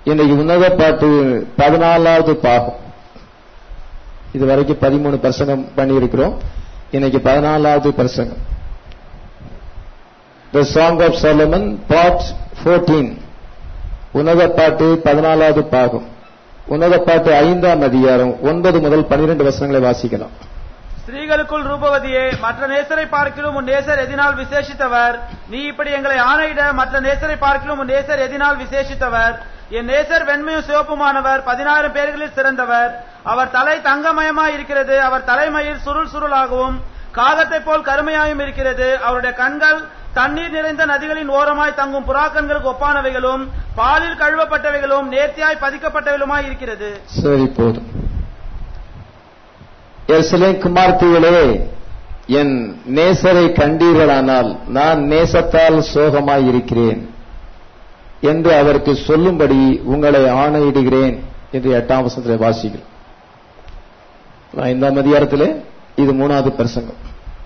இன்னைக்கு உன்னத பாட்டு பதினாலாவது பாகம் இது வரைக்கும் பதிமூணு பிரசங்கம் பண்ணியிருக்கிறோம் இன்னைக்கு பதினாலாவது பிரசங்கம் the song of Solomon part fourteen உன்னத பாட்டு பதினாலாவது பாகம் உன்னத பாட்டு ஐந்தாம் அதிகாரம் ஒன்பது முதல் பனிரெண்டு வசனங்களை வாசிக்கலாம் ஸ்திரீகளுக்குள் ரூபவதியே மற்ற நேசரை பார்க்கிலும் உன் நேசர் எதினால் விசேஷித்தவர் நீ இப்படி எங்களை ஆணையிட மற்ற நேசரை பார்க்கிலும் உன் நேசர் எதினால் விசேஷித்தவர் என் நேசர் வெண்மையும் சிவப்புமானவர் பதினாயிரம் பேர்களில் சிறந்தவர் அவர் தலை தங்கமயமாய் இருக்கிறது அவர் தலைமயில் சுருள் சுருளாகவும் காகத்தைப் போல் கருமையாயும் இருக்கிறது அவருடைய கண்கள் தண்ணீர் நிறைந்த நதிகளின் ஓரமாய் தங்கும் புறாக்கண்களுக்கு ஒப்பானவைகளும் பாலில் கழுவப்பட்டவைகளும் நேர்த்தியாய் பதிக்கப்பட்டவைகளுமாய் இருக்கிறது சரி போதும் எருசலேம் குமார்த்திகளே என் நேசரை கண்டீர்களானால் நான் நேசத்தால் சோகமாய் இருக்கிறேன் என்று அவருக்கு சொல்லும்படி உங்களை ஆணையிடுகிறேன் என்று எட்டாம் வசனத்தில் வாசிக்கிறோம் ஐந்தாம் அதிகாரத்திலே இது மூணாவது பிரசங்கம்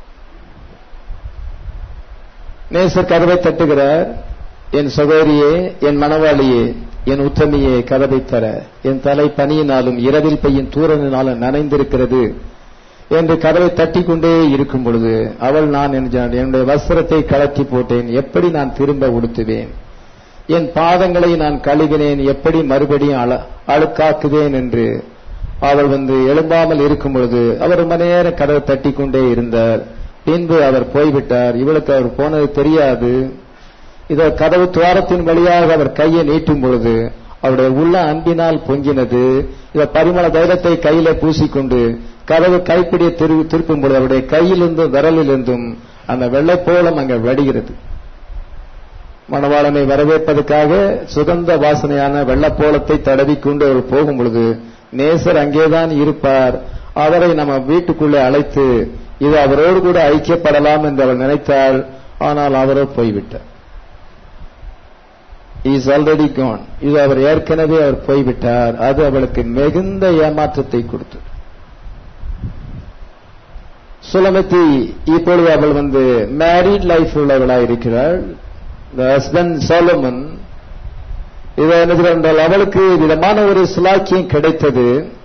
நேசர் கதவை தட்டுகிறார் என் சகோதரியே என் மணவாளியே என் உத்தமியே கதவை தர என் தலை பனியினாலும் இரவில் பெய்யும் தூரனினாலும் நனைந்திருக்கிறது என்று கதவை தட்டி கொண்டே இருக்கும் பொழுது அவள் நான் என்னுடைய வஸ்திரத்தை கலட்டி போட்டேன் எப்படி நான் திரும்ப உடுத்துவேன் என் பாதங்களை நான் கழுவினேன் எப்படி மறுபடியும் அழ அழுக்காக்குவேன் என்று அவள் வந்து எழும்பாமல் இருக்கும் பொழுது அவர் ரொம்ப நேரம் கதவை தட்டி கொண்டே இருந்தார் பின்பு அவர் போய்விட்டார் இவளுக்கு அவர் போனது தெரியாது இதோ கதவு துவாரத்தின் வழியாக அவர் கையை நீட்டும் பொழுது அவருடைய உள்ள அன்பினால் பொங்கினது இத பரிமள தைலத்தை கையில பூசிக்கொண்டு கதவு கைப்பிடிய திருப்பும் பொழுது அவருடைய கையிலிருந்தும் விரலிலிருந்தும் அந்த வெள்ளைப்போலம் அங்க வடிகிறது மணவாளனை வரவேற்பதற்காக சுகந்த வாசனையான வெள்ளப்போலத்தை தடவிக்கொண்டு அவர் போகும் பொழுது நேசர் அங்கேதான் இருப்பார் அவரை நம்ம வீட்டுக்குள்ளே அழைத்து இது அவரோடு கூட ஐக்கியப்படலாம் என்று அவர் நினைத்தாள் ஆனால் அவரோ போய்விட்டார் இஸ் ஆல்ரெடி கான் இது அவர் ஏற்கனவே அவர் போய்விட்டார் அது அவளுக்கு மிகுந்த ஏமாற்றத்தை கொடுத்தது சுலமத்தி இப்பொழுது அவள் வந்து மேரிட் லைஃப் உள்ளவளாக இருக்கிறாள் ஹஸ்பண்ட் சோலமன் இதை என்ன என்றால் அவளுக்கு விதமான ஒரு சுலாக்கியம் கிடைத்தது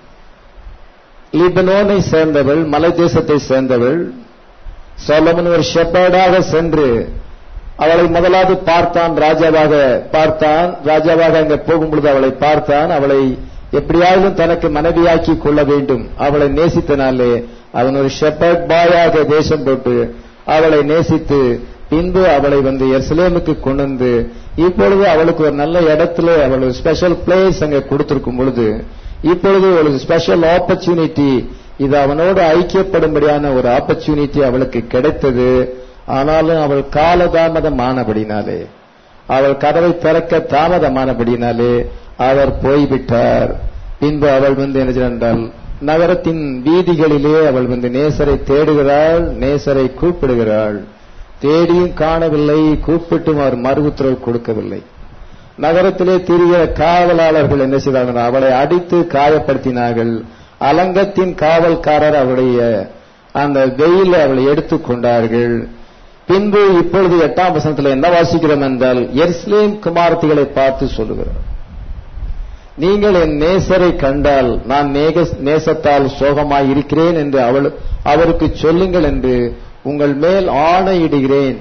லீபனோனை சேர்ந்தவள் மலை தேசத்தை சேர்ந்தவள் சோலமன் ஒரு ஷெப்பர்டாக சென்று அவளை முதலாவது பார்த்தான் ராஜாவாக பார்த்தான் ராஜாவாக அங்க போகும்பொழுது அவளை பார்த்தான் அவளை எப்படியாவது தனக்கு மனைவியாக்கி கொள்ள வேண்டும் அவளை நேசித்தனாலே அவன் ஒரு ஷெப்பர்ட் பாயாக தேசம் போட்டு அவளை நேசித்து பின்பு அவளை வந்து எர்சலேமுக்கு கொண்டு வந்து இப்பொழுது அவளுக்கு ஒரு நல்ல இடத்துல அவள் ஒரு ஸ்பெஷல் பிளேஸ் அங்க கொடுத்திருக்கும் பொழுது இப்பொழுது ஒரு ஸ்பெஷல் ஆப்பர்ச்சுனிட்டி இது அவனோடு ஐக்கியப்படும்படியான ஒரு ஆப்பர்ச்சுனிட்டி அவளுக்கு கிடைத்தது ஆனாலும் அவள் காலதாமதம் ஆனபடினாலே அவள் கதவை திறக்க தாமதமானபடினாலே அவர் போய்விட்டார் பின்பு அவள் வந்து என்ன என்றால் நகரத்தின் வீதிகளிலே அவள் வந்து நேசரை தேடுகிறாள் நேசரை கூப்பிடுகிறாள் தேடியும் காணவில்லை கூப்பிட்டும் அவர் மறு உத்தரவு கொடுக்கவில்லை நகரத்திலே திரிகிற காவலாளர்கள் என்ன செய்தார்கள் அவளை அடித்து காயப்படுத்தினார்கள் அலங்கத்தின் காவல்காரர் அவளுடைய அந்த வெயில் அவளை எடுத்துக் கொண்டார்கள் பின்பு இப்பொழுது எட்டாம் வசனத்தில் என்ன வாசிக்கிறோம் என்றால் எர்ஸ்லேம் குமாரத்திகளை பார்த்து சொல்லுகிறார் நீங்கள் என் நேசரை கண்டால் நான் நேசத்தால் சோகமாய் இருக்கிறேன் என்று அவள் அவருக்கு சொல்லுங்கள் என்று உங்கள் மேல் ஆணையிடுகிறேன்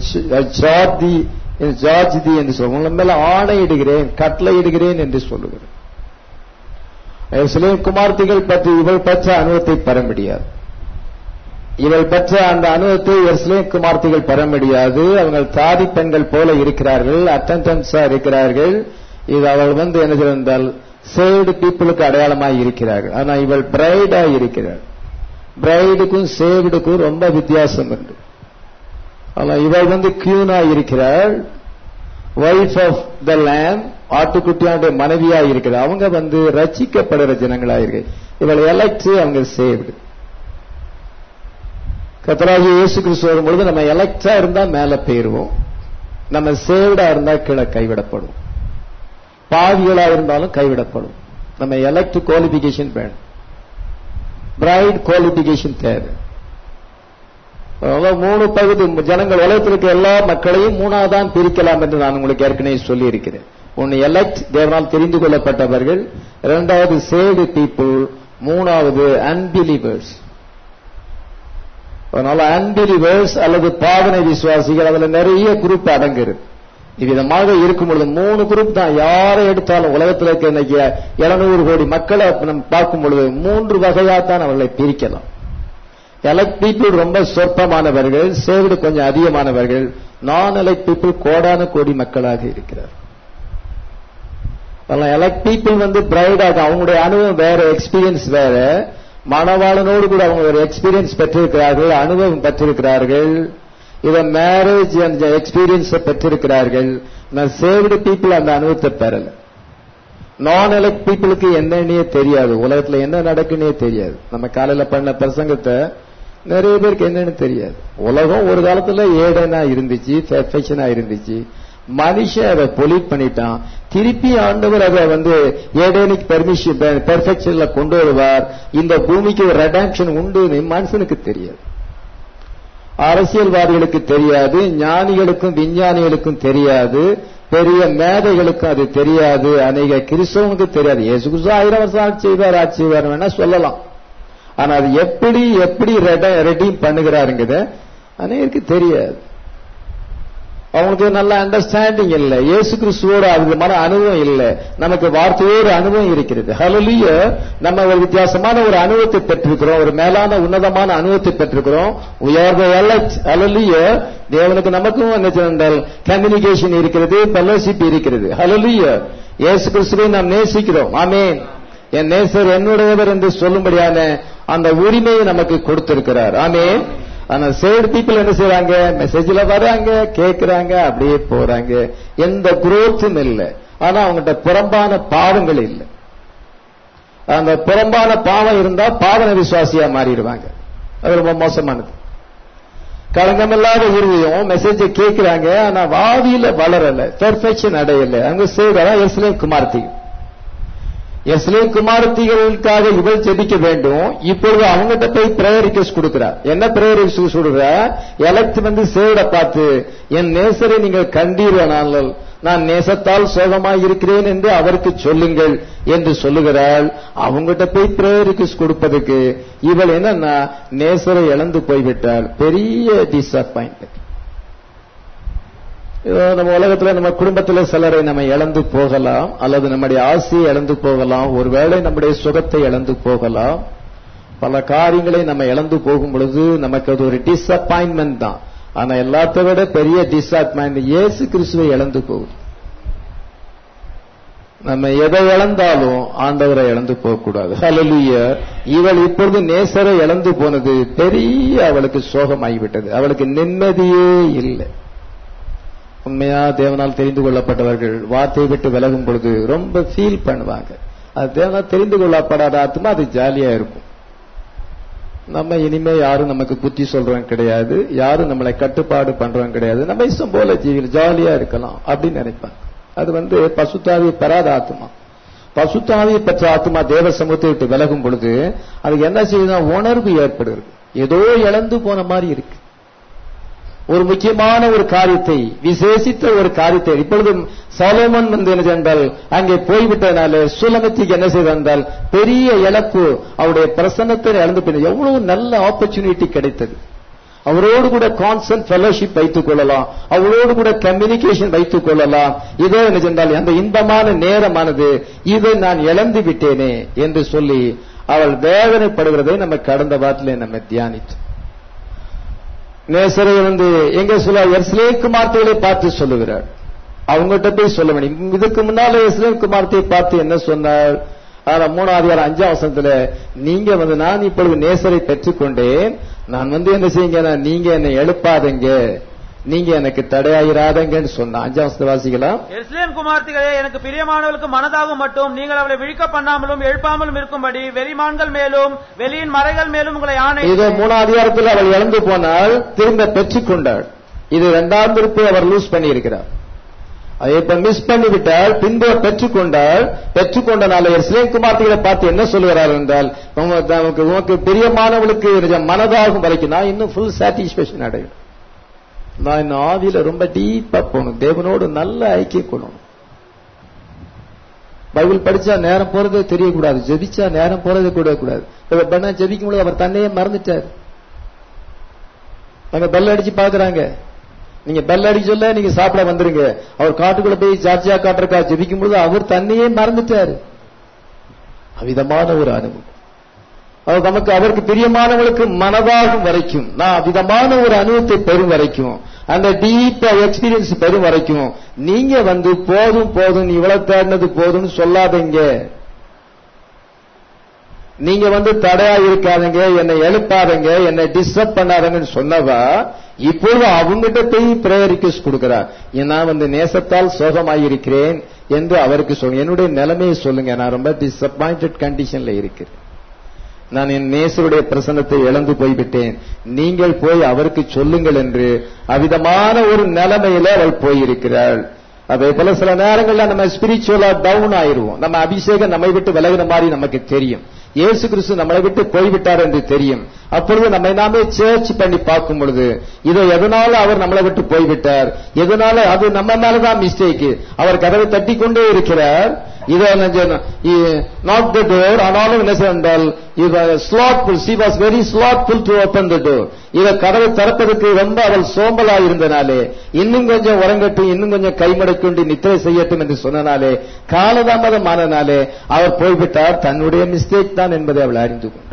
ஜார்ஜி என்று சொல்ல உங்கள் மேல ஆணையிடுகிறேன் கட்டளையிடுகிறேன் என்று சொல்லுகிறேன் சிலேம் குமார்த்திகள் பற்றி இவள் பெற்ற அனுபவத்தை பெற முடியாது இவள் பெற்ற அந்த அனுபவத்தை எர்ஸ்லேம் குமார்த்திகள் பெற முடியாது அவங்க தாதி பெண்கள் போல இருக்கிறார்கள் அட்டன்டன்ஸா இருக்கிறார்கள் இது அவள் வந்து என்ன இருந்தால் சேவ்டு பீப்புளுக்கு அடையாளமாய் இருக்கிறார்கள் ஆனா இவள் பிரைடா இருக்கிறாள் பிரைடுக்கும் சேவ்டுக்கும் ரொம்ப வித்தியாசம் உண்டு ஆனா இவள் வந்து கியூனா இருக்கிறாள் ஒய்ஃப் ஆஃப் த லேம் ஆட்டுக்குட்டியானுடைய மனைவியா இருக்கிறார் அவங்க வந்து ரச்சிக்கப்படுற ஜனங்களா இருக்கு இவள் எலக்ட் அவங்க சேவ்டு கத்தராகி இயேசு கிறிஸ்து வரும்பொழுது நம்ம எலக்டா இருந்தா மேல போயிருவோம் நம்ம சேவ்டா இருந்தா கீழே கைவிடப்படும் பாவிகளா இருந்தாலும் கைவிடப்படும் நம்ம எலக்ட் குவாலிபிகேஷன் வேணும் பிரைட் குவாலிபிகேஷன் தேவை மூணு பகுதி ஜனங்கள் உலகத்தில் இருக்க எல்லா மக்களையும் மூணாவதான் பிரிக்கலாம் என்று நான் உங்களுக்கு ஏற்கனவே சொல்லி இருக்கிறேன் ஒன்னு எலக்ட் தேவனால் தெரிந்து கொள்ளப்பட்டவர்கள் இரண்டாவது சேவ்டு பீப்புள் மூணாவது அன்பிலீவர்ஸ் அதனால அன்பிலீவர்ஸ் அல்லது பாவனை விசுவாசிகள் அதுல நிறைய குரூப் அடங்குது இவ்விதமாக இருக்கும் பொழுது மூணு குரூப் தான் யாரை எடுத்தாலும் உலகத்தில் இருக்க இன்னைக்கு எழுநூறு கோடி மக்களை நம்ம பார்க்கும் பொழுது மூன்று வகையா தான் அவர்களை பிரிக்கலாம் எலக்ட் பீப்புள் ரொம்ப சொற்பமானவர்கள் சேவ்டு கொஞ்சம் அதிகமானவர்கள் நான் எலக்ட் பீப்புள் கோடான கோடி மக்களாக இருக்கிறார் எலக்ட் பீப்புள் வந்து பிரைடாக அவங்களுடைய அனுபவம் வேற எக்ஸ்பீரியன்ஸ் வேற மணவாளனோடு கூட அவங்க ஒரு எக்ஸ்பீரியன்ஸ் பெற்றிருக்கிறார்கள் அனுபவம் பெற்றிருக்கிறார்கள் இத மேரேஜ் அந்த எக்ஸ்பீரியன்ஸ் பெற்றிருக்கிறார்கள் நான் சேவ்டு பீப்புள் அந்த அனுபவத்தை பெறல நான் எலக்ட் பீப்புளுக்கு என்னன்னே தெரியாது உலகத்துல என்ன நடக்குன்னே தெரியாது நம்ம காலையில பண்ண பிரசங்கத்தை நிறைய பேருக்கு என்னன்னு தெரியாது உலகம் ஒரு காலத்துல ஏடனா இருந்துச்சு பெர்ஃபெக்ஷனா இருந்துச்சு மனுஷன் அதை பொலிட் பண்ணிட்டான் திருப்பி ஆண்டவர் அதை வந்து ஏடேனிக் பெர்மிஷன் பெர்ஃபெக்ஷன்ல கொண்டு வருவார் இந்த பூமிக்கு ஒரு ரெடாக்ஷன் உண்டுன்னு மனுஷனுக்கு தெரியாது அரசியல்வாதிகளுக்கு தெரியாது ஞானிகளுக்கும் விஞ்ஞானிகளுக்கும் தெரியாது பெரிய மேதைகளுக்கும் அது தெரியாது அநேக கிறிஸ்தவனுக்கு தெரியாது இயேசு கிறிஸ்து ஆயிரம் வருஷம் ஆட்சி செய்வார் ஆட்சி செய்வார் வேணா சொல்லலாம் ஆனா அது எப்படி எப்படி ரெடீம் பண்ணுகிறாருங்கிறத அநேகருக்கு தெரியாது அவங்களுக்கு நல்ல அண்டர்ஸ்டாண்டிங் இல்ல இயேசு கிறிஸ்துவோட விதமான அனுபவம் இல்ல நமக்கு வார்த்தையோடு அனுபவம் இருக்கிறது ஹலலிய நம்ம ஒரு வித்தியாசமான ஒரு அனுபவத்தை பெற்றிருக்கிறோம் ஒரு மேலான உன்னதமான அனுபவத்தை பெற்றிருக்கிறோம் உயர்ந்த எலக்ட் ஹலலிய தேவனுக்கு நமக்கும் என்ன கம்யூனிகேஷன் இருக்கிறது ஃபெலோஷிப் இருக்கிறது ஹலலிய இயேசு கிறிஸ்துவை நாம் நேசிக்கிறோம் ஆமேன் என் நேசர் என்னுடையவர் என்று சொல்லும்படியான அந்த உரிமையை நமக்கு கொடுத்திருக்கிறார் ஆமேன் ஆனா சேவ்டு பீப்புள் என்ன செய்யறாங்க மெசேஜ்ல வராங்க கேட்கறாங்க அப்படியே போறாங்க எந்த குரோத்தும் இல்லை ஆனா அவங்ககிட்ட புறம்பான பாவங்கள் இல்லை அந்த புறம்பான பாவம் இருந்தா பாவன விசுவாசியா மாறிடுவாங்க அது ரொம்ப மோசமானது களங்கமில்லாத இருதயம் மெசேஜை கேட்கிறாங்க ஆனா வாதியில வளரல பெர்ஃபெக்ஷன் அடையல அவங்க சேவரா எஸ்லேம் குமார்த்திகள் எஸ்லேம் குமாரத்திகளுக்காக இவள் ஜெபிக்க வேண்டும் இப்பொழுது அவங்ககிட்ட போய் பிரேயர் ரிக்வெஸ்ட் கொடுக்கிறார் என்ன பிரேயர் ரிக்வெஸ்ட் கொடுக்கிறா எலக்ட் வந்து சேவிட பார்த்து என் நேசரை நீங்கள் கண்டீர்கள் நான் நேசத்தால் சோகமாய் இருக்கிறேன் என்று அவருக்கு சொல்லுங்கள் என்று சொல்லுகிறாள் அவங்ககிட்ட போய் பிரேயர் ரிக்வெஸ்ட் கொடுப்பதுக்கு இவள் என்னன்னா நேசரை இழந்து போய்விட்டாள் பெரிய டிசப்பாயின்மெண்ட் நம்ம உலகத்துல நம்ம குடும்பத்துல சிலரை நம்ம இழந்து போகலாம் அல்லது நம்முடைய ஆசையை இழந்து போகலாம் ஒருவேளை நம்முடைய சுகத்தை இழந்து போகலாம் பல காரியங்களை நம்ம இழந்து போகும் பொழுது நமக்கு அது ஒரு டிசப்பாயின்மெண்ட் தான் ஆனா எல்லாத்த விட பெரிய டிசப்பாயின்மெண்ட் இயேசு கிறிஸ்துவை இழந்து போகுது நம்ம எதை இழந்தாலும் ஆண்டவரை இழந்து போகக்கூடாது ஹலலுய இவள் இப்பொழுது நேசரை இழந்து போனது பெரிய அவளுக்கு சோகமாகிவிட்டது அவளுக்கு நிம்மதியே இல்லை உண்மையா தேவனால் தெரிந்து கொள்ளப்பட்டவர்கள் வார்த்தையை விட்டு விலகும் பொழுது ரொம்ப ஃபீல் பண்ணுவாங்க அது தேவனால் தெரிந்து கொள்ளப்படாத ஆத்மா அது ஜாலியா இருக்கும் நம்ம இனிமே யாரும் நமக்கு புத்தி சொல்றவங்க கிடையாது யாரும் நம்மளை கட்டுப்பாடு பண்றவங்க கிடையாது நம்ம இஷ்டம் போல ஜீவில் ஜாலியா இருக்கலாம் அப்படின்னு நினைப்பாங்க அது வந்து பசுத்தாவியை பெறாத ஆத்மா பசுத்தாவியை பெற்ற ஆத்மா தேவ சமூகத்தை விட்டு விலகும் பொழுது அதுக்கு என்ன செய்யுதுன்னா உணர்வு ஏற்படுது ஏதோ இழந்து போன மாதிரி இருக்கு ஒரு முக்கியமான ஒரு காரியத்தை விசேஷித்த ஒரு காரியத்தை இப்பொழுது சாலோமன் வந்து என்ன என்றால் அங்கே போய்விட்டதுனால சுலமத்திக்கு என்ன செய்தால் பெரிய இழப்பு அவருடைய பிரசன்னத்தை இழந்து போய் எவ்வளவு நல்ல ஆப்பர்ச்சுனிட்டி கிடைத்தது அவரோடு கூட கான்சன்ட் ஃபெலோஷிப் வைத்துக் கொள்ளலாம் அவரோடு கூட கம்யூனிகேஷன் வைத்துக் கொள்ளலாம் இதோ என்ன சென்றால் அந்த இன்பமான நேரமானது இதை நான் இழந்து விட்டேனே என்று சொல்லி அவள் வேதனைப்படுகிறதை நம்ம கடந்த வாரத்திலே நம்ம தியானித்தோம் நேசரை வந்து எங்க சொல்ல எஸ்லே குமார்த்தைகளை பார்த்து சொல்லுகிறார் அவங்ககிட்ட போய் சொல்ல வேண்டும் இதுக்கு முன்னால எஸ்லே குமார்த்தை பார்த்து என்ன சொன்னார் ஆனா மூணாவது வாரம் அஞ்சாம் வசனத்துல நீங்க வந்து நான் இப்பொழுது நேசரை பெற்றுக்கொண்டேன் நான் வந்து என்ன செய்யுங்க நீங்க என்னை எழுப்பாதங்க நீங்க எனக்கு தடையாயிராதங்கன்னு சொன்ன அஞ்சாம் வசனத்தை வாசிக்கலாம் எருசலேம் குமார்த்திகளே எனக்கு பிரியமானவர்களுக்கு மனதாகும் மட்டும் நீங்கள் அவளை விழிக்க பண்ணாமலும் எழுப்பாமலும் இருக்கும்படி வெளிமான்கள் மேலும் வெளியின் மறைகள் மேலும் உங்களை ஆணை இதோ மூணாவது அதிகாரத்தில் அவள் இழந்து போனால் திரும்ப பெற்றுக்கொண்டாள் இது இரண்டாம் திருப்பு அவர் லூஸ் பண்ணி இருக்கிறார் அதை இப்ப மிஸ் பண்ணிவிட்டால் பின்பு பெற்றுக்கொண்டால் பெற்றுக்கொண்டனால இஸ்லேம் குமார்த்திகளை பார்த்து என்ன சொல்லுகிறார் என்றால் உங்க- நமக்கு உனக்கு பிரியமானவளுக்கு நிஜம் மனதாகும் வரைக்கும் நான் இன்னும் ஃபுல் சாட்டிஸ்பேக்ஷன் அடையும் நான் இன்னும் ஆவியில ரொம்ப டீப்பா போகணும் தேவனோடு நல்ல ஐக்கியம் கொள்ளணும் பைபிள் படிச்சா நேரம் போறதே தெரியக்கூடாது ஜெபிச்சா நேரம் போறதே கூட கூடாது இப்ப பண்ண ஜெபிக்கும் பொழுது அவர் தன்னையே மறந்துட்டார் அங்க பெல் அடிச்சு பாக்குறாங்க நீங்க பெல் அடிக்க சொல்ல நீங்க சாப்பிட வந்துருங்க அவர் காட்டுக்குள்ள போய் ஜார்ஜியா காட்டுறக்கா ஜெபிக்கும் பொழுது அவர் தன்னையே மறந்துட்டாரு அவிதமான ஒரு அனுபவம் அவர் நமக்கு அவருக்கு பிரியமானவர்களுக்கு மனதாகும் வரைக்கும் நான் விதமான ஒரு அனுபவத்தை பெறும் வரைக்கும் அந்த டீப் எக்ஸ்பீரியன்ஸ் பெறும் வரைக்கும் நீங்க வந்து போதும் போதும் நீ இவ்வளவு தேடினது போதும்னு சொல்லாதீங்க நீங்க வந்து தடையா இருக்காதீங்க என்னை எழுப்பாதீங்க என்னை டிஸ்டர்ப் பண்ணாதீங்கன்னு சொன்னவா இப்பொழுது அவங்ககிட்ட போய் பிரேயர் ரிக்வெஸ்ட் கொடுக்கிறார் நான் வந்து நேசத்தால் சோகமாயிருக்கிறேன் என்று அவருக்கு சொல்லுங்க என்னுடைய நிலைமையை சொல்லுங்க நான் ரொம்ப டிசப்பாயிண்டட் கண்டிஷன்ல இருக்கிறேன் நான் என் நேசருடைய பிரசனத்தை இழந்து போய்விட்டேன் நீங்கள் போய் அவருக்கு சொல்லுங்கள் என்று அவிதமான ஒரு நிலைமையில அவள் போயிருக்கிறாள் அதே போல சில நேரங்கள்ல நம்ம ஸ்பிரிச்சுவலா டவுன் ஆயிருவோம் நம்ம அபிஷேகம் நம்மை விட்டு விலகின மாதிரி நமக்கு தெரியும் இயேசு கிறிஸ்து நம்மளை விட்டு போய்விட்டார் என்று தெரியும் அப்பொழுது நம்ம நாமே சேர்ச் பண்ணி பார்க்கும் பொழுது இதை எதனால அவர் நம்மளை விட்டு போய்விட்டார் எதனால அது நம்ம மேலதான் மிஸ்டேக் அவர் கதவை தட்டி கொண்டே இருக்கிறார் இதை நாட் த டோர் ஆனாலும் என்ன செய்தால் இவ slothful she was very slothful to open the door இவ கதவை திறப்பதற்கு ரொம்ப அவள் சோம்பலா இருந்தனாலே இன்னும் கொஞ்சம் உறங்கட்டும் இன்னும் கொஞ்சம் கைமடக்கொண்டு நித்திரை செய்யட்டும் என்று சொன்னனாலே காலதாமதம் ஆனனாலே அவர் போய்விட்டார் தன்னுடைய மிஸ்டேக் தான் என்பதை அவள் அறிந்து கொண்டார்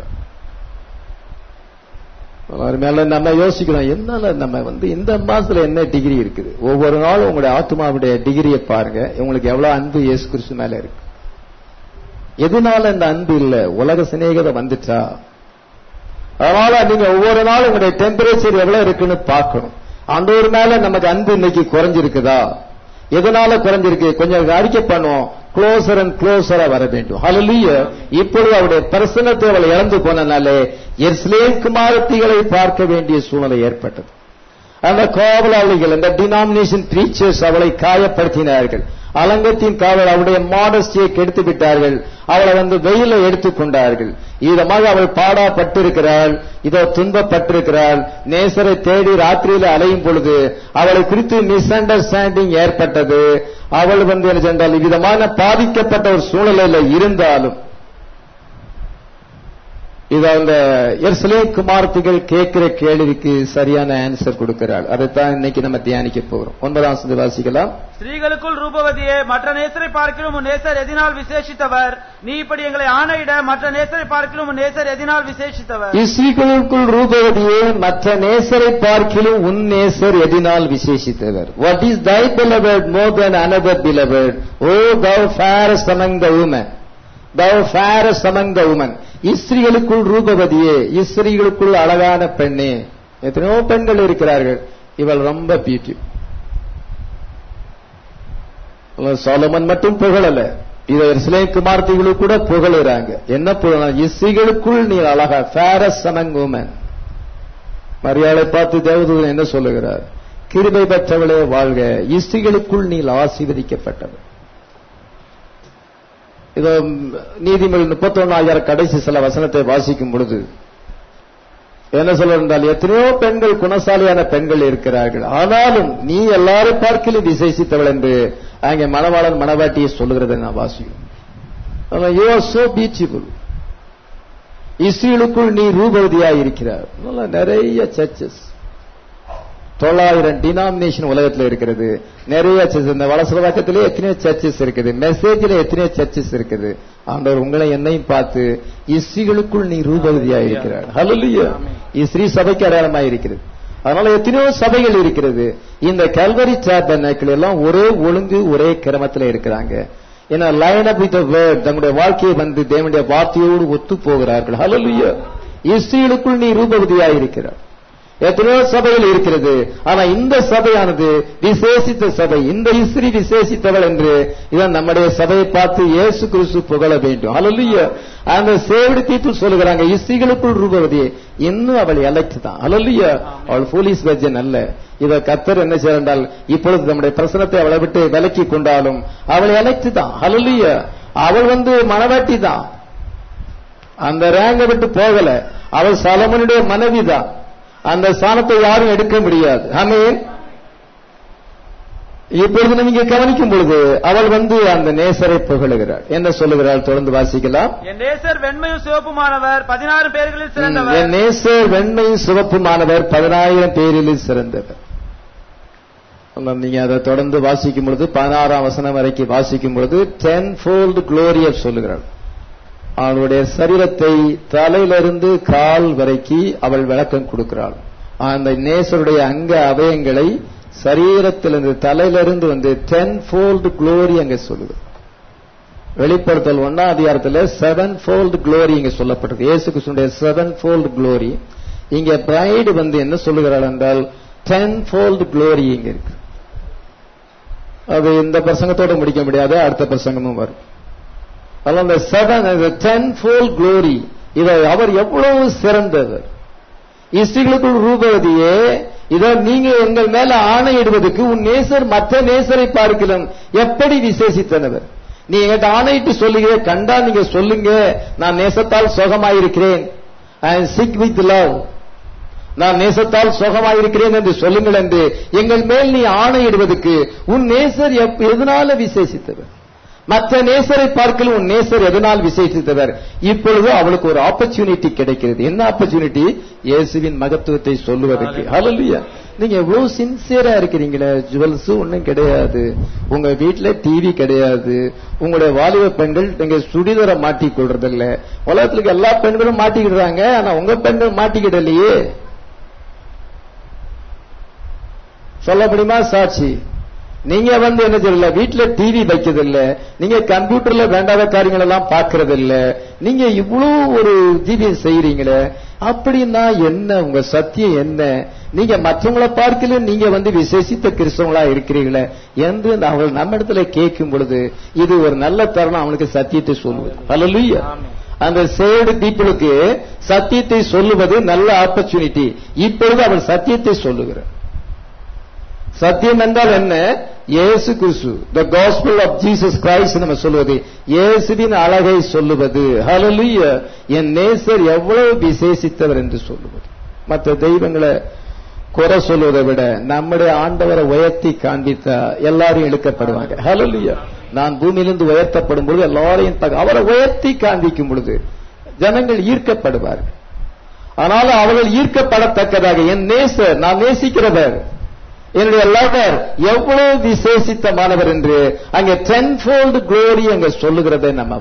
அவர் மேல நம்ம யோசிக்கிறோம் என்னால நம்ம வந்து இந்த மாசத்துல என்ன டிகிரி இருக்குது ஒவ்வொரு நாளும் உங்களுடைய ஆத்மாவுடைய டிகிரியை பாருங்க உங்களுக்கு எவ்வளவு அன்பு இயேசு கிறிஸ்து மேல இருக்கு எதனால இந்த அன்பு இல்ல உலக சிநேகத வந்துட்டா அதனால நீங்க ஒவ்வொரு நாளும் உங்களுடைய டெம்பரேச்சர் எவ்வளவு இருக்குன்னு பார்க்கணும் அந்த ஒரு மேல நமக்கு அன்பு இன்னைக்கு குறைஞ்சிருக்குதா எதனால குறைஞ்சிருக்கு கொஞ்சம் அறிக்கை பண்ணுவோம் க்ளோசர் அண்ட் க்ளோசரா வர வேண்டும் ஹalleluya இப்பொழுது அவருடைய பிரசன்னத்தை அவள் இழந்து போனனாலே எர்ஸ்லேம் குமாரத்திகளை பார்க்க வேண்டிய சூழ்நிலை ஏற்பட்டது அந்த காவலாளிகள் அந்த டினாமினேஷன் பிரீச்சர்ஸ் அவளை காயப்படுத்தினார்கள் அலங்கத்தின் காவல் அவருடைய மாடஸ்டியை கெடுத்து விட்டார்கள் அவளை வந்து வெயில எடுத்துக்கொண்டார்கள் இதமாக அவள் பாடாப்பட்டிருக்கிறாள் இதோ துன்பப்பட்டிருக்கிறாள் நேசரை தேடி ராத்திரியில அலையும் பொழுது அவளை குறித்து மிஸ் அண்டர்ஸ்டாண்டிங் ஏற்பட்டது அவள் வந்து என்ன சென்றால் விதமான பாதிக்கப்பட்ட ஒரு சூழ்நிலையில இருந்தாலும் இது அந்த எர்சலே குமார்த்திகள் கேட்கிற கேள்விக்கு சரியான ஆன்சர் கொடுக்கிறாள் அதைத்தான் இன்னைக்கு நம்ம தியானிக்க போகிறோம் ஒன்பதாம் சந்தி வாசிக்கலாம் ஸ்திரீகளுக்குள் ரூபவதியே மற்ற நேசரை பார்க்கிலும் உன் நேசர் எதினால் விசேஷித்தவர் நீ இப்படி எங்களை ஆணையிட மற்ற நேசரை பார்க்கிலும் உன் நேசர் எதினால் விசேஷித்தவர் இஸ்ரீகளுக்குள் ரூபவதியே மற்ற நேசரை பார்க்கிலும் உன் நேசர் எதினால் விசேஷித்தவர் what is thy beloved more than another beloved O thou fairest among the women thou fairest among the women இஸ்ரீகளுக்குள் ரூபவதியே இஸ்ரீகளுக்குள் அழகான பெண்ணே எத்தனையோ பெண்கள் இருக்கிறார்கள் இவள் ரொம்ப பியூட்டி சோலமன் மட்டும் புகழல இதை இஸ்லேம் குமார்த்திகளுக்கு கூட புகழுறாங்க என்ன புகழ இஸ்ரீகளுக்குள் நீ அழகா ஃபேரஸ் among women மரியாதை பார்த்து தேவதூதன் என்ன சொல்லுகிறார் கிருபை பெற்றவளே வாழ்க இஸ்ரீகளுக்குள் நீ ஆசீர்வதிக்கப்பட்டவள் இதோ நீதிமொழி முப்பத்தொன்னாயிரம் கடைசி சில வசனத்தை வாசிக்கும் பொழுது என்ன சொல்ல என்றால் எத்தனையோ பெண்கள் குணசாலியான பெண்கள் இருக்கிறார்கள் ஆனாலும் நீ எல்லாரும் பார்க்கலும் விசேஷித்தவள் என்று அங்கே மணவாளன் மணவாட்டியை சொல்லுகிறதை நான் வாசிக்கும் யூ ஆர் சோ பியூட்டிஃபுல் இஸ்ரீலுக்குள் நீ ரூபவதியாய் இருக்கிறார் நல்ல நிறைய சர்ச்சஸ் தொள்ளாயிரம் டினாமினேஷன் உலகத்தில் இருக்கிறது நிறைய churches. இந்த வளசல பக்கத்திலே எத்தனையோ சர்ச்சஸ் இருக்குது மெசேஜ்ல எத்தனையோ சர்ச்சஸ் இருக்குது ஆண்டவர் உங்களை என்னையும் பார்த்து இஸ்ரீகளுக்குள் நீ ரூபவதியா இருக்கிறார் ஹalleluya இஸ்ரீ சபைக்கு அடையாளமாக இருக்கிறது அதனால எத்தனையோ சபைகள் இருக்கிறது இந்த கல்வரி சார்பனைகள் எல்லாம் ஒரே ஒழுங்கு ஒரே கிரமத்தில் இருக்கிறாங்க ஏன்னா லைன் அப் வித் வேர்ட் தங்களுடைய வாழ்க்கையை வந்து தேவனுடைய வார்த்தையோடு ஒத்து போகிறார்கள் ஹalleluya இஸ்ரீகளுக்குள் நீ ரூபவதியா இருக்கிறார் எத்தனையோ சபைகள் இருக்கிறது ஆனா இந்த சபையானது விசேஷித்த சபை இந்த இஸ்ரீ விசேஷித்தவள் என்று இதான் நம்முடைய சபையை பார்த்து இயேசு கிறிஸ்து புகழ வேண்டும் அலல்லுய அந்த சேவிடு தீர்ப்பு சொல்லுகிறாங்க இஸ்ரீகளுக்குள் ரூபவதி இன்னும் அவள் எலக்ட் தான் அலல்லுய அவள் போலீஸ் வெஜன் அல்ல இத கத்தர் என்ன செய்தால் இப்பொழுது நம்முடைய பிரசனத்தை அவளை விட்டு விலக்கி கொண்டாலும் அவள் எலக்ட் தான் அலல்லுய அவள் வந்து மனவாட்டி தான் அந்த ரேங்க விட்டு போகல அவள் சலமனுடைய மனைவி தான் அந்த ஸ்தானத்தை யாரும் எடுக்க முடியாது ஆமீன் இப்பொழுது நீங்க கவனிக்கும் பொழுது அவள் வந்து அந்த நேசரை புகழுகிறாள் என்ன சொல்லுகிறாள் தொடர்ந்து வாசிக்கலாம் என் நேசர் வெண்மையும் சிவப்புமானவர் பதினாறு பேர்களில் என் சிறந்தவர் நேசர் வெண்மையும் சிவப்புமானவர் பதினாயிரம் பேரில் சிறந்தவர் ஆமாம், நீங்க அதை தொடர்ந்து வாசிக்கும் பொழுது பதினாறாம் வசனம் வரைக்கும் வாசிக்கும் பொழுது டென் ஃபோல்டு குளோரிய சொல்லுகிறாள் அவளுடைய சரீரத்தை தலையிலிருந்து கால் வரைக்கும் அவள் விளக்கம் கொடுக்கிறாள் அந்த நேசருடைய அங்க அவயங்களை சரீரத்திலிருந்து தலையிலிருந்து வந்து டென் ஃபோல்டு குளோரி அங்க சொல்லுது வெளிப்படுத்தல் ஒன்னாம் அதிகாரத்துல செவன் ஃபோல்டு குளோரி இங்க சொல்லப்பட்டிருக்கு இயேசு கிறிஸ்துடைய செவன் ஃபோல்டு குளோரி இங்க பிரைடு வந்து என்ன சொல்லுகிறாள் என்றால் டென் ஃபோல்டு குளோரி இங்க இருக்கு அது இந்த பிரசங்கத்தோட முடிக்க முடியாது அடுத்த பிரசங்கமும் வரும் அதனால இந்த செவன் டென் ஃபோல் குளோரி இதை அவர் எவ்வளவு சிறந்தவர் இஸ்திகளுக்குள் ரூபவதியே இதை நீங்க எங்கள் மேல ஆணையிடுவதற்கு உன் நேசர் மற்ற நேசரை பார்க்கலாம் எப்படி விசேஷித்தனவர் நீ எங்கிட்ட ஆணையிட்டு சொல்லுகிற கண்டா நீங்க சொல்லுங்க நான் நேசத்தால் சுகமாயிருக்கிறேன் ஐ சிக் வித் லவ் நான் நேசத்தால் சுகமாயிருக்கிறேன் என்று சொல்லுங்கள் என்று எங்கள் மேல் நீ ஆணையிடுவதற்கு உன் நேசர் எப்- எதனால விசேஷித்தவர் மற்ற நேசரை பார்க்கல உன் நேசர் எதனால் விசேஷித்தவர் இப்பொழுது அவளுக்கு ஒரு ஆப்பர்ச்சுனிட்டி கிடைக்கிறது என்ன ஆப்பர்ச்சுனிட்டி இயேசுவின் மகத்துவத்தை சொல்லுவதற்கு ஹalleluya நீங்க எவ்வளவு சின்சியரா இருக்கிறீங்களே ஜுவல்ஸ் ஒண்ணும் கிடையாது உங்க வீட்டுல டிவி கிடையாது உங்களுடைய வாலிப பெண்கள் நீங்க சுடிதரை மாட்டிக் கொள்றது இல்ல உலகத்துல இருக்க எல்லா பெண்களும் மாட்டிக்கிடுறாங்க ஆனா உங்க பெண்கள் மாட்டிக்கிடலையே சொல்ல முடியுமா சாட்சி நீங்க வந்து என்ன செய்யல வீட்டுல டிவி வைக்கிறது இல்ல நீங்க கம்ப்யூட்டர்ல வேண்டாத காரியங்கள் எல்லாம் பாக்குறது இல்ல நீங்க இவ்வளவு ஒரு ஜீவியம் செய்யறீங்களே அப்படின்னா என்ன உங்க சத்தியம் என்ன நீங்க மற்றவங்களை பார்க்கல நீங்க வந்து விசேஷித்த கிறிஸ்தவங்களா இருக்கிறீங்களே என்று அவர்கள் நம்ம இடத்துல கேட்கும் பொழுது இது ஒரு நல்ல தருணம் அவனுக்கு சத்தியத்தை சொல்லுவது அல்ல அந்த சேடு பீப்புளுக்கு சத்தியத்தை சொல்லுவது நல்ல ஆப்பர்ச்சுனிட்டி இப்பொழுது அவள் சத்தியத்தை சொல்லுகிறார் சத்தியம் என்றால் என்ன Yesu Kristu the gospel of Jesus Christ நம்ம சொல்லுவது இயேசுவின் அழகை சொல்லுவது ஹalleluya என் நேசர் எவ்வளவு விசேஷித்தவர் என்று சொல்லுவது மற்ற தெய்வங்களை குறை சொல்வதை விட நம்முடைய ஆண்டவரை உயர்த்தி காண்பித்தா எல்லாரும் இழுக்கப்படுவாங்க ஹalleluya நான் பூமியிலிருந்து உயர்த்தப்படும் பொழுது எல்லாரையும் தக- அவரை உயர்த்தி காண்பிக்கும் பொழுது ஜனங்கள் ஈர்க்கப்படுவார்கள் ஆனாலும் அவர்கள் ஈர்க்கப்படத்தக்கதாக என் நேசர் நான் நேசிக்கிறவர் என்னுடைய லவர் எவ்வளவு விசேஷித்தமானவர் என்று அங்கே டென்ஃபோல்டு குளோரி அங்க சொல்லுகிறதை நம்ம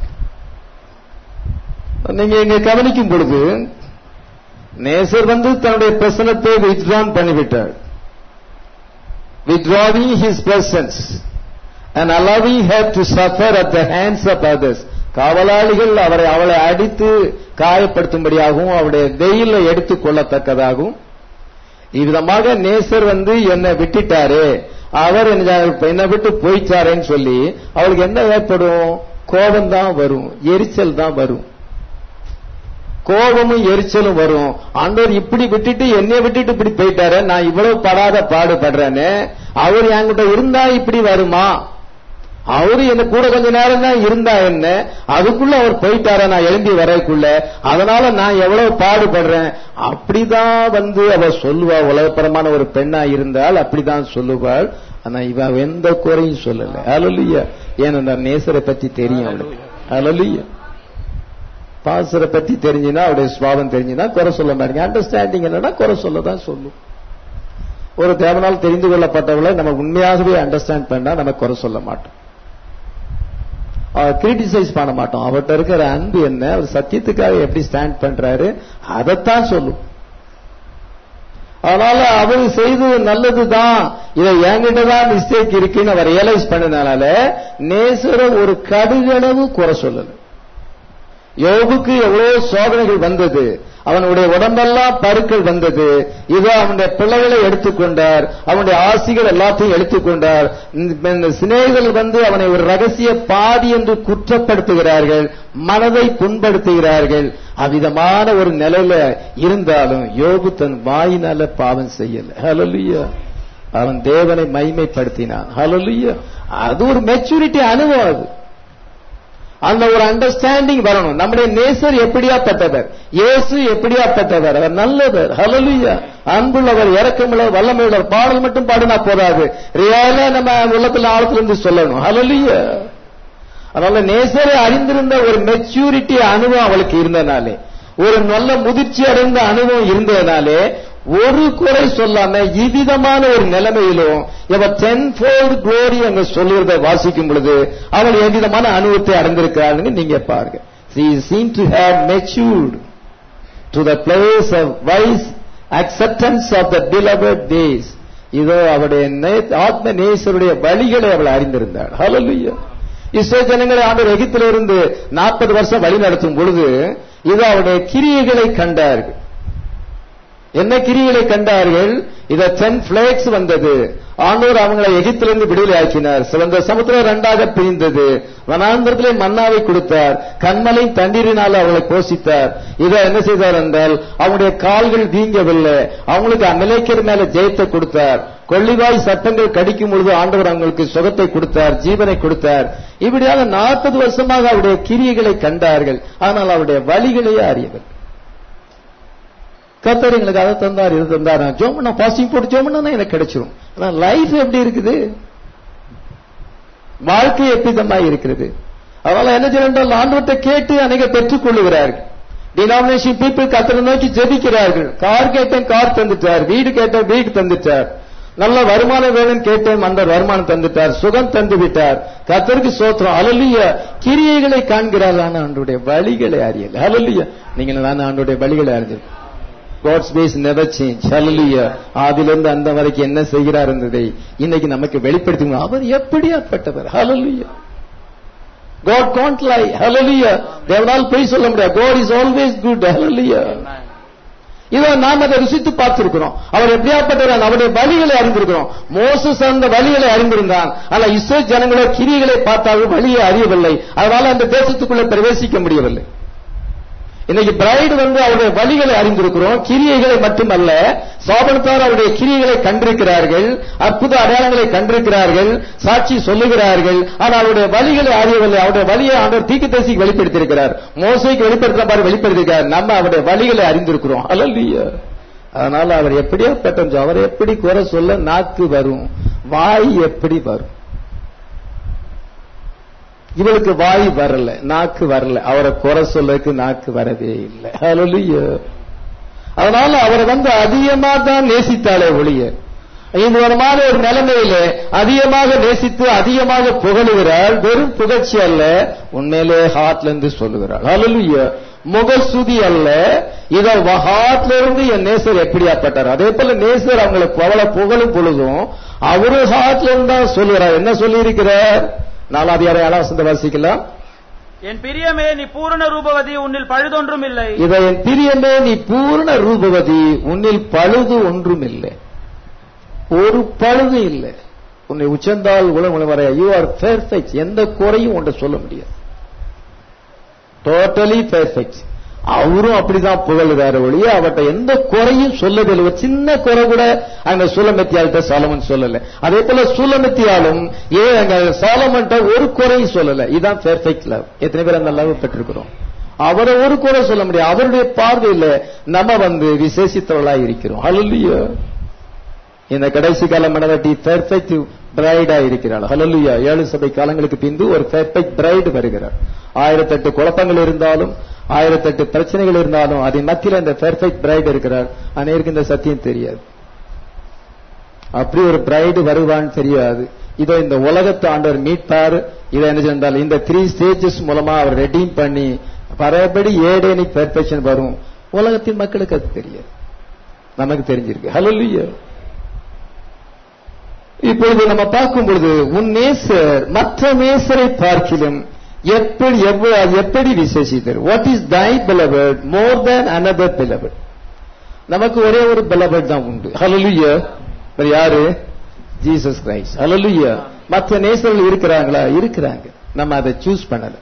வாசிக்கும் நீங்க இங்க கவனிக்கும் பொழுது நேசர் வந்து தன்னுடைய பிரசனத்தை வித்ட்ரான் பண்ணிவிட்டார் withdrawing his presence and allowing her to suffer at the hands of others காவலாளிகள் அவரை அவளை அடித்து காயப்படுத்தும்படியாகவும் அவருடைய வெயில எடுத்துக் கொள்ளத்தக்கதாகவும் இவ்விதமாக நேசர் வந்து என்னை விட்டுட்டாரு அவர் என்ன- என்னை விட்டு போயிட்டாரேன்னு சொல்லி அவளுக்கு என்ன ஏற்படும் கோபம் தான் வரும் எரிச்சல் தான் வரும் கோபமும் எரிச்சலும் வரும் ஆண்டவர் இப்படி விட்டுட்டு என்னை விட்டுட்டு இப்படி போயிட்டாரு நான் இவ்வளவு படாத பாடுபடுறேன்னு அவர் என்கிட்ட இருந்தா இப்படி வருமா அவரு என்ன கூட கொஞ்ச நேரம் தான் இருந்தா என்ன அதுக்குள்ள அவர் போயிட்டாரா நான் எழும்பி வரக்குள்ள அதனால நான் எவ்வளவு பாடுபடுறேன் அப்படிதான் வந்து அவ சொல்லுவா உலகப்பரமான ஒரு பெண்ணா இருந்தால் அப்படிதான் சொல்லுவாள் ஆனா இவ எந்த குறையும் சொல்லல அலலுயா ஏன்னா நேசரை பத்தி தெரியும் அவளுக்கு அலலுயா பாசரை பத்தி தெரிஞ்சுனா அவருடைய சுவாபம் தெரிஞ்சுனா குறை சொல்ல மாட்டீங்க அண்டர்ஸ்டாண்டிங் என்னன்னா குறை சொல்ல தான் சொல்லும் ஒரு தேவனால் தெரிந்து கொள்ளப்பட்டவளை நம்ம உண்மையாகவே அண்டர்ஸ்டாண்ட் பண்ணா நம்ம குறை சொல்ல மாட்டோம் கிரிட்டிசைஸ் பண்ண மாட்டோம் அவர்கிட்ட இருக்கிற அன்பு என்ன அவர் சத்தியத்துக்காக எப்படி ஸ்டாண்ட் பண்றாரு அதைத்தான் சொல்லும் அதனால அவர் செய்தது நல்லதுதான் இதை என்கிட்ட தான் மிஸ்டேக் இருக்குன்னு அவர் ரியலைஸ் பண்ணனால நேசர ஒரு கடுகளவு குறை சொல்லல யோபுக்கு எவ்வளவு சோதனைகள் வந்தது அவனுடைய உடம்பெல்லாம் பருக்கள் வந்தது இதோ அவனுடைய பிள்ளைகளை எடுத்துக்கொண்டார் அவனுடைய ஆசிகள் எல்லாத்தையும் எடுத்துக்கொண்டார் இந்த இந்த சிநேகிதர்கள் வந்து அவனை ஒரு ரகசிய பாதி என்று குற்றப்படுத்துகிறார்கள் மனதை புண்படுத்துகிறார்கள் அவ்விதமான ஒரு நிலையில இருந்தாலும் யோபு தன் வாயினால பாவம் செய்யல ஹalleluya அவன் தேவனை மைமைப்படுத்தினான் ஹalleluya அது ஒரு மெச்சூரிட்டி அனுபவம் அது அந்த ஒரு அண்டர்ஸ்டாண்டிங் வரணும் நம்முடைய நேசர் எப்படியாப்பட்டவர் இயேசு எப்படியாப்பட்டவர் அவர் நல்லவர் ஹalleluya அன்புள்ளவர் இரக்கமுள்ளவர் வல்லமையுள்ளவர் பாடல் மட்டும் பாடினா போதாது ரியலா நம்ம உள்ளத்துல ஆழத்துல இருந்து சொல்லணும் ஹalleluya அதனால நேசரை அறிந்திருந்த ஒரு மெச்சூரிட்டி அனுபவம் அவளுக்கு இருந்தனாலே ஒரு நல்ல முதிர்ச்சி அடைந்த அனுபவம் இருந்ததுனாலே ஒரு குறை சொல்லாம இவ்விதமான ஒரு நிலைமையிலும் இவ டென் ஃபோல்ட் குளோரி அங்க சொல்லுறத வாசிக்கும் பொழுது அவள் எவ்விதமான அனுபவத்தை அடைந்திருக்கிறாள்னு நீங்க பாருங்க she seemed to have matured to the place of wise acceptance of the beloved days இதோ அவருடைய நே- ஆத்ம நேசருடைய வழிகளை அவள் அறிந்திருந்தாள் ஹalleluya இஸ்ரோ ஜனங்களை ஆண்டவர் எகிப்திலிருந்து நாற்பது வருஷம் வழி நடத்தும் பொழுது இது அவருடைய கிரியைகளை கண்டார்கள் என்ன கிரிகளை கண்டார்கள் இத டென் பிளேக்ஸ் வந்தது ஆண்டவர் அவங்களை எகிப்திலிருந்து விடுதலை ஆக்கினார் சிவந்த சமுத்திரம் ரெண்டாக பிரிந்தது வனாந்திரத்திலே மன்னாவை கொடுத்தார் கண்மலை தண்ணீரினால் அவளை போஷித்தார் இதை என்ன செய்தார் என்றால் அவங்களுடைய கால்கள் வீங்கவில்லை அவங்களுக்கு அமலேக்கர் மேல ஜெயத்தை கொடுத்தார் கொள்ளிவாய் சட்டங்கள் கடிக்கும் பொழுது ஆண்டவர் அவங்களுக்கு சுகத்தை கொடுத்தார் ஜீவனை கொடுத்தார் இப்படியாக நாற்பது வருஷமாக அவருடைய கிரியைகளை கண்டார்கள் ஆனால் அவருடைய வழிகளையே அறியவில்லை கத்தர் எங்களுக்கு அதை தந்தார் இது தந்தார் நான் ஜோம் நான் பாசிங் போட்டு ஜோம் பண்ணா எனக்கு கிடைச்சிரும் ஆனா லைஃப் எப்படி இருக்குது வாழ்க்கை எப்பிதமா இருக்கிறது அதனால என்ன செய்யணும் ஆண்டவத்தை கேட்டு அநேக பெற்றுக் கொள்ளுகிறார்கள் டினாமினேஷன் பீப்புள் கத்தரை நோக்கி ஜெபிக்கிறார்கள் கார் கேட்டேன் கார் தந்துட்டார் வீடு கேட்டேன் வீடு தந்துட்டார் நல்ல வருமானம் வேணும்னு கேட்டேன் அந்த வருமானம் தந்துட்டார் சுகம் தந்து விட்டார் கத்தருக்கு சோத்திரம் அலலிய கிரியைகளை காண்கிறார் ஆனா ஆண்டுடைய வழிகளை அறியல அலலிய நீங்க நான் ஆண்டுடைய வழிகளை அறிஞ்சிருக்கோம் God's ways never change hallelujah ஆதிலிருந்து அந்த வரைக்கும் என்ன செய்கிறார் என்பதை இன்னைக்கு நமக்கு வெளிப்படுத்தி அவர் எப்படியாப்பட்டவர் ஹalleluya God can't lie hallelujah தேவனால் பொய் சொல்ல முடியாது God is always good hallelujah இதோ நாம் அதை ருசித்து பார்த்திருக்கிறோம் அவர் எப்படியாப்பட்டவர் அவருடைய வழிகளை அறிந்திருக்கிறோம் மோசஸ் அந்த வழிகளை அறிந்திருந்தான் ஆனா இஸ்ரோ ஜனங்களோ கிரிகளை பார்த்தாலும் வழியை அறியவில்லை அதனால அந்த தேசத்துக்குள்ள பிரவேசிக்க முடியவில்லை இன்னைக்கு பிரைடு வந்து அவருடைய வழிகளை அறிந்திருக்கிறோம் கிரியைகளை மட்டுமல்ல சாபனத்தார் அவருடைய கிரியைகளை கண்டிருக்கிறார்கள் அற்புத அடையாளங்களை கண்டிருக்கிறார்கள் சாட்சி சொல்லுகிறார்கள் ஆனால் அவருடைய வழிகளை அறியவில்லை அவருடைய வழியை ஆண்டவர் தீக்கு தரிசிக்கு வெளிப்படுத்தியிருக்கிறார் மோசைக்கு வெளிப்படுத்துற மாதிரி வெளிப்படுத்திருக்கிறார் நம்ம அவருடைய வழிகளை அறிந்திருக்கிறோம் அல்ல அதனால அவர் எப்படியாப்பட்ட அவர் எப்படி குறை சொல்ல நாக்கு வரும் வாய் எப்படி வரும் இவளுக்கு வாய் வரல நாக்கு வரல அவரை குறை சொல்லக்கு நாக்கு வரவே இல்லை ஹalleluya அதனால அவரை வந்து அதிகமா தான் நேசித்தாளே ஒழிய இந்த ஒரு மாதிரி ஒரு நிலைமையில அதிகமாக நேசித்து அதிகமாக புகழுகிறாள் வெறும் புகழ்ச்சி அல்ல உண்மையிலே ஹார்ட்ல இருந்து சொல்லுகிறாள் ஹalleluya முகஸ்துதி அல்ல இத ஹார்ட்ல இருந்து என் நேசர் எப்படியாப்பட்டார் அதே போல நேசர் அவங்களை பவள புகழும் பொழுதும் அவரு ஹார்ட்ல இருந்து தான் சொல்லுகிறார் என்ன சொல்லி இருக்கிறார் நாலாவது அலாசந்த வாசிக்கலாம் என் பிரியமே நீ பூரண ரூபவதி உன்னில் பழுதொன்றும் இல்லை இதை என் பிரியமே நீ பூர்ண ரூபவதி உன்னில் பழுது ஒன்றும் இல்லை ஒரு பழுது இல்லை உன்னை உச்சந்தால் உலகம் வரைய யூ ஆர் பெர்ஃபெக்ட் எந்த குறையும் உன்னை சொல்ல முடியாது டோட்டலி பெர்ஃபெக்ட் அவரும் அப்படிதான் புகழுகிறாரு ஒழிய அவர்கிட்ட எந்த குறையும் சொல்லவில்லை ஒரு சின்ன குறை கூட அங்க சூலமெத்தியாள்கிட்ட சாலமன் சொல்லல அதே போல சூலமெத்தியாலும் ஏன் அங்க சாலமன்ட்ட ஒரு குறையும் சொல்லல இதான் பெர்ஃபெக்ட் லவ் எத்தனை பேர் அந்த லவ் பெற்றிருக்கிறோம் அவரை ஒரு குறை சொல்ல முடியாது அவருடைய பார்வையில நம்ம வந்து விசேஷித்தவர்களா இருக்கிறோம் ஹalleluya இந்த கடைசி கால மனவட்டி பெர்ஃபெக்ட் பிரைடா இருக்கிறாள் ஹalleluya ஏழு சபை காலங்களுக்கு பின்பு ஒரு பெர்ஃபெக்ட் பிரைடு வருகிறார் ஆயிரத்தெட்டு குழப்பங்கள் இருந்தாலும் ஆயிரத்தெட்டு பிரச்சனைகள் இருந்தாலும் அதன் மத்தியில் இந்த பெர்ஃபெக்ட் பிரைடு இருக்கிறார் அநேருக்கு இந்த சத்தியம் தெரியாது அப்படி ஒரு பிரைடு வருவான்னு தெரியாது இதோ இந்த உலகத்தை ஆண்டவர் மீட்பார் இதை என்ன செஞ்சால் இந்த த்ரீ ஸ்டேஜஸ் மூலமா அவர் ரெடீம் பண்ணி பரபடி ஏடேனிக் பெர்ஃபெக்ஷன் வரும் உலகத்தின் மக்களுக்கு அது தெரியாது நமக்கு தெரிஞ்சிருக்கு ஹalleluya இப்பொழுது நம்ம பார்க்கும் பொழுது உன் நேசர் மற்ற நேசரை பார்க்கிலும் எப்படி எவ்வளவு எப்படி விசேஷித்தர் what is thy beloved more than another beloved நமக்கு ஒரே ஒரு பிலவர்ட் தான் உண்டு ஹalleluya வேற யாரு ஜீசஸ் கிரைஸ்ட் ஹalleluya மற்ற நேசர்கள் இருக்கிறாங்களா இருக்கிறாங்க நம்ம அதை சூஸ் பண்ணல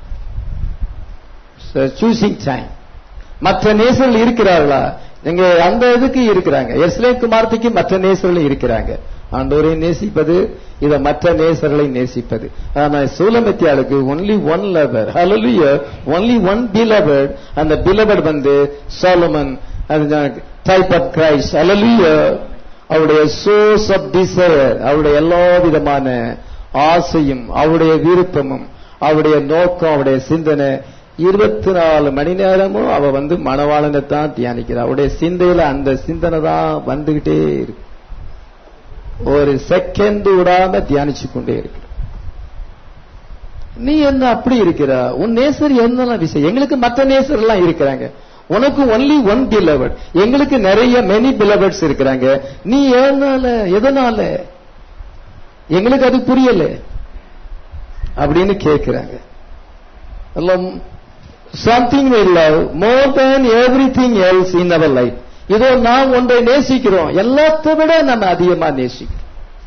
சூசிங் டைம் மற்ற நேசர்கள் இருக்கிறார்களா இங்க அந்த இதுக்கு இருக்கிறாங்க எஸ்லே குமார்த்திக்கு மற்ற நேசர்கள் இருக்கிறாங்க ஆண்டவரை நேசிப்பது இத மற்ற நேசர்களை நேசிப்பது ஆனா சூலமத்தியாளுக்கு only one lover hallelujah only one beloved அந்த beloved வந்து Solomon type of Christ hallelujah அவருடைய சோர்ஸ் ஆஃப் டிசைர் அவருடைய எல்லா விதமான ஆசையும் அவருடைய விருப்பமும் அவருடைய நோக்கம் அவருடைய சிந்தனை இருபத்தி நாலு மணி நேரமும் அவ வந்து மணவாளனை தான் தியானிக்கிறா அவருடைய சிந்தையில அந்த சிந்தனை தான் வந்துகிட்டே இருக்கு ஒரு செகண்ட் விடாம தியானிச்சு கொண்டே இருக்கு நீ என்ன அப்படி இருக்கிற உன் நேசர் என்னெல்லாம் விஷயம் எங்களுக்கு மற்ற நேசர் எல்லாம் இருக்கிறாங்க உனக்கு ஒன்லி ஒன் பிலவட் எங்களுக்கு நிறைய மெனி பிலவட்ஸ் இருக்கிறாங்க நீ எதனால எதனால எங்களுக்கு அது புரியல அப்படின்னு கேட்கிறாங்க something we love more than everything else in our life இதோ நாம் ஒன்றை நேசிக்கிறோம் எல்லாத்தை விட நம்ம அதிகமா நேசிக்கிறோம்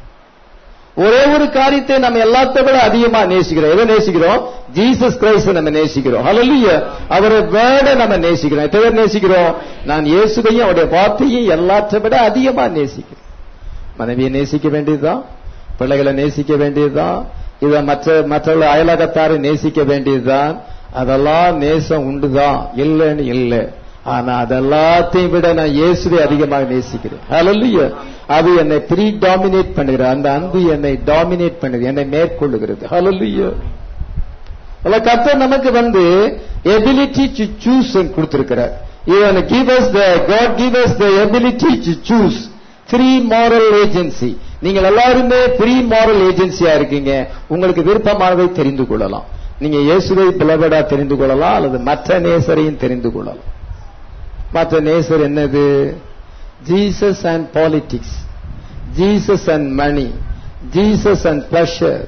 ஒரே ஒரு காரியத்தை நம்ம எல்லாத்தை விட அதிகமா நேசிக்கிறோம் எதை நேசிக்கிறோம் ஜீசஸ் கிரைஸ்ட் நம்ம நேசிக்கிறோம் ஹalleluya அவருடைய வேர்டை நம்ம நேசிக்கிறோம் எத்தனை பேர் நேசிக்கிறோம் நான் இயேசுவையும் அவருடைய வார்த்தையும் எல்லாத்தை விட அதிகமா நேசிக்கிறேன் மனைவியை நேசிக்க வேண்டியதுதான் பிள்ளைகளை நேசிக்க வேண்டியதுதான் இத மற்ற மற்ற அயலகத்தாரை நேசிக்க வேண்டியதுதான் அதெல்லாம் நேசம் உண்டுதான் இல்லைன்னு இல்லை ஆனா அதெல்லாத்தையும் விட நான் இயேசுவை அதிகமாக நேசிக்கிறேன் ஹalleluya அது என்னை ப்ரீ டாமினேட் பண்ணுகிறது அந்த அன்பு என்னை டாமினேட் பண்ணுது என்னை மேற்கொள்ளுகிறது ஹalleluya அல்ல கர்த்தர் நமக்கு வந்து எபிலிட்டி டு சூஸ் கொடுத்திருக்கிறார் இவன் give us the god give us the ability to choose free moral agency நீங்கள் எல்லாருமே ஃப்ரீ மாரல் ஏஜென்சியா இருக்கீங்க உங்களுக்கு விருப்பமானதை தெரிந்து கொள்ளலாம் நீங்க இயேசுவை பிளவடா தெரிந்து கொள்ளலாம் அல்லது மற்ற நேசரையும் தெரிந்து கொள்ளலாம் மற்ற நேசர் என்னது Jesus and politics Jesus and money Jesus and pleasure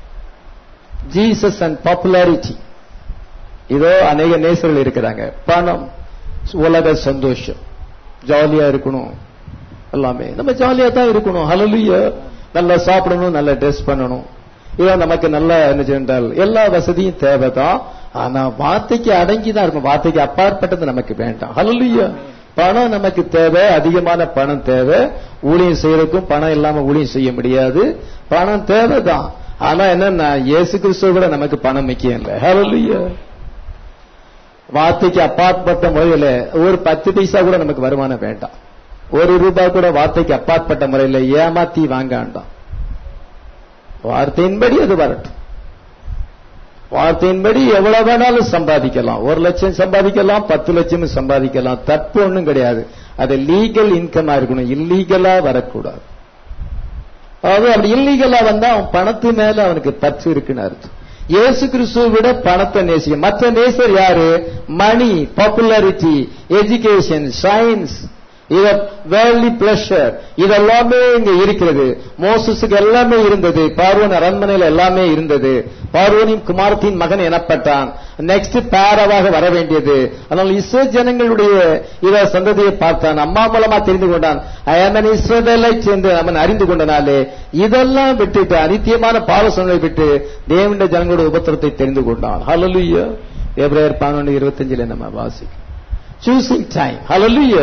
Jesus and popularity இதோ அநேக நேசர்கள் இருக்கிறாங்க பணம் உலக சந்தோஷம் ஜாலியா இருக்கணும் எல்லாமே நம்ம ஜாலியா தான் இருக்கணும் ஹலலுய நல்லா சாப்பிடணும் நல்லா ட்ரெஸ் பண்ணணும் இதான் நமக்கு நல்லா என்ன சென்றால் எல்லா வசதியும் தேவைதான் ஆனா வார்த்தைக்கு அடங்கி தான் இருக்கும் வார்த்தைக்கு அப்பாற்பட்டது நமக்கு வேண்டாம் ஹலலுய பணம் நமக்கு தேவை அதிகமான பணம் தேவை ஊழியம் செய்யறதுக்கும் பணம் இல்லாம ஊழியம் செய்ய முடியாது பணம் தேவைதான் ஆனா என்னன்னா இயேசு கிறிஸ்துவ கூட நமக்கு பணம் முக்கியம் இல்லை ஹலலுய வார்த்தைக்கு அப்பாற்பட்ட முறையில ஒரு பத்து பைசா கூட நமக்கு வருமானம் வேண்டாம் ஒரு ரூபாய் கூட வார்த்தைக்கு அப்பாற்பட்ட முறையில் ஏமாத்தி வாங்க வேண்டாம் வார்த்தையின்படி அது வரட்டும் வார்த்தையின்படி எவ்வளவு வேணாலும் சம்பாதிக்கலாம் ஒரு லட்சம் சம்பாதிக்கலாம் பத்து லட்சம் சம்பாதிக்கலாம் தப்பு ஒண்ணும் கிடையாது அது லீகல் இன்கமா இருக்கணும் இல்லீகலா வரக்கூடாது அதாவது அப்படி இல்லீகலா வந்தா அவன் பணத்து மேல அவனுக்கு பற்று இருக்குன்னு அர்த்தம் இயேசு கிறிஸ்துவை விட பணத்தை நேசிக்க மற்ற நேசர் யாரு மணி பாப்புலாரிட்டி எஜுகேஷன் சயின்ஸ் இத வேர்லி பிளஷர் இதெல்லாமே இங்க இருக்கிறது மோசஸுக்கு எல்லாமே இருந்தது பார்வன் அரண்மனையில் எல்லாமே இருந்தது பார்வனின் குமாரத்தின் மகன் எனப்பட்டான் நெக்ஸ்ட் பேரவாக வர வேண்டியது அதனால் இஸ்ரோ ஜனங்களுடைய இத சந்ததியை பார்த்தான் அம்மா மூலமா தெரிந்து கொண்டான் ஐஎம்என் இஸ்ரோலைட் என்று அவன் அறிந்து கொண்டனாலே இதெல்லாம் விட்டுட்டு அனித்தியமான பாவ சூழ்நிலை விட்டு தேவண்ட ஜனங்களுடைய உபத்திரத்தை தெரிந்து கொண்டான் ஹலலுய எப்ரேயர் பதினொன்று இருபத்தஞ்சில நம்ம வாசிக்கும் சூசிங் டைம் ஹலலுய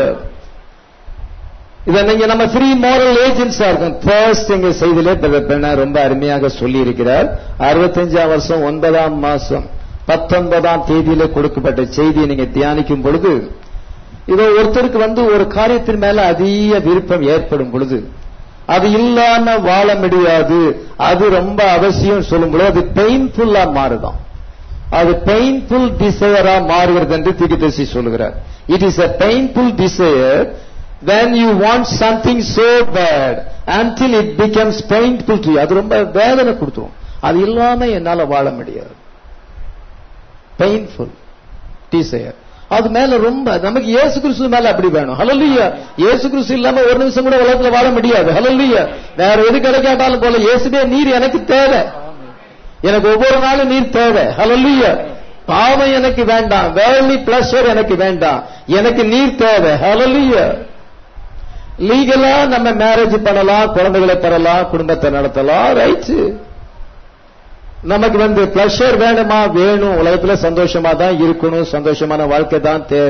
இதை நீங்க நம்ம ஃப்ரீ மாரல் ஏஜென்ட்ஸா இருக்கும் ஃபர்ஸ்ட் எங்க செய்தியிலே பெண்ணா ரொம்ப அருமையாக சொல்லி இருக்கிறார் அறுபத்தஞ்சாம் வருஷம் ஒன்பதாம் மாசம் பத்தொன்பதாம் தேதியில கொடுக்கப்பட்ட செய்தியை நீங்க தியானிக்கும் பொழுது இதோ ஒருத்தருக்கு வந்து ஒரு காரியத்தின் மேல அதிக விருப்பம் ஏற்படும் பொழுது அது இல்லாம வாழ முடியாது அது ரொம்ப அவசியம் சொல்லும் பொழுது அது பெயின்ஃபுல்லா மாறுதான் அது பெயின்ஃபுல் டிசையரா மாறுகிறது என்று திகிதசி சொல்லுகிறார் it is a painful desire when you want something so bad until it becomes painful to you அது ரொம்ப வேதனை கொடுத்துரும் அது இல்லாம என்னால வாழ முடியாது பெயின்ஃபுல் டிசையர் அது மேல ரொம்ப நமக்கு இயேசு கிறிஸ்து மேல அப்படி வேணும் ஹலல்லுயா இயேசு கிறிஸ்து இல்லாம ஒரு நிமிஷம் கூட உலகத்துல வாழ முடியாது ஹலல்லுயா வேற எது கிடைக்காட்டாலும் போல இயேசுவே நீர் எனக்கு தேவை எனக்கு ஒவ்வொரு நாளும் நீர் தேவை ஹலல்லுயா பாவம் எனக்கு வேண்டாம் வேலி பிளஷர் எனக்கு வேண்டாம் எனக்கு நீர் தேவை ஹலல்லுயா லீகலா நம்ம மேரேஜ் பண்ணலாம் குழந்தைகளை பெறலாம் குடும்பத்தை நடத்தலாம் ரைட் நமக்கு வந்து பிளஷர் வேணுமா வேணும் உலகத்துல சந்தோஷமா தான் இருக்கணும் சந்தோஷமான வாழ்க்கை தான் தேவை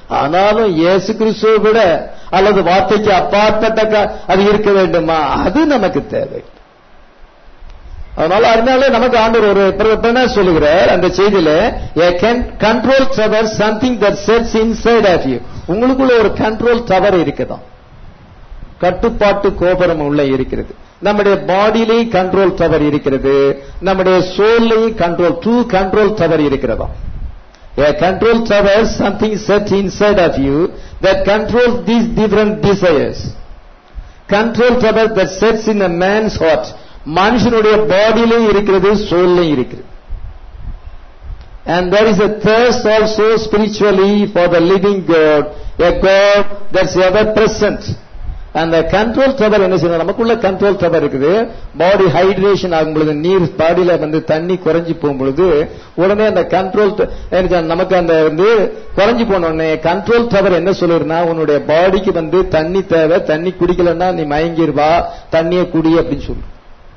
ஆனாலும் இயேசு கிறிஸ்துவை விட அல்லது வார்த்தைக்கு அப்பாற்பட்ட க- அது இருக்க வேண்டுமா அது நமக்கு தேவை அதனால அதனால நமக்கு ஆண்டவர் ஒரு பிற- என்ன சொல்லுகிறார் அந்த செய்தியில control tower something that sets inside of you உங்களுக்குள்ள ஒரு கண்ட்ரோல் டவர் இருக்குதாம் கட்டுப்பாட்டு கோபுரம் உள்ள இருக்கிறது நம்முடைய பாடியிலையும் கண்ட்ரோல் டவர் இருக்கிறது நம்முடைய சோல்லையும் கண்ட்ரோல் டூ கண்ட்ரோல் டவர் இருக்கிறதா A control tower something set inside of you that controls these different desires. Control tower that sets in a man's heart. மனுஷனுடைய பாடியிலையும் இருக்கிறது சோல்லையும் இருக்கிறது And there is a thirst also spiritually for the living God, a God that's ever present. அந்த control tower என்ன செய்யணும் நமக்குள்ள control tower இருக்குது பாடி hydration ஆகும் பொழுது நீர் பாடியில வந்து தண்ணி குறைஞ்சு போகும் பொழுது உடனே அந்த கண்ட்ரோல் நமக்கு அந்த வந்து குறைஞ்சு போன உடனே கண்ட்ரோல் டவர் என்ன சொல்லுதுன்னா உன்னுடைய பாடிக்கு வந்து தண்ணி தேவை தண்ணி குடிக்கலன்னா நீ மயங்கிருவா தண்ணியை குடி அப்படின்னு சொல்லு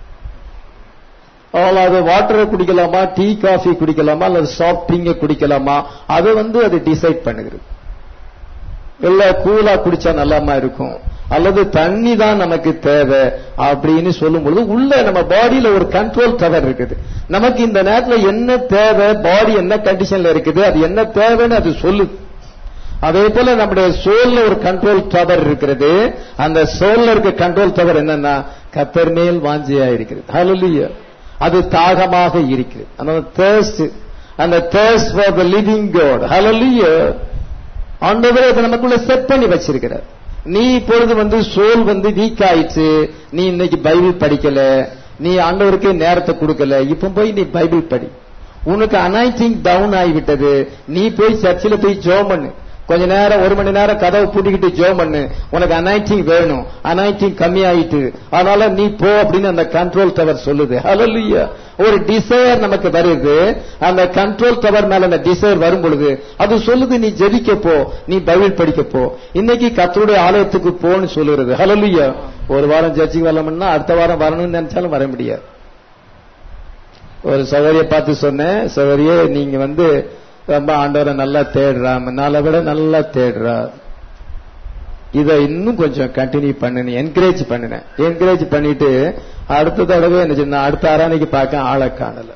அவள் அது வாட்டரை குடிக்கலாமா டீ காஃபி குடிக்கலாமா அல்லது சாஃப்ட் ட்ரிங்கை குடிக்கலாமா அது வந்து அது டிசைட் பண்ணுகிறது இல்ல கூலா குடிச்சா நல்லாமா இருக்கும் அல்லது தண்ணி தான் நமக்கு தேவை அப்படின்னு சொல்லும் பொழுது உள்ள நம்ம பாடியில ஒரு கண்ட்ரோல் டவர் இருக்குது நமக்கு இந்த நேரத்துல என்ன தேவை பாடி என்ன கண்டிஷன்ல இருக்குது அது என்ன தேவைன்னு அது சொல்லுது அதே போல நம்முடைய சோல்ல ஒரு கண்ட்ரோல் டவர் இருக்கிறது அந்த சோல்ல இருக்க கண்ட்ரோல் டவர் என்னன்னா கத்தர் மேல் வாஞ்சியா இருக்கிறது ஹalleluya அது தாகமாக இருக்கிறது அந்த thirst அந்த thirst for the living god hallelujah ஆண்டவரே இதை நமக்குள்ள செட் பண்ணி வச்சிருக்கிறார் நீ இப்பொழுது வந்து சோல் வந்து வீக் ஆயிடுச்சு நீ இன்னைக்கு பைபிள் படிக்கல நீ ஆண்டவருக்கே நேரத்தை கொடுக்கல இப்ப போய் நீ பைபிள் படி உனக்கு அனாய்டிங் டவுன் ஆகிவிட்டது நீ போய் சர்ச்சில் போய் ஜோம் பண்ணு கொஞ்ச நேரம் ஒரு மணி நேரம் கதவை பூட்டிக்கிட்டு ஜோம் பண்ணு உனக்கு அனாய்டிங் வேணும் அனாய்டிங் கம்மி ஆயிட்டு அதனால நீ போ அப்படின்னு அந்த கண்ட்ரோல் டவர் சொல்லுது ஹalleluya ஒரு டிசைர் நமக்கு வருது அந்த கண்ட்ரோல் டவர் மேல அந்த டிசைர் வரும் பொழுது அது சொல்லுது நீ ஜெபிக்க போ நீ பைபிள் படிக்க போ இன்னைக்கு கத்தருடைய ஆலயத்துக்கு போன்னு சொல்லுறது ஹalleluya ஒரு வாரம் சர்ச்சுக்கு வரலாம்னா அடுத்த வாரம் வரணும்னு நினைச்சாலும் வர முடியாது ஒரு சகோதரிய பார்த்து சொன்னேன் சகோதரியே நீங்க வந்து ரொம்ப ஆண்டவரை நல்லா தேடுறா முன்னால விட நல்லா தேடுறா இதை இன்னும் கொஞ்சம் கண்டினியூ பண்ணு என்கரேஜ் பண்ணினேன் என்கரேஜ் பண்ணிட்டு அடுத்த தடவை என்ன சொன்ன அடுத்த ஆராணிக்கு பார்க்க ஆளை காணல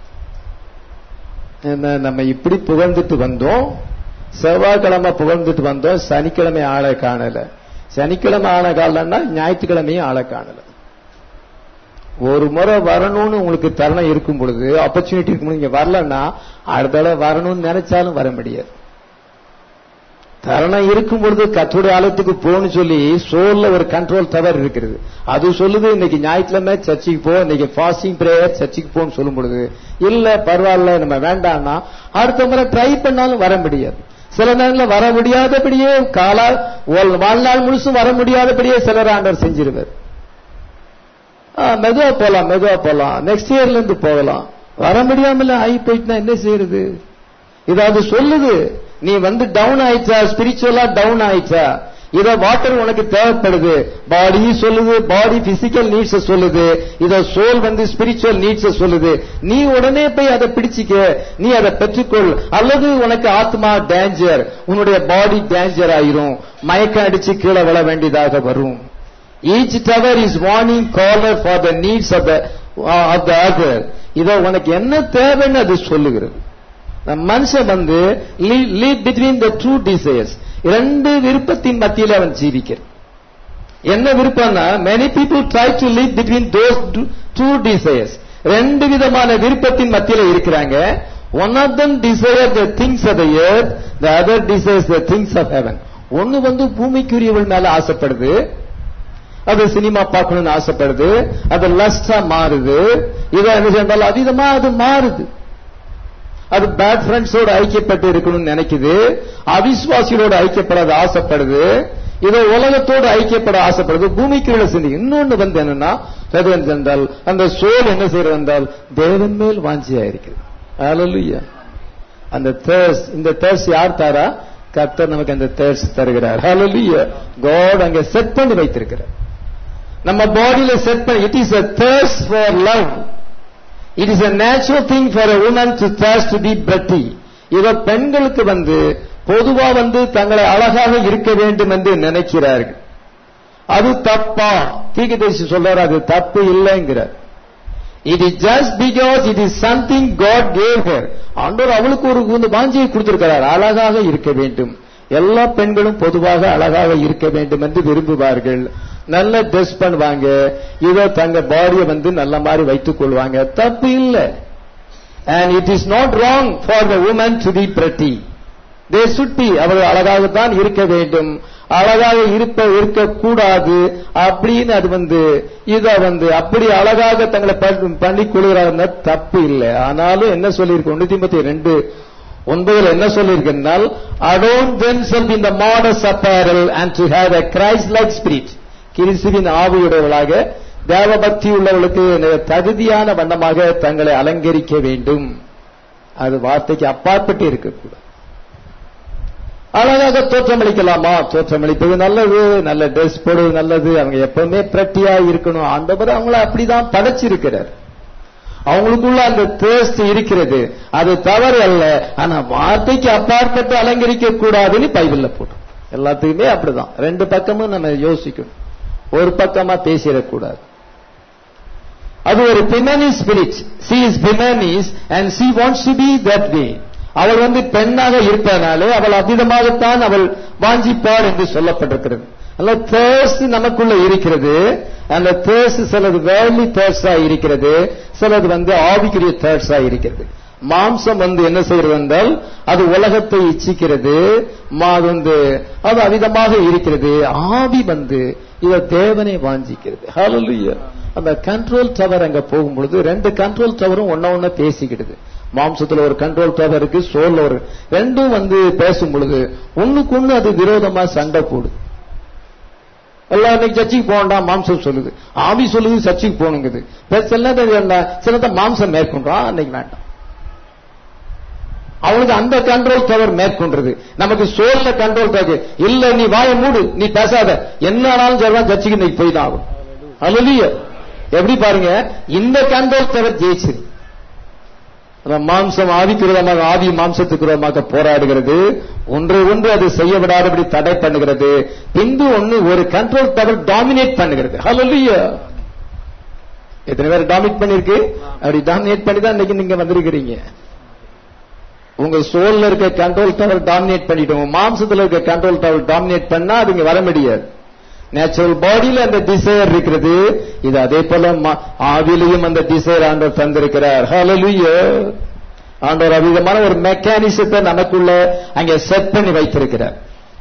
என்ன நம்ம இப்படி புகழ்ந்துட்டு வந்தோம் செவ்வாய்க்கிழமை புகழ்ந்துட்டு வந்தோம் சனிக்கிழமை ஆளை காணல சனிக்கிழமை ஆளை காணலன்னா ஞாயிற்றுக்கிழமையும் ஆளை காணல ஒரு முறை வரணும்னு உங்களுக்கு தருணம் இருக்கும் பொழுது ஆப்பர்ச்சுனிட்டி இருக்கும் பொழுது இங்க வரலன்னா அடுத்த தடவை வரணும்னு நினைச்சாலும் வர முடியாது தருணம் இருக்கும் பொழுது கத்தோடைய ஆலயத்துக்கு போன்னு சொல்லி சோல்ல ஒரு கண்ட்ரோல் டவர் இருக்கிறது அது சொல்லுது இன்னைக்கு ஞாயிற்றுக்கிழமை சர்ச்சுக்கு போ இன்னைக்கு ஃபாஸ்டிங் பிரேயர் சர்ச்சுக்கு போன்னு சொல்லும் பொழுது இல்ல பரவாயில்ல நம்ம வேண்டாம்னா அடுத்த முறை ட்ரை பண்ணாலும் வர முடியாது சில நேரங்களில் வர முடியாதபடியே காலா ஒரு வாழ்நாள் முழுசும் வர முடியாதபடியே சிலர் ஆண்டவர் செஞ்சிருவார் ஆ, மெதுவா போலாம் மெதுவா போலாம் நெக்ஸ்ட் இயர்ல இருந்து போகலாம் வர முடியாமல ஆகி போயிட்டுனா என்ன செய்யறது இதாவது சொல்லுது நீ வந்து டவுன் ஆயிடுச்சா ஸ்பிரிச்சுவலா டவுன் ஆயிடுச்சா இத வாட்டர் உனக்கு தேவைப்படுது பாடி சொல்லுது பாடி பிசிக்கல் நீட்ஸ் சொல்லுது இத சோல் வந்து ஸ்பிரிச்சுவல் நீட்ஸ் சொல்லுது நீ உடனே போய் அதை பிடிச்சிக்க நீ அதை பெற்றுக்கொள் அல்லது உனக்கு ஆத்மா டேஞ்சர் உன்னுடைய பாடி டேஞ்சர் ஆயிரும் மயக்கம் அடிச்சு கீழே விழ வேண்டியதாக வரும் each tower is warning caller for the needs of the of the other இத உனக்கு என்ன தேவைன்னு அது சொல்லுகிறது நம் மனுஷன் வந்து live between the two desires இரண்டு விருப்பத்தின் மத்தியில் அவன் ஜீவிக்கிறான் என்ன விருப்பம்னா many people try to live between those two- two desires ரெண்டு விதமான விருப்பத்தின் மத்தியில இருக்கிறாங்க one of them desire the things of the earth the other desires the things of heaven ஒன்னு வந்து பூமிக்குரியவள் மேல ஆசைப்படுது அது சினிமா பார்க்கணும்னு ஆசைப்படுது அது லஸ்டா மாறுது இதை என்ன செஞ்சாலும் அதீதமா அது மாறுது அது பேட் ஃப்ரெண்ட்ஸோட ஐக்கியப்பட்டு இருக்கணும்னு நினைக்குது அவிஸ்வாசிகளோட ஐக்கியப்படாத ஆசைப்படுது இதோ உலகத்தோடு ஐக்கியப்பட ஆசைப்படுது பூமிக்கு உள்ள சிந்தி இன்னொன்னு வந்து என்னன்னா அது என்றால் அந்த சோல் என்ன செய்யறது என்றால் தேவன் மேல் வாஞ்சியா இருக்குது Hallelujah. அந்த தேர்ஸ் இந்த தேர்ஸ் யார் தாரா கர்த்தர் நமக்கு அந்த தேர்ஸ் தருகிறார் Hallelujah. God அங்க செட் பண்ணி வைத்திருக்கிறார் நம்ம பாடியில செட் பண்ணி it is a thirst for love it is a natural thing for a woman to thirst to be pretty இத பெண்களுக்கு வந்து பொதுவா வந்து தங்களை அழகாக இருக்க வேண்டும் என்று நினைக்கிறார்கள் அது தப்பா தீர்க்கதரிசி சொல்றாரு அது தப்பு இல்லைங்கிறார் it is just because it is something God gave her ஆண்டவர் அவளுக்கு ஒரு இந்த வாஞ்சியை கொடுத்திருக்கிறார் அழகாக இருக்க வேண்டும் எல்லா பெண்களும் பொதுவாக அழகாக இருக்க வேண்டும் என்று விரும்புவார்கள் நல்ல ட்ரெஸ் பண்ணுவாங்க இதோ தங்க பாடியை வந்து நல்ல மாதிரி வைத்துக் கொள்வாங்க தப்பு இல்லை and it is not wrong for the woman to be pretty they சுட்டி அவர்கள் அழகாகத்தான் இருக்க வேண்டும் அழகாக இருப்ப இருக்கக்கூடாது அப்படின்னு அது வந்து இத வந்து அப்படி அழகாக தங்களை ப- பண்ணிக் கொள்கிறாங்க தப்பு இல்லை ஆனாலும் என்ன சொல்லியிருக்கு ஒண்ணூத்தி ஐம்பத்தி ரெண்டு ஒன்பதுல என்ன சொல்லியிருக்கிறால் adorn themselves in the modest apparel and to have a Christ like spirit கிறிஸ்துவின் ஆவியுடையவளாக தேவபக்தி உள்ளவர்களுக்கு தகுதியான வண்ணமாக தங்களை அலங்கரிக்க வேண்டும் அது வார்த்தைக்கு அப்பாற்பட்டு இருக்கக்கூடாது அழகாக தோற்றமளிக்கலாமா தோற்றமளிப்பது நல்லது நல்ல ட்ரெஸ் போடுவது நல்லது அவங்க எப்பவுமே பிரட்டியா இருக்கணும் ஆண்டவர் அவங்கள அப்படிதான் படைச்சிருக்கிறார் அவங்களுக்குள்ள அந்த தேர்ஸ்ட் இருக்கிறது அது தவறு அல்ல ஆனா வார்த்தைக்கு அப்பாற்பட்டு அலங்கரிக்க கூடாதுன்னு பைபிள்ல போட்டோம் எல்லாத்துக்குமே அப்படிதான் ரெண்டு பக்கமும் நம்ம யோசிக்கணும் ஒரு பக்கமா பேசிடக்கூடாது அது ஒரு feminine spirit she is feminine and she wants to be that way அவள் வந்து பெண்ணாக இருப்பதனாலே அவள் அவ்விதமாகத்தான் அவள் வாஞ்சிப்பாள் என்று சொல்லப்பட்டிருக்கிறது அல்ல தேர்ஸ்ட் நமக்குள்ள இருக்கிறது அந்த தேர்ஸ்ட் சிலது வேலி தேர்ஸா இருக்கிறது சிலது வந்து ஆவிக்குரிய தேர்ஸா இருக்கிறது மாம்சம் வந்து என்ன செய்கிறது என்றால் அது உலகத்தை இச்சிக்கிறது மா- அது வந்து அது அவிதமாக இருக்கிறது ஆவி வந்து இத தேவனை வாஞ்சிக்கிறது ஹalleluya அந்த கண்ட்ரோல் டவர் அங்க போகும் பொழுது ரெண்டு கண்ட்ரோல் டவரும் ஒன்ன ஒண்ண பேசிக்கிடுது மாம்சத்துல ஒரு கண்ட்ரோல் டவர் இருக்கு சோல்ல ஒரு ரெண்டும் வந்து பேசும் பொழுது ஒண்ணுக்கு ஒண்ணு அது விரோதமா சண்டை போடுது எல்லாம் இன்னைக்கு சர்ச்சைக்கு போகண்டாம் மாம்சம் சொல்லுது ஆவி சொல்லுது சர்ச்சைக்கு போகணுங்குது சிலது என்ன சிலத மாம்சம் மேற்கொண்டோம் அன்னைக்கு வேண்டாம் அவனுக்கு அந்த கண்ட்ரோல் டவர் மேற்கொண்டது நமக்கு சோல்ல கண்ட்ரோல் டவர் இல்ல நீ வாயை மூடு நீ பேசாத என்ன ஆனாலும் சொல்லலாம் சர்ச்சைக்கு இன்னைக்கு போய் தான் ஆகும் அல்லையா எப்படி பாருங்க இந்த கண்ட்ரோல் டவர் ஜெயிச்சு அந்த மாம்சம் ஆவிக்கு விரோதமாக ஆவி மாம்சத்துக்கு விரோதமாக போராடுகிறது ஒன்று ஒன்று அது செய்ய விடாதபடி தடை பண்ணுகிறது பின்பு ஒண்ணு ஒரு கண்ட்ரோல் டவர் டாமினேட் பண்ணுகிறது ஹalleluya எத்தனை பேர் டாமினேட் பண்ணிருக்கு அப்படி டாமினேட் பண்ணி தான் இன்னைக்கு நீங்க வந்திருக்கிறீங்க உங்க சோல்ல இருக்க கண்ட்ரோல் டவர் டாமினேட் பண்ணிட்டு உங்க மாம்சத்துல இருக்க கண்ட்ரோல் டவர் டாமினேட் பண்ணா அது இங்க வர முடியாது நேச்சுரல் பாடியில அந்த டிசைர் இருக்கிறது இது அதே போல ம- ஆவிலையும் அந்த டிசைர் ஆண்டவர் தந்திருக்கிறார் ஹalleluya ஆண்டவர் அவிதமான ஒரு மெக்கானிசத்தை நமக்குள்ள அங்கே செட் பண்ணி வைத்திருக்கிறார்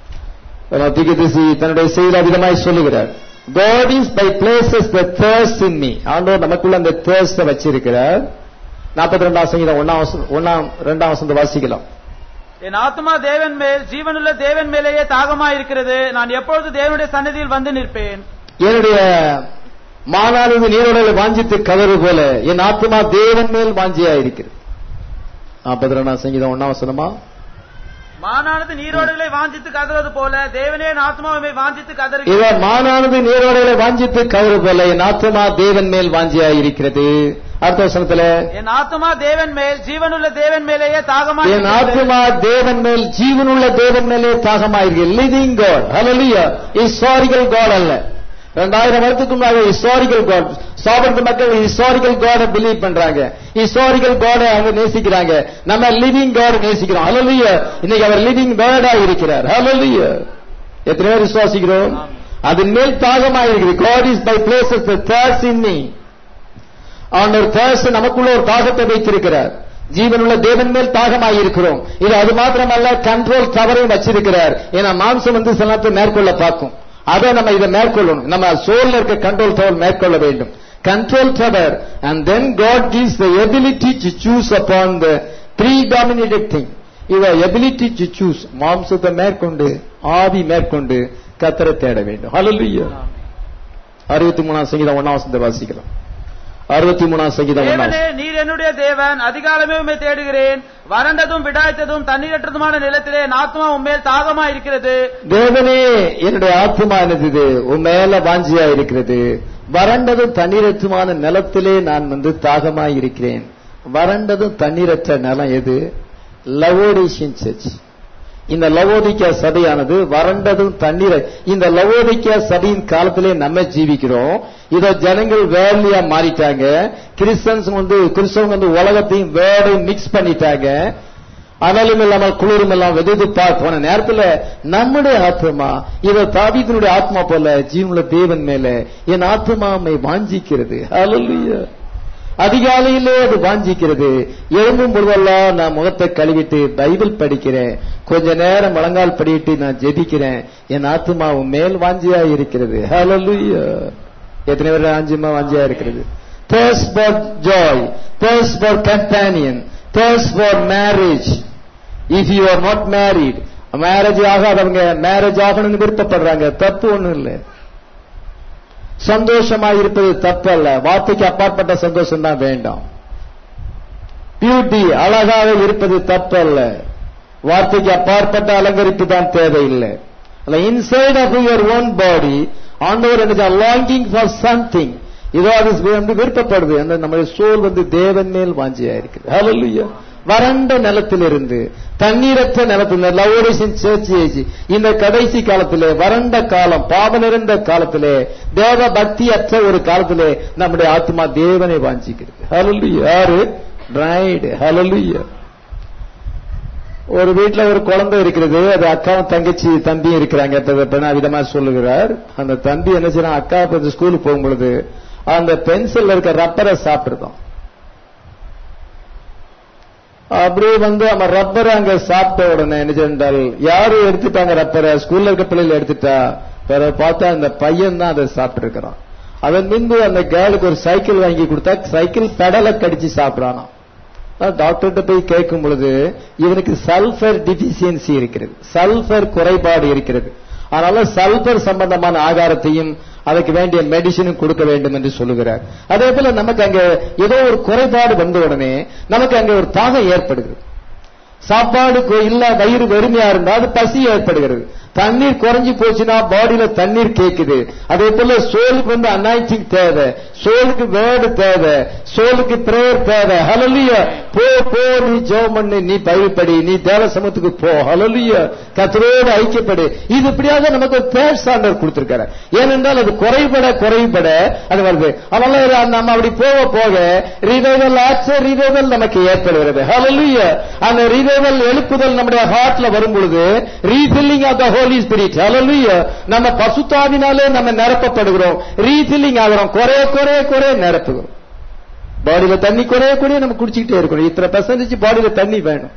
திகதிசி தன்னுடைய செய்தி அவிதமாய் சொல்லுகிறார் God is by places the thirst in me ஆண்டவர் நமக்குள்ள அந்த thirst வச்சிருக்கிறார் நாற்பத்தி ரெண்டாம் சங்கீதம் ஒன்னாம் வசனம் ஒன்னாம் ரெண்டாம் வசந்த வாசிக்கலாம் என் ஆத்மா தேவன் மேல் ஜீவனுள்ள தேவன் மேலேயே தாகமா இருக்கிறது நான் எப்பொழுது தேவனுடைய சன்னதியில் வந்து நிற்பேன் என்னுடைய மானானது நீரோடலை வாஞ்சித்து கதறு போல என் ஆத்மா தேவன் மேல் வாஞ்சியா இருக்கிறது நாற்பத்தி ரெண்டாம் சங்கீதம் ஒன்னாம் வசனமா மானானது நீரோடுகளை வாஞ்சித்து கதறது போல தேவனே என் ஆத்மாவை வாஞ்சித்து இவ கதறுகிறேன் மானானது நீரோடலை வாஞ்சித்து கதறு போல என் ஆத்மா தேவன் மேல் வாஞ்சியா இருக்கிறது அடுத்த வசனத்துல என் ஆத்மா தேவன் மேல் ஜீவனுள்ள தேவன் மேலேயே தாகமா என் இருக்கிறது. ஆத்மா தேவன் மேல் ஜீவனுள்ள தேவன் மேலே தாகமாயிருக்கு living God hallelujah historical God அல்ல ரெண்டாயிரம் வருஷத்துக்கு முன்னாடி ஹிஸ்டாரிக்கல் காட் சாபத்து மக்கள் ஹிஸ்டாரிக்கல் காட பிலீவ் பண்றாங்க ஹிஸ்டாரிக்கல் காட அவங்க நேசிக்கிறாங்க நம்ம லிவிங் காட் நேசிக்கிறோம் ஹalleluya இன்னைக்கு அவர் லிவிங் காடா இருக்கிறார் ஹalleluya எத்தனை பேர் விசுவாசிக்கிறோம் அதன் மேல் தாகமாயிருக்கிறது God is by places the thirst in me ஆண்டவர் தேர்ஸ் நமக்குள்ள ஒரு தாகத்தை வைத்திருக்கிறார் ஜீவனுள்ள தேவன் மேல் தாகமாய் இருக்கிறோம் இது அது மாத்திரமல்ல கண்ட்ரோல் டவரையும் வச்சிருக்கிறார் ஏன்னா மாம்சம் வந்து சில நேரத்தில் மேற்கொள்ள பார்க்கும் அதை நம்ம இதை மேற்கொள்ளணும் நம்ம சோல்ல இருக்க கண்ட்ரோல் டவர் மேற்கொள்ள வேண்டும் control tower and then God gives the ability to choose upon the predominated thing இவ எபிலிட்டி டு சூஸ் மாம்சத்தை மேற்கொண்டு ஆவி மேற்கொண்டு கத்தரை தேட வேண்டும் ஹalleluya அறுபத்தி மூணாம் சங்கீதம் ஒன்னாம் வசனத்தை வாசிக்கலாம் அறுபத்தி மூணாம் சங்கீதம் ஒன்னாம் தேவனே நீர் என்னுடைய தேவன் அதிகாலமே உம்மை தேடுகிறேன் வறண்டதும் விடாய்த்ததும் தண்ணீரற்றதுமான நிலத்திலே என் ஆத்மா உம்மேல் தாகமா இருக்கிறது தேவனே என்னுடைய ஆத்மா என்னது உன் மேல வாஞ்சியா இருக்கிறது வறண்டதும் தண்ணீரற்றுமான நிலத்திலே நான் வந்து தாகமாய் இருக்கிறேன் வறண்டதும் தண்ணீரற்ற நிலம் எது லவோடேஷியன் சர்ச் இந்த லவோதிக்கா சபையானது வறண்டதும் தண்ணீரை இந்த லவோதிக்கா சபையின் காலத்திலே நம்ம ஜீவிக்கிறோம் இத ஜனங்கள் வேலையா மாறிட்டாங்க கிறிஸ்தன்ஸ் வந்து கிறிஸ்தவங்க வந்து உலகத்தையும் வேர்டையும் மிக்ஸ் பண்ணிட்டாங்க அனலும் இல்லாமல் குளிரும் எல்லாம் வெதுது போன நேரத்துல நம்முடைய ஆத்மா இத தாவீதனுடைய ஆத்மா போல ஜீவனுள்ள தேவன் மேல என் ஆத்மாவை வாஞ்சிக்கிறது ஹalleluya அதிகாலையிலே அது வாஞ்சிக்கிறது எழும்பும் பொழுதெல்லாம் நான் முகத்தை கழுவிட்டு பைபிள் படிக்கிறேன் கொஞ்ச நேரம் முழங்கால் படிட்டு நான் ஜெபிக்கிறேன் என் ஆத்மாவும் மேல் வாஞ்சியா இருக்கிறது ஹalleluya எத்தனை பேர் ஆஞ்சியமா வாஞ்சியா இருக்கிறது thirst for joy thirst for companion thirst for marriage if you are not married marriage ஆகாதவங்க மேரேஜ் ஆகணும்னு விருப்பப்படுறாங்க தப்பு ஒண்ணும் இல்லை சந்தோஷமா இருப்பது தப்பல்ல வார்த்தைக்கு அப்பாற்பட்ட சந்தோஷம் தான் வேண்டாம் பியூட்டி அழகாக இருப்பது தப்பல்ல வார்த்தைக்கு அப்பாற்பட்ட அலங்கரிப்பு தான் தேவையில்லை inside of your own body ஆண்டவர் எனக்கு லாங்கிங் ஃபார் சம்திங் இதோ அது வந்து விருப்பப்படுது அந்த நம்முடைய சோல் வந்து தேவன் மேல் வாஞ்சியா இருக்குது ஹalleluya வறண்ட நிலத்திலிருந்து தண்ணீரற்ற நிலத்தில் லவோரிசின் சேர்ச்சி ஏஜி இந்த கடைசி காலத்திலே வறண்ட காலம் பாவ நிறைந்த காலத்திலே தேவ பக்தி அற்ற ஒரு காலத்திலே நம்முடைய ஆத்மா தேவனை வாஞ்சிக்கிறது ஹalleluya யாரு பிரைடு ஹalleluya ஒரு வீட்டுல ஒரு குழந்தை இருக்கிறது அது அக்காவும் தங்கச்சி தம்பியும் இருக்கிறாங்க பெண்ணா விதமா சொல்லுகிறார் அந்த தம்பி என்ன செய்யறான் அக்கா இப்ப ஸ்கூலுக்கு போகும்பொழுது அந்த பென்சில்ல இருக்க ரப்பரை சாப்பிட்டுருக்கோம் அப்படியே வந்து அவன் ரப்பரை அங்க சாப்பிட்ட உடனே என்ன சென்றால் யாரு எடுத்துட்டாங்க ரப்பரை ஸ்கூல்ல இருக்க பிள்ளைகள் எடுத்துட்டா வேற பார்த்தா அந்த பையன் தான் அதை சாப்பிட்டு இருக்கிறான் அதன் பின்பு அந்த கேர்ளுக்கு ஒரு சைக்கிள் வாங்கி கொடுத்தா சைக்கிள் பெடலை கடிச்சு சாப்பிடறானா டாக்டர்கிட்ட போய் கேட்கும் பொழுது இவனுக்கு சல்பர் டிபிசியன்சி இருக்கிறது சல்பர் குறைபாடு இருக்கிறது அதனால சல்பர் சம்பந்தமான ஆகாரத்தையும் அதுக்கு வேண்டிய மெடிசனும் கொடுக்க வேண்டும் என்று சொல்லுகிறார் அதே போல நமக்கு அங்க ஏதோ ஒரு குறைபாடு வந்த உடனே நமக்கு அங்க ஒரு தாகம் ஏற்படுகிறது சாப்பாடு இல்ல வயிறு வெறுமையா இருந்தா அது பசி ஏற்படுகிறது தண்ணீர் குறைஞ்சு போச்சுன்னா பாடியில தண்ணீர் கேக்குது அதே போல சோலுக்கு வந்து அனாய்டிங் தேவை சோலுக்கு வேர்டு தேவை சோலுக்கு பிரேயர் தேவை ஹலலிய போ போ நீ ஜோம் பண்ணு நீ பயிர்படி நீ தேவ சமத்துக்கு போ ஹலலிய கத்தரோடு ஐக்கியப்படு இது இப்படியாக நமக்கு ஒரு தேர்ட் ஸ்டாண்டர்ட் கொடுத்திருக்காரு ஏனென்றால் அது குறைபட குறைபட அது வருது அதனால நம்ம அப்படி போக போக ரிவைவல் ஆச்சு ரிவைவல் நமக்கு ஏற்படுகிறது ஹலலிய அந்த ரிவைவல் எழுப்புதல் நம்முடைய ஹார்ட்ல வரும் பொழுது refilling of the holy spirit hallelujah நம்ம பசுத்தாவினாலே நம்ம நிரப்பப்படுகிறோம் ரீஃபில்லிங் ஆகிறோம் குறைய குறைய குறைய நிரப்புகிறோம் பாடியில தண்ணி குறைய குறைய நம்ம குடிச்சிக்கிட்டே இருக்கணும் இத்தனை பெர்சன்டேஜ் பாடியில தண்ணி வேணும்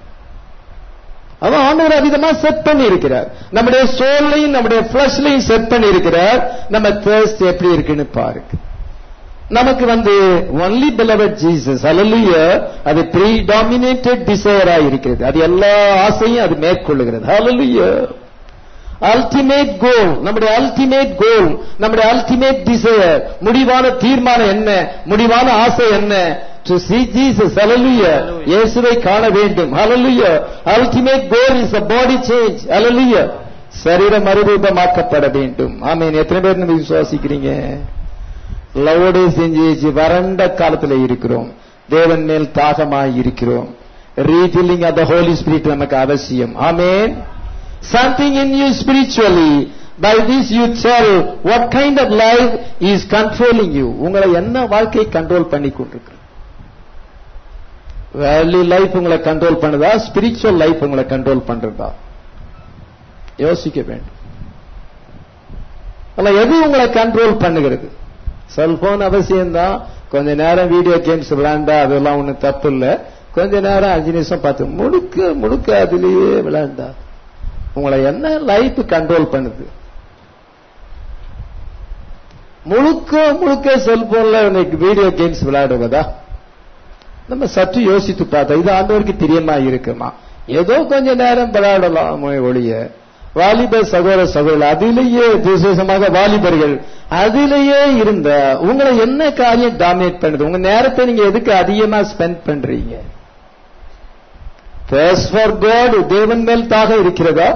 அவன் ஆண்டவர் அதிகமா செட் பண்ணி இருக்கிறார் நம்முடைய சோல்லையும் நம்முடைய பிளஷ்லையும் செட் பண்ணி இருக்கிறார் நம்ம தேர்ஸ்ட் எப்படி இருக்குன்னு பாருங்க நமக்கு வந்து ஒன்லி பிலவட் ஜீசஸ் அலலுய அது ப்ரீ டாமினேட்டட் டிசையரா இருக்கிறது அது எல்லா ஆசையும் அது மேற்கொள்ளுகிறது அலலுய அல்டிமேட் கோல் நம்முடைய அல்டிமேட் கோல் நம்முடைய அல்டிமேட் டிசையர் முடிவான தீர்மானம் என்ன முடிவான ஆசை என்ன டு see Jesus hallelujah இயேசுவை காண வேண்டும் hallelujah ultimate goal is a body change hallelujah சரீர மறுரூபமாக்கப்பட வேண்டும் ஆமென் எத்தனை பேர் நம்ம விசுவாசிக்கிறீங்க லவோடே செஞ்சு வறண்ட காலத்துல இருக்கிறோம் தேவன் மேல் தாகமாய் இருக்கிறோம் refilling of the holy spirit நமக்கு அவசியம் ஆமேன் something in you spiritually by this you tell what kind of life is controlling you உங்களை என்ன வாழ்க்கையை கண்ட்ரோல் பண்ணி கொண்டிருக்கு வேர்லி லைஃப் உங்களை கண்ட்ரோல் பண்ணுதா ஸ்பிரிச்சுவல் லைஃப் உங்களை கண்ட்ரோல் பண்றதா யோசிக்க வேண்டும் அல்ல எது உங்களை கண்ட்ரோல் பண்ணுகிறது செல்போன் அவசியம்தான் கொஞ்ச நேரம் வீடியோ கேம்ஸ் விளையாண்டா அதெல்லாம் ஒண்ணும் தப்பு இல்ல கொஞ்ச நேரம் அஞ்சு நிமிஷம் பார்த்து முழுக்க முழுக்க அதுலயே விளையாண்டா உங்களை என்ன லைஃப் கண்ட்ரோல் பண்ணுது முழுக்க முழுக்க செல்போன்ல இன்னைக்கு வீடியோ கேம்ஸ் விளையாடுவதா நம்ம சற்று யோசித்து பார்த்தா இது ஆண்டவருக்கு தெரியுமா இருக்குமா ஏதோ கொஞ்ச நேரம் விளையாடலாம் ஒழிய வாலிப சகோதர சகோதரர் அதிலேயே விசேஷமாக வாலிபர்கள் அதிலேயே இருந்த உங்களை என்ன காரியம் டாமினேட் பண்ணுது உங்க நேரத்தை நீங்க எதுக்கு அதிகமா ஸ்பெண்ட் பண்றீங்க ஃபார் காட் தேவன் மேல் தாக இருக்கிறதா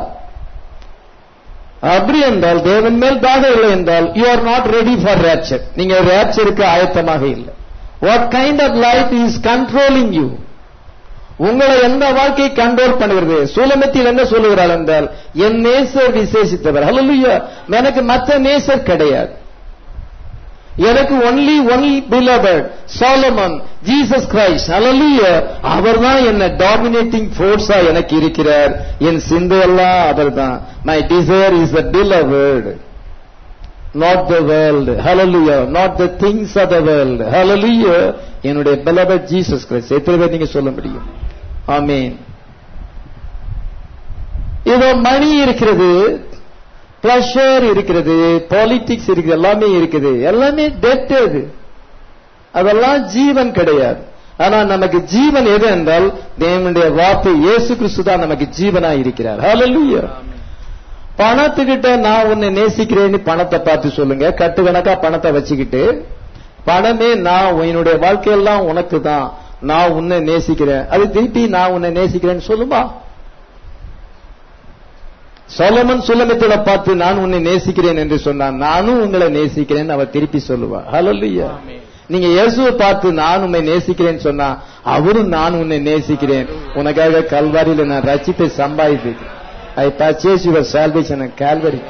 அப்படி என்றால் தேவன் மேல் தாக இல்லை என்றால் you are not ready for rapture நீங்க ரேப்சருக்கு ஆயத்தமாக இல்லை what kind of life is controlling you உங்களை எந்த வாழ்க்கை கண்ட்ரோல் பண்ணுகிறது சூலமத்தில் என்ன சொல்லுகிறாள் என்றால் என் நேசர் விசேஷித்தவர் ஹalleluya எனக்கு மற்ற நேசர் கிடையாது எனக்கு only only beloved Solomon Jesus Christ hallelujah அவர்தான் என்ன டாமினேட்டிங் ஃபோர்ஸா எனக்கு இருக்கிறார் என் சிந்தையெல்லாம் அவர்தான் my desire is the beloved not the world hallelujah not the things of the world hallelujah என்னுடைய beloved jesus christ எத்தனை பேர் நீங்க சொல்ல முடியும் ஆமென் இதோ மணி இருக்கிறது பிளஷர் இருக்கிறது பாலிடிக்ஸ் இருக்குது எல்லாமே இருக்குது எல்லாமே டெட் அது அதெல்லாம் ஜீவன் கிடையாது ஆனா நமக்கு ஜீவன் எது என்றால் தேவனுடைய வார்த்தை இயேசு கிறிஸ்து தான் நமக்கு ஜீவனா இருக்கிறார் ஹalleluya பணத்துக்கிட்ட நான் உன்னை நேசிக்கிறேன்னு பணத்தை பார்த்து சொல்லுங்க கட்டுக்கணக்கா பணத்தை வச்சுக்கிட்டு பணமே நான் என்னுடைய வாழ்க்கையெல்லாம் உனக்கு தான் நான் உன்னை நேசிக்கிறேன் அது திருப்பி நான் உன்னை நேசிக்கிறேன்னு சொல்லுமா சோலமன் சுலமத்தில பார்த்து நான் உன்னை நேசிக்கிறேன் என்று சொன்னான் நானும் உங்களை நேசிக்கிறேன் அவர் திருப்பி சொல்லுவா ஹalleluya நீங்க இயேசுவை பார்த்து நான் உன்னை நேசிக்கிறேன்னு சொன்னா அவரும் நான் உன்னை நேசிக்கிறேன் உனக்காக கல்வாரியில நான் ரச்சிப்பை சம்பாதித்து I purchase your salvation Calvary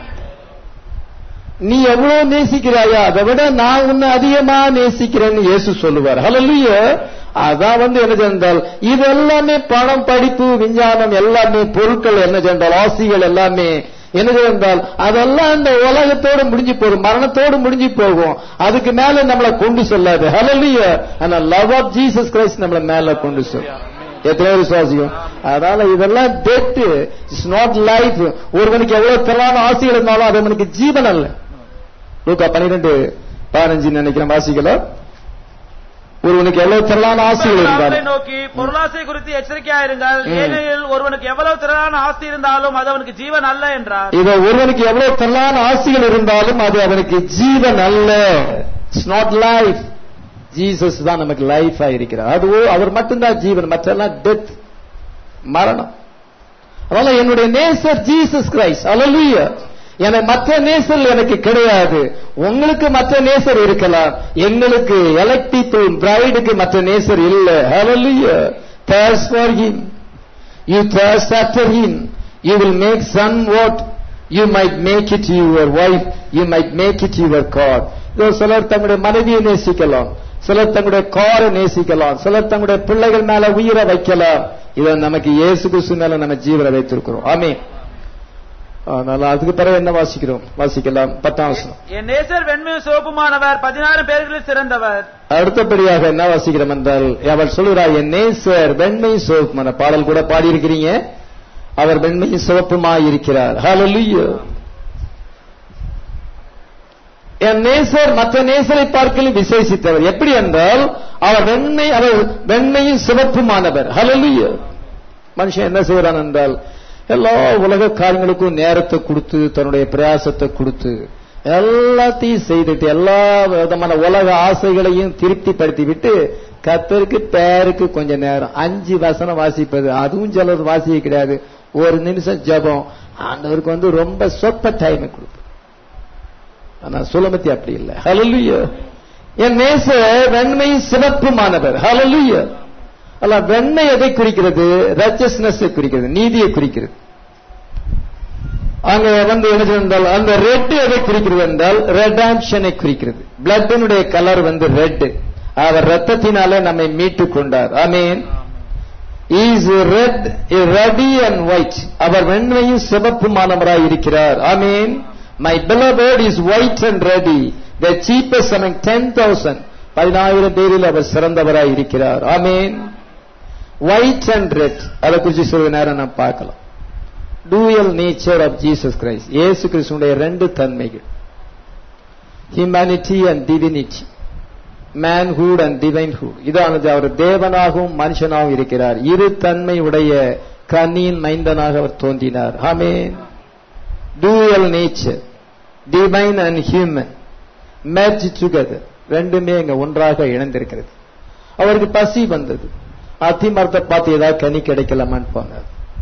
நீ எவ்வளவு நேசிக்கிறாயா அதை விட நான் உன்னை அதிகமா நேசிக்கிறேன்னு இயேசு சொல்லுவார் ஹalleluya அதான் வந்து என்ன சென்றால் இது எல்லாமே பணம் படிப்பு விஞ்ஞானம் எல்லாமே பொருட்கள் என்ன சென்றால் ஆசிகள் எல்லாமே என்ன சென்றால் அதெல்லாம் இந்த உலகத்தோடு முடிஞ்சு போகும் மரணத்தோடு முடிஞ்சு போகும் அதுக்கு மேல நம்மளை கொண்டு செல்லாது ஹalleluya ஆனா லவ் ஆஃப் ஜீசஸ் கிரைஸ்ட் நம்மளை மேல கொண்டு செல்லும் எத்தனை விசுவாசியம் அதனால இதெல்லாம் டெட் இட்ஸ் நாட் லைஃப் ஒருவனுக்கு எவ்வளவு திரளான ஆசைகள் இருந்தாலும் அது அவனுக்கு ஜீவன் அல்ல லூக்கா பன்னிரெண்டு பதினஞ்சு நினைக்கிறேன் வாசிக்கலாம் ஒருவனுக்கு எவ்வளவு திரளான ஆசைகள் அவரை இருந்தாலும் நோக்கி பொருளாசை குறித்து எச்சரிக்கையாயிருங்கள் ஏனெனில் ஒருவனுக்கு எவ்வளவு திரளான ஆஸ்தி இருந்தாலும் அது அவனுக்கு ஜீவன் அல்ல என்றார் இத ஒருவனுக்கு எவ்வளவு திரளான ஆசைகள் இருந்தாலும் அது அவனுக்கு ஜீவன் அல்ல இட்ஸ் நாட் லைஃப் ஜீசஸ் தான் நமக்கு லைஃப் இருக்கிறார் அதுவோ அவர் மட்டும்தான் ஜீவன் மற்றெல்லாம் டெத் மரணம் அதனால என்னுடைய நேசர் ஜீசஸ் கிரைஸ்ட் அல்லேலூயா என மற்ற நேசர் எனக்கு கிடையாது உங்களுக்கு மற்ற நேசர் இருக்கலாம் எங்களுக்கு எலக்டிவ் பிரைடுக்கு மற்ற நேசர் இல்ல ஹalleluya thirst for him you thirst after him you will make son what you might make it your wife you might make it your god இதோ சிலர் தங்களுடைய மனைவியை நேசிக்கலாம் சிலர் தங்களுடைய காரை நேசிக்கலாம் சிலர் தங்களுடைய பிள்ளைகள் மேல உயிரை வைக்கலாம் இதை நமக்கு இயேசு கிறிஸ்து மேல நம்ம ஜீவனை வைத்திருக்கிறோம் ஆமே அதனால அதுக்கு பிறகு என்ன வாசிக்கிறோம் வாசிக்கலாம் பத்தாம் வசனம் என் நேசர் வெண்மையும் சிவப்புமானவர் பதினாறு பேர்களில் சிறந்தவர் அடுத்தபடியாக என்ன வாசிக்கிறோம் என்றால் அவர் சொல்லுகிறார் என் நேசர் வெண்மை சிவப்புமான பாடல் கூட பாடியிருக்கிறீங்க அவர் வெண்மையும் சிவப்புமாய் இருக்கிறார் ஹalleluya என் நேசர் மற்ற நேசரை பார்க்கலும் விசேஷித்தவர் எப்படி என்றால் அவர் வெண்மை அவர் வெண்மையும் சிவப்புமானவர் ஹalleluya மனுஷன் என்ன செய்கிறான் என்றால் எல்லா உலக காரியங்களுக்கும் நேரத்தை கொடுத்து தன்னுடைய பிரயாசத்தை கொடுத்து எல்லாத்தையும் செய்துட்டு எல்லா விதமான உலக ஆசைகளையும் திருப்திப்படுத்தி விட்டு கத்தருக்கு பேருக்கு கொஞ்ச நேரம் அஞ்சு வசனம் வாசிப்பது அதுவும் சிலர் வாசிக்க கிடையாது ஒரு நிமிஷம் ஜெபம் ஆண்டவருக்கு வந்து ரொம்ப சொத்த டைம் கொடுப்போம் ஆனா சுலமத்தி அப்படி இல்லை ஹalleluya என் நேச வெண்மை சிவப்புமானவர் ஹalleluya அல்ல வெண்மை எதை குறிக்கிறது ரச்சஸ்னஸ் குறிக்கிறது நீதியை குறிக்கிறது அங்க வந்து என்ன என்றால் அந்த ரெட் எதை குறிக்கிறது என்றால் ரெடாம்ஷனை குறிக்கிறது பிளட்டினுடைய கலர் வந்து ரெட் அவர் ரத்தத்தினாலே நம்மை மீட்டு கொண்டார் ஆமீன் is red ruddy and white அவர் வெண்மையும் சிவப்புமானவராய் இருக்கிறார் ஆமீன் my beloved is white and ruddy the chiefest among ten thousand பதினாயிரம் பேரில் அவர் சிறந்தவராய் இருக்கிறார் ஆமீன் ஒயிட் அண்ட் ரெட் அதை குறித்து சிறிது நேரம் நாம் பார்க்கலாம் dual nature of Jesus Christ இயேசு கிறிஸ்துடைய ரெண்டு தன்மைகள் humanity and divinity manhood and divinehood இதானது அவர் தேவனாகவும் மனுஷனாகவும் இருக்கிறார் இரு தன்மை உடைய கனியின் மைந்தனாக அவர் தோன்றினார் ஆமென் dual nature divine and human match together ரெண்டுமே இங்க ஒன்றாக இணைந்திருக்கிறது அவருக்கு பசி வந்தது அத்தி மரத்தை பார்த்து ஏதாவது கனி கிடைக்கலாமான்னு போனார்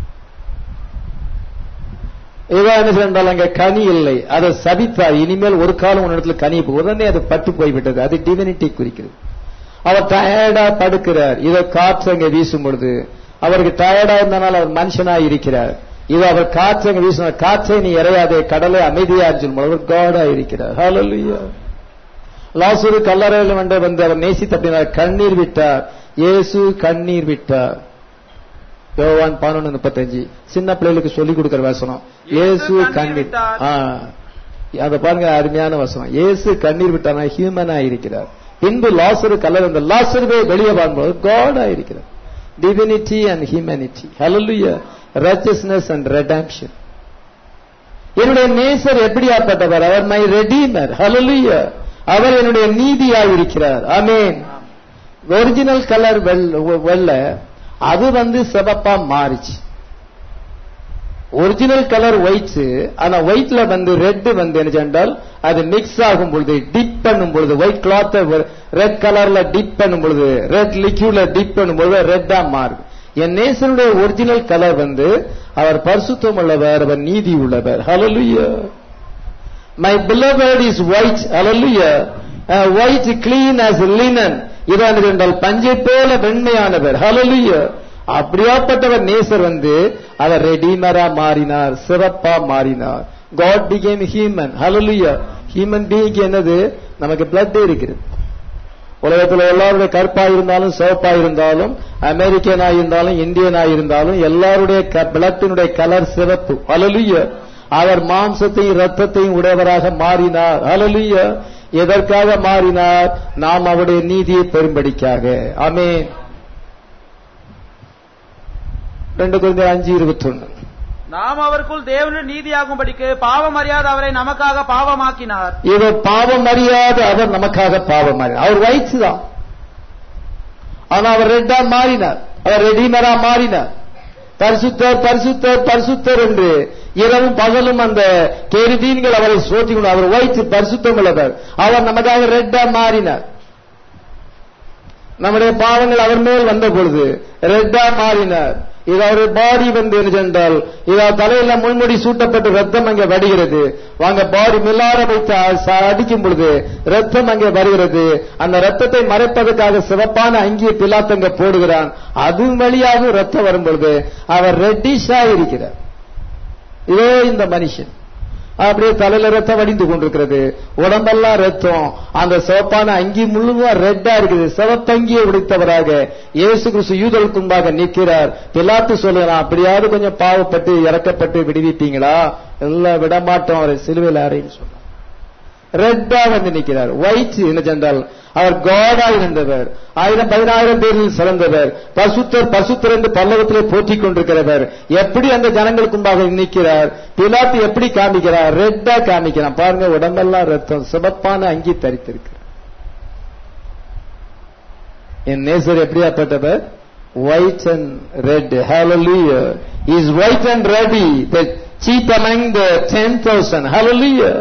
இதான் என்ன சென்றால் அங்க கனி இல்லை அதை சபித்தார் இனிமேல் ஒரு காலம் ஒரு இடத்துல கனி போ- உடனே அது பட்டு போய்விட்டது அது டிவினிட்டி குறிக்கிறது அவர் டயர்டா படுக்கிறார் இதை காற்று அங்க வீசும் பொழுது அவருக்கு டயர்டா இருந்தனால அவர் மனுஷனா இருக்கிறார் இது அவர் காற்று அங்க வீசின காற்றை நீ இறையாதே கடலை அமைதியா சொல்லும் அவர் காடா இருக்கிறார் ஹalleluya லாசரு கல்லறையில் வந்து வந்து அவர் நேசித்த அப்படின்னா கண்ணீர் விட்டார் இயேசு கண்ணீர் விட்டார் யோவான் பதினொன்று முப்பத்தஞ்சு சின்ன பிள்ளைகளுக்கு சொல்லிக் கொடுக்கிற வசனம் இயேசு கண்ணீர் கண்ணீர் விட்டார். ஆ, அத பாருங்க அருமையான வசனம் இயேசு கண்ணீர் விட்டானா ஹியூமனா இருக்கிறார் பின்பு லாசரு கல்லர் அந்த லாசருவே வெளியே வரும்போது காடா இருக்கிறார் divinity and humanity hallelujah righteousness and redemption என்னுடைய நேசர் எப்படியாப்பட்டவர் அவர் மை ரெடீமர் ஹalleluya அவர் என்னுடைய நீதியாய் இருக்கிறார் ஆமென் ஒரிஜினல் கலர் வெள்ளை அது வந்து சிவப்பா மாறிச்சு ஒரிஜினல் கலர் ஒயிட் ஆனா ஒயிட்ல வந்து ரெட் வந்து என்ன சென்றால் அது மிக்ஸ் ஆகும் பொழுது டிப் பண்ணும் பொழுது ஒயிட் கிளாத் ரெட் கலர்ல டிப் பண்ணும் பொழுது ரெட் லிக்யூட்ல டிப் பண்ணும் பொழுது ரெட்டா மாறும் என் நேசனுடைய ஒரிஜினல் கலர் வந்து அவர் பரிசுத்தம் உள்ளவர் அவர் நீதி உள்ளவர் hallelujah my beloved is white hallelujah uh, white clean as linen இதான் என்றால் பஞ்சை போல வெண்மையானவர் hallelujah அப்படியாப்பட்டவர் நேசர் வந்து அவர் ரெடீமரா மாறினார் சிறப்பா மாறினார் God became human hallelujah human being என்னது நமக்கு blood இருக்கிறது உலகத்துல எல்லாருடைய கருப்பா இருந்தாலும் சிவப்பா இருந்தாலும் அமெரிக்கனா இருந்தாலும் இந்தியனா இருந்தாலும் எல்லாருடைய பிளட்டினுடைய கலர் சிவப்பு அலலுய அவர் மாம்சத்தையும் ரத்தத்தையும் உடையவராக மாறினார் அலலுய எதற்காக மாறினார் நாம் அவருடைய நீதியை பெரும்படிக்காக ஆமென் ரெண்டு குழந்தை அஞ்சு இருபத்தொன்னு நாம் அவருக்குள் தேவனுடைய நீதியாகும்படிக்கு பாவம் அறியாத அவரை நமக்காக பாவமாக்கினார் இவர் பாவம் அறியாத அவர் நமக்காக பாவம் அறியார் அவர் வயிற்று தான் ஆனா அவர் ரெட்டா மாறினார் அவர் ரெடிமரா மாறினார் பரிசுத்தர் பரிசுத்தர் பரிசுத்தர் என்று இரவும் பகலும் அந்த கேருதீன்கள் அவரை சோத்திக்கணும் அவர் வயிற்று பரிசுத்தம் உள்ளவர் அவர் நமக்காக ரெட்டா மாறினார் நம்முடைய பாவங்கள் அவர் மேல் வந்த பொழுது ரெட்டா மாறினார் இது அவருடைய பாடி வந்து என்ன சென்றால் இதா தலையில முள்முடி சூட்டப்பட்டு ரத்தம் அங்கே வடிகிறது வாங்க பாடி மில்லார வைத்து அ- அடிக்கும் பொழுது ரத்தம் அங்கே வருகிறது அந்த ரத்தத்தை மறைப்பதற்காக சிவப்பான அங்கிய பிலாத்தங்க போடுகிறான் அது வழியாக ரத்தம் வரும் பொழுது அவர் ரெட்டிஷா இருக்கிறார் இதோ இந்த மனுஷன் அப்படியே தலையில ரத்தம் வடிந்து கொண்டிருக்கிறது உடம்பெல்லாம் ரத்தம் அந்த சிவப்பான அங்கி முழுவதும் ரெட்டா இருக்குது சிவத்தங்கியை உடைத்தவராக இயேசு கிறிஸ்து யூதர்களுக்கு முன்பாக நிற்கிறார் பிலாத்து சொல்லுகிறான் அப்படியாவது கொஞ்சம் பாவப்பட்டு இறக்கப்பட்டு விடுவிப்பீங்களா எல்லாம் விடமாட்டோம் அவரை சிலுவையில் அறைன்னு சொன்னார் ரெட்டா வந்து நிற்கிறார் ஒயிட் என்ன சென்றால் அவர் காடா இருந்தவர் ஆயிரம் பதினாயிரம் பேரில் சிறந்தவர் பசுத்தர் பசுத்தர் என்று பல்லவத்திலே போற்றிக் கொண்டிருக்கிறவர் எப்படி அந்த ஜனங்களுக்கு முன்பாக நிற்கிறார் பிலாத்து எப்படி காமிக்கிறார் ரெட்டா காமிக்கிறான் பாருங்க உடம்பெல்லாம் ரத்தம் சிவப்பான அங்கி தரித்திருக்கிறார் என் நேசர் எப்படியாப்பட்டவர் white and red hallelujah is white and ruddy the chief among the ten thousand hallelujah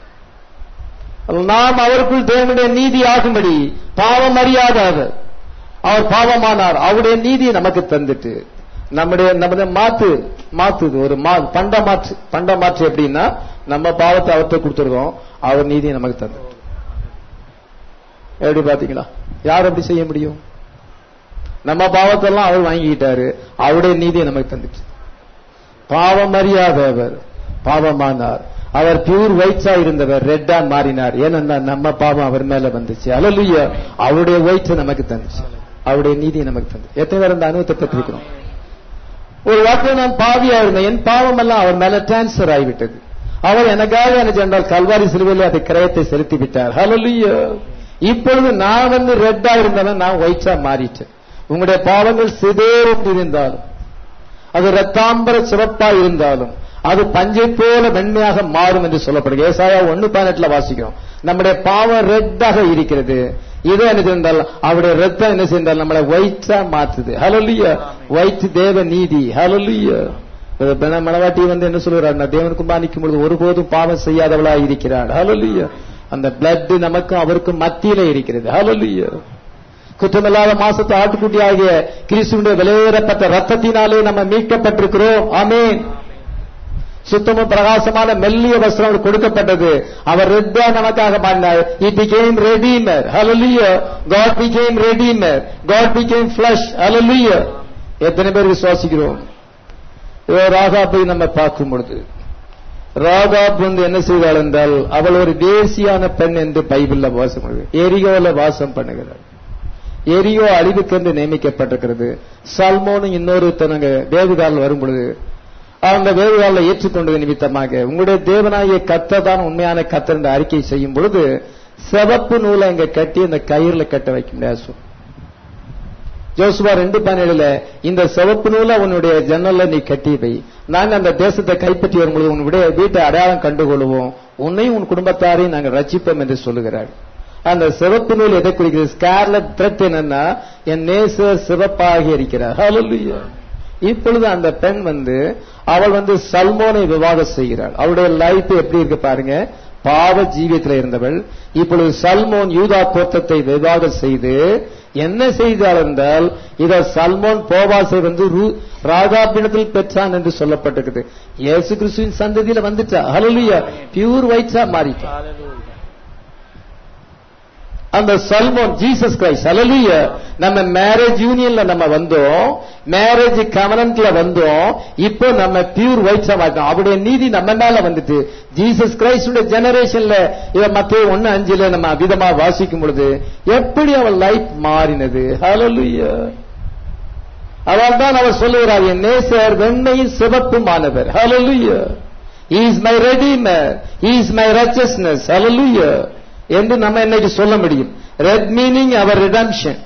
நாம் அவருக்குள் தேவனுடைய நீதி ஆகும்படி பாவம் அறியாத அவர் அவர் பாவமானார் அவருடைய நீதி நமக்கு தந்துட்டு நம்முடைய நம்முடைய மாத்து மாத்துது ஒரு மா பண்ட மாற்று பண்ட மாற்று எப்படின்னா நம்ம பாவத்தை அவர்கிட்ட கொடுத்துருக்கோம் அவர் நீதியை நமக்கு தந்துட்டு எப்படி பாத்தீங்களா யார் அப்படி செய்ய முடியும் நம்ம பாவத்தெல்லாம் அவர் வாங்கிக்கிட்டாரு அவருடைய நீதியை நமக்கு தந்துச்சு பாவம் அறியாத அவர் பாவமானார் அவர் பியூர் ஒயிட்ஸா இருந்தவர் ரெட்டா மாறினார் ஏனென்னா நம்ம பாவம் அவர் மேல வந்துச்சு அலலுய அவருடைய ஒயிட்ஸ் நமக்கு தந்துச்சு அவருடைய நீதியை நமக்கு தந்துச்சு எத்தனை பேர் அந்த அனுபவத்தை பெற்றிருக்கிறோம் ஒரு வாக்கில் நான் பாவியா இருந்தேன் என் பாவம் எல்லாம் அவர் மேல டிரான்ஸ்பர் ஆகிவிட்டது அவர் எனக்காக என்ன சென்றால் கல்வாரி சிலுவையில் அது கிரயத்தை செலுத்தி விட்டார் ஹalleluya இப்பொழுது நான் வந்து ரெட்டா இருந்தவன் நான் ஒயிட்ஸா மாறிட்டேன் உங்களுடைய பாவங்கள் சிதேர்ந்து இருந்தாலும் அது ரத்தாம்பர சிவப்பா இருந்தாலும் அது பஞ்சை போல வெண்மையாக மாறும் என்று சொல்லப்படுகிறது ஏசாயா ஒன்னு பதினெட்டுல வாசிக்கிறோம் நம்முடைய பாவம் ரெட்டாக இருக்கிறது இது என்ன செய்தால் அவருடைய ரத்தம் என்ன செய்தால் நம்மளை ஒயிட்டா மாத்துது ஹலலுயா ஒயிட் தேவ நீதி ஹலலுயா மனவாட்டி வந்து என்ன சொல்கிறார் நான் தேவனுக்கு நிற்கும் பொழுது ஒருபோதும் பாவம் செய்யாதவளா இருக்கிறார் ஹலலுயா அந்த பிளட் நமக்கும் அவருக்கும் மத்தியில இருக்கிறது ஹலலுயா குற்றமில்லாத மாசத்து ஆட்டுக்குட்டி ஆகிய கிறிஸ்துடைய விலையேறப்பட்ட ரத்தத்தினாலே நம்ம மீட்கப்பட்டிருக்கிறோம் ஆமென் சுத்தமும் பிரகாசமான மெல்லிய வஸ்திரம் அவருக்கு கொடுக்கப்பட்டது அவர் ரெட்டா நமக்காக மாறினார் it became redeemer hallelujah god became redeemer god became flesh hallelujah எத்தனை பேர் விசுவாசிக்கிறோம் இதோ ராகாப்பை நம்ம பார்க்கும் பொழுது ராகாப் வந்து என்ன செய்தாள் என்றால் அவள் ஒரு தேசியான பெண் என்று பைபிள்ல வாசம் பண்ணுது எரியோல வாசம் பண்ணுகிறாள் எரியோ அழிவுக்கென்று நியமிக்கப்பட்டிருக்கிறது சல்மோனும் இன்னொருத்தனங்க வேவுகால் வரும் பொழுது அந்த வேவுகால ஏற்றுக்கொண்டது நிமித்தமாக உங்களுடைய தேவனாகிய கத்ததான் உண்மையான கத்தர் என்று அறிக்கை செய்யும் பொழுது சிவப்பு நூலை இங்க கட்டி அந்த கயிறுல கட்ட வைக்க முடியாது ஜோசுவா ரெண்டு பதினேழுல இந்த சிவப்பு நூலை உன்னுடைய ஜன்னல்ல நீ கட்டி வை நாங்க அந்த தேசத்தை கைப்பற்றி வரும்பொழுது உன்னுடைய வீட்டை அடையாளம் கண்டுகொள்வோம் உன்னையும் உன் குடும்பத்தாரையும் நாங்கள் ரட்சிப்போம் என்று சொல்லுகிறார் அந்த சிவப்பு நூல் எதை குறிக்கிறது ஸ்கார்லட் த்ரெட் என்னன்னா என் நேசர் சிவப்பாகி இருக்கிறார் ஹalleluya இப்பொழுது அந்த பெண் வந்து அவள் வந்து சல்மோனை விவாகம் செய்கிறாள் அவளுடைய லைஃப் எப்படி இருக்கு பாருங்க பாவ ஜீவியத்தில் இருந்தவள் இப்பொழுது சல்மோன் யூதா கோத்தத்தை விவாகம் செய்து என்ன செய்தாள் என்றால் இத சல்மோன் போவாசை வந்து ரூ- ராகாபினத்தில் பெற்றான் என்று சொல்லப்பட்டிருக்குது இயேசு கிறிஸ்துவின் சந்ததியில வந்துட்டா ஹalleluya பியூர் ஒயிட்ஸா மாறிட்டா அந்த சல்மோன் ஜீசஸ் கிரைஸ்ட் ஹalleluya நம்ம மேரேஜ் யூனியன்ல நம்ம வந்தோம் மேரேஜ் கவனன்ட்ல வந்தோம் இப்போ நம்ம பியூர் ஒயிட்ஸா மாட்டோம் அவருடைய நீதி நம்ம மேல வந்துட்டு ஜீசஸ் கிரைஸ்டுடைய ஜெனரேஷன்ல இத மத்திய ஒன்னு அஞ்சுல நம்ம விதமா வாசிக்கும் பொழுது எப்படி அவள் லைஃப் மாறினது ஹalleluya அவள் தான் அவர் சொல்லுகிறார் என் நேசர் வெண்மையும் சிவப்புமானவர் ஹalleluya he is my redeemer he is my righteousness hallelujah என்று நம்ம இன்னைக்கு சொல்ல முடியும் ரெட் மீனிங் அவர் redemption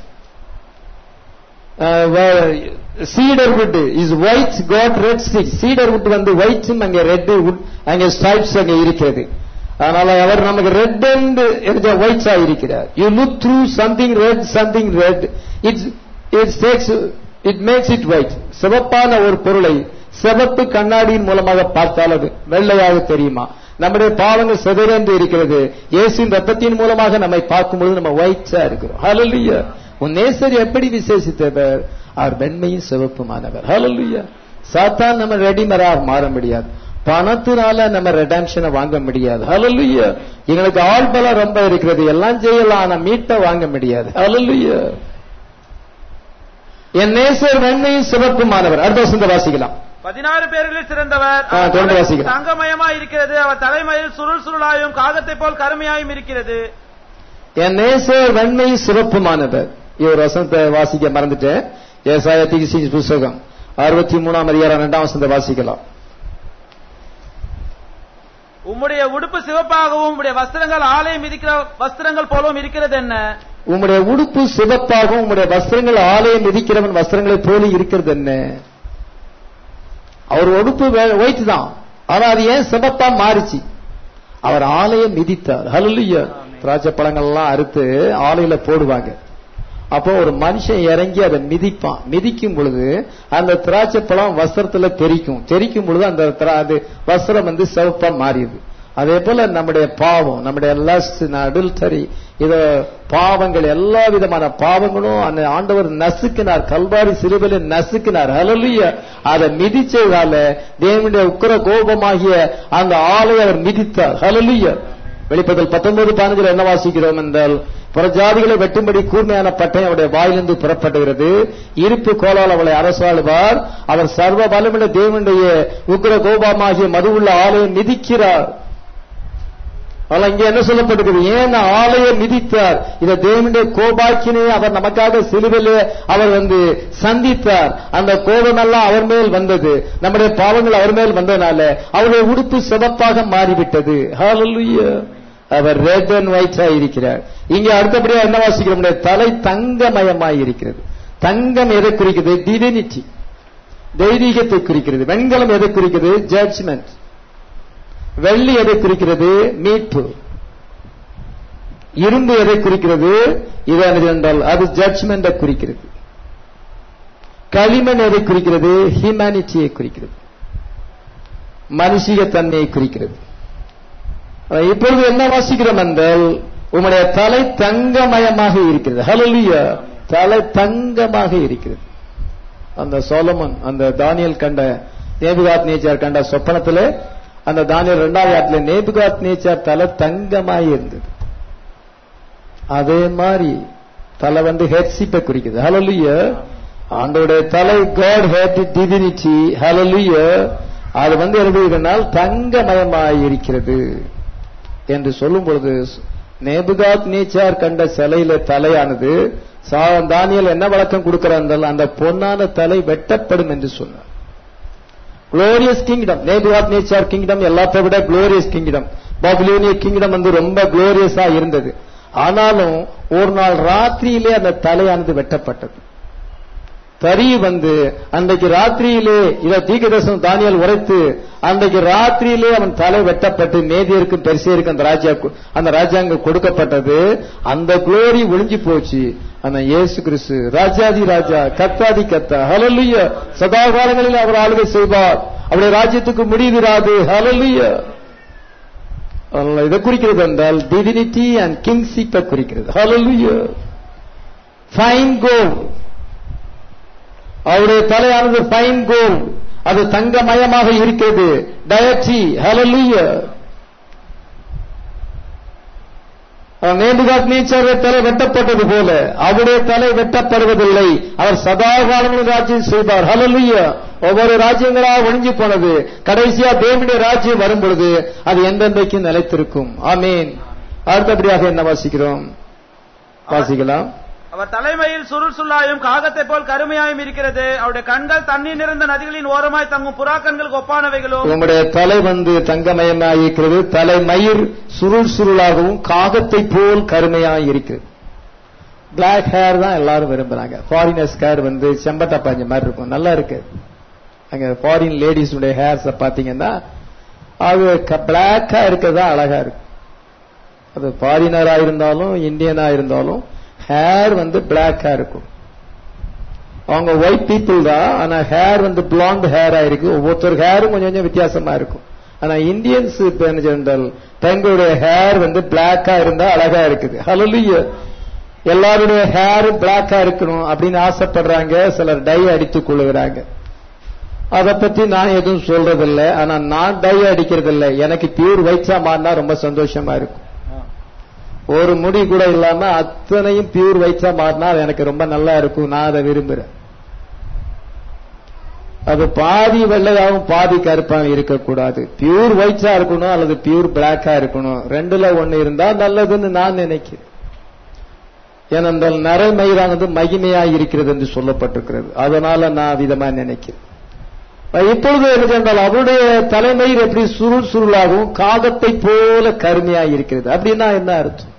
cedar wood is white got red stick cedar wood வந்து ஒயிட் அங்க ரெட் வுட் அங்க ஸ்ட்ரைப்ஸ் அங்க இருக்கிறது அதனால அவர் நமக்கு ரெட் அண்ட் ஒயிட்ஸா இருக்கிறார் you look through something red something red it's it takes it makes it white சிவப்பான ஒரு பொருளை சிவப்பு கண்ணாடியின் மூலமாக பார்த்தால் அது வெள்ளையாக தெரியுமா நம்முடைய பாவங்கள் சிதறென்று இருக்கிறது இயேசுவின் ரத்தத்தின் மூலமாக நம்மை பார்க்கும்பொழுது நம்ம ஒயிட்ஸா இருக்கிறோம் ஹalleluya உன் நேசர் எப்படி விசேஷித்தவர் அவர் வெண்மையும் சிவப்புமானவர் ஹalleluya சாத்தான் நம்ம ரெடிமராக மாற முடியாது பணத்தினால நம்ம ரெடம்ஷனை வாங்க முடியாது ஹalleluya எங்களுக்கு ஆள் பலம் ரொம்ப இருக்கிறது எல்லாம் செய்யலாம் ஆனா மீட்டை வாங்க முடியாது ஹalleluya என் நேசர் வெண்மையும் சிவப்புமானவர் அடுத்த வசந்த வாசிக்கலாம் பதினாறு பேர்களில் சிறந்தவர் ஆ, தொடர்ந்து வாசிக்கலாம். தங்கமயமா இருக்கிறது அவர் தலைமையில் சுருள் சுருளாயும் காகத்தை போல் கருமையாயும் இருக்கிறது என் நேசர் வெண்மை சிறப்புமானவர் இவர் வசனத்தை வாசிக்க மறந்துட்டேன் ஏசாய திகிசி புஸ்தகம் அறுபத்தி மூணாம் அதிகாரம் இரண்டாம் வசனத்தை வாசிக்கலாம் உம்முடைய உடுப்பு சிவப்பாகவும் உம்முடைய வஸ்திரங்கள் ஆலயம் மிதிக்கிற வஸ்திரங்கள் போலவும் இருக்கிறது என்ன உம்முடைய உடுப்பு சிவப்பாகவும் உம்முடைய வஸ்திரங்கள் ஆலயம் மிதிக்கிறவன் வஸ்திரங்களைப் போல இருக்கிறது என்ன அவர் உடுப்பு ஒயிட் தான் ஆனா அது ஏன் சிவப்பா மாறிச்சு அவர் ஆலயம் மிதித்தார் ஹalleluya திராட்சை பழங்கள் எல்லாம் அறுத்து ஆலையில போடுவாங்க அப்போ ஒரு மனுஷன் இறங்கி அதை மிதிப்பான் மிதிக்கும் பொழுது அந்த திராட்சை பழம் வஸ்திரத்துல தெரிக்கும் தெரிக்கும் பொழுது அந்த திரா- அது வஸ்திரம் வந்து சிவப்பா மாறிடுது அதே போல நம்முடைய பாவம் நம்முடைய லஸ்ட் அடல்டரி இத பாவங்கள் எல்லா விதமான பாவங்களும் அந்த ஆண்டவர் நசுக்கினார் கல்வாரி சிலுவையில நசுக்கினார் ஹalleluya அதை மிதிச்சதால தேவனுடைய உக்கிர கோபமாகிய அந்த ஆலை அவர் மிதித்தார் ஹalleluya வெளிப்பதல் பத்தொன்பது பதினஞ்சுல என்ன வாசிக்கிறோம் என்றால் புறஜாதிகளை வெட்டும்படி கூர்மையான பட்டை அவருடைய வாயிலிருந்து புறப்படுகிறது இருப்பு கோலால் அவளை அரசாளுவார் அவர் சர்வ பலமுள்ள தேவனுடைய உக்கிர கோபமாகிய மதுவுள்ள ஆலயம் மிதிக்கிறார் ஆனா இங்க என்ன சொல்லப்பட்டிருக்கிறது ஏன் ஆலய மிதித்தார் இத தேவனுடைய கோபாக்கினை அவர் நமக்காக சிலுவையிலே அவர் வந்து சந்தித்தார் அந்த கோபமெல்லாம் அவர் மேல் வந்தது நம்முடைய பாவங்கள் அவர் மேல் வந்ததுனால அவருடைய உடுப்பு சிவப்பாக மாறிவிட்டது ஹalleluya அவர் ரெட் அண்ட் ஒயிட்டா இருக்கிறார் இங்க அடுத்தபடியா என்ன வாசிக்கிறோம் நம்முடைய தலை தங்கமயமாய் இருக்கிறது தங்கம் எதை குறிக்கிறது டிவினிட்டி தெய்வீகத்தை குறிக்கிறது வெண்கலம் எதை குறிக்கிறது ஜட்ஜ்மெண்ட் வெள்ளி எதை குறிக்கிறது மீட்பு இரும்பு எதை குறிக்கிறது இது என்றால் அது ஜட்ஜ்மெண்ட குறிக்கிறது களிமண் எதை குறிக்கிறது ஹியூமனிட்டியை குறிக்கிறது மனுஷிக தன்மையை குறிக்கிறது அஹ் இப்பொழுது என்ன வாசிக்கிறோம் என்றால் உம்முடைய தலை தங்கமயமாக இருக்கிறது ஹalleluya தலை தங்கமாக இருக்கிறது அந்த சோலமன் அந்த தானியல் கண்ட நேபுகாத் நேச்சார் கண்ட சொப்பனத்திலே அந்த தானியல் இரண்டாவது ஆட்டில் நேபுகாத் நேச்சார் தலை தங்கமாய் இருந்தது அதே மாதிரி தலை வந்து ஹெட்ஷிப்பை குறிக்குது ஹalleluya ஆண்டோடைய தலை காட் ஹேட் டிவினிட்டி ஹalleluya அது வந்து எழுதுகிறனால் தங்கமயமாய் இருக்கிறது என்று சொல்லும் பொழுது நேபுகாத் நேச்சார் கண்ட சிலையில தலையானது சா- தானியேல் என்ன வழக்கம் கொடுக்கிறார்கள் அந்த பொன்னான தலை வெட்டப்படும் என்று சொன்னார் குளோரியஸ் கிங்டம் நேபுகாத் நேச்சார் கிங்டம் எல்லாத்தை விட குளோரியஸ் கிங்டம் பாபிலோனிய கிங்டம் வந்து ரொம்ப குளோரியஸா இருந்தது ஆனாலும் ஒரு நாள் ராத்திரியிலே அந்த தலையானது வெட்டப்பட்டது தறி வந்து அன்றைக்கு ராத்திரியிலே இத தீகதர்சனம் தானியல் உரைத்து அன்றைக்கு ராத்திரியிலே அவன் தலை வெட்டப்பட்டு மேதியருக்கும் பெருசியருக்கும் அந்த ராஜா அந்த ராஜாங்க கொடுக்கப்பட்டது அந்த குளோரி ஒளிஞ்சு போச்சு அந்த இயேசு கிறிஸ்து ராஜாதி ராஜா கத்தாதி கத்தா ஹalleluya சதா காலங்களில் அவர் ஆளுகை செய்வார் அவருடைய ராஜ்யத்துக்கு முடிவிராது ஹalleluya அதனால இதை குறிக்கிறது என்றால் டிவினிட்டி அண்ட் கிங்ஷிப்பை குறிக்கிறது ஹalleluya ஃபைன் கோல்ட் அவருடைய தலையானது ஃபைன் கோல்ட் அது தங்கமயமாக இருக்கிறது டயச்சி ஹalleluya நேபுகாத் நீச்சருடைய தலை வெட்டப்பட்டது போல அவருடைய தலை வெட்டப்படுவதில்லை அவர் சதா காலங்களும் ராஜ்யம் செய்வார் ஹalleluya ஒவ்வொரு ராஜ்யங்களாக ஒழிஞ்சு போனது கடைசியா தேவனுடைய ராஜ்யம் வரும் பொழுது அது எந்தெந்தைக்கும் நிலைத்திருக்கும் ஆமீன் அடுத்தபடியாக என்ன வாசிக்கிறோம் வாசிக்கலாம் அவர் தலைமையில் சுருள் சுல்லாயும் காகத்தை போல் கருமையாயும் இருக்கிறது அவருடைய கண்கள் தண்ணீர் நிறைந்த நதிகளின் ஓரமாய் தங்கும் புறாக்கண்களுக்கு ஒப்பானவைகளும் உங்களுடைய தலை வந்து தங்கமயமாய் இருக்கிறது தலை மயிர் சுருள் சுருளாகவும் காகத்தை போல் கருமையாய் இருக்கிறது பிளாக் ஹேர் தான் எல்லாரும் விரும்புறாங்க ஃபாரினர்ஸ் ஹேர் வந்து செம்பட்டா பாஞ்ச மாதிரி இருக்கும் நல்லா இருக்கு அங்க ஃபாரின் லேடிஸுடைய ஹேர்ஸ பாத்தீங்கன்னா அது பிளாக்கா இருக்கிறதா அழகா இருக்கு அது ஃபாரினரா இருந்தாலும் இந்தியனா இருந்தாலும் ஹேர் வந்து பிளாக்கா இருக்கும் அவங்க ஒயிட் பீப்புள் தான் ஆனா ஹேர் வந்து பிளாண்ட் ஹேரா இருக்கு ஒவ்வொருத்தர் ஹேரும் கொஞ்சம் கொஞ்சம் வித்தியாசமா இருக்கும் ஆனா இந்தியன்ஸ் இப்ப என்ன சொன்னால் தங்களுடைய ஹேர் வந்து பிளாக்கா இருந்தா அழகா இருக்குது ஹalleluya எல்லாருடைய ஹேர் பிளாக்கா இருக்கணும் அப்படின்னு ஆசைப்படுறாங்க சிலர் டை அடித்துக் கொள்ளுகிறாங்க அதை பத்தி நான் எதுவும் சொல்றதில்ல ஆனா நான் டை அடிக்கிறது இல்ல எனக்கு பியூர் ஒயிட்ஸா மாறினா ரொம்ப சந்தோஷமா இருக்கும் ஒரு முடி கூட இல்லாம அத்தனையும் பியூர் ஒயிட்ஸா மாறினா அது எனக்கு ரொம்ப நல்லா இருக்கும் நான் அதை விரும்புறேன் அது பாதி வெள்ளையாகவும் பாதி கருப்பாகவும் இருக்கக்கூடாது பியூர் ஒயிட்ஸா இருக்கணும் அல்லது பியூர் பிளாக்கா இருக்கணும் ரெண்டுல ஒண்ணு இருந்தா நல்லதுன்னு நான் நினைக்கிறேன் ஏனென்றால் நரைமயிரானது மகிமையா இருக்கிறது என்று சொல்லப்பட்டிருக்கிறது அதனால நான் விதமா நினைக்கிறேன் இப்பொழுது என்ன என்றால் அவருடைய தலைமயிர் எப்படி சுருள் சுருளாகவும் காகத்தை போல கருமையா இருக்கிறது அப்படின்னா என்ன அர்த்தம்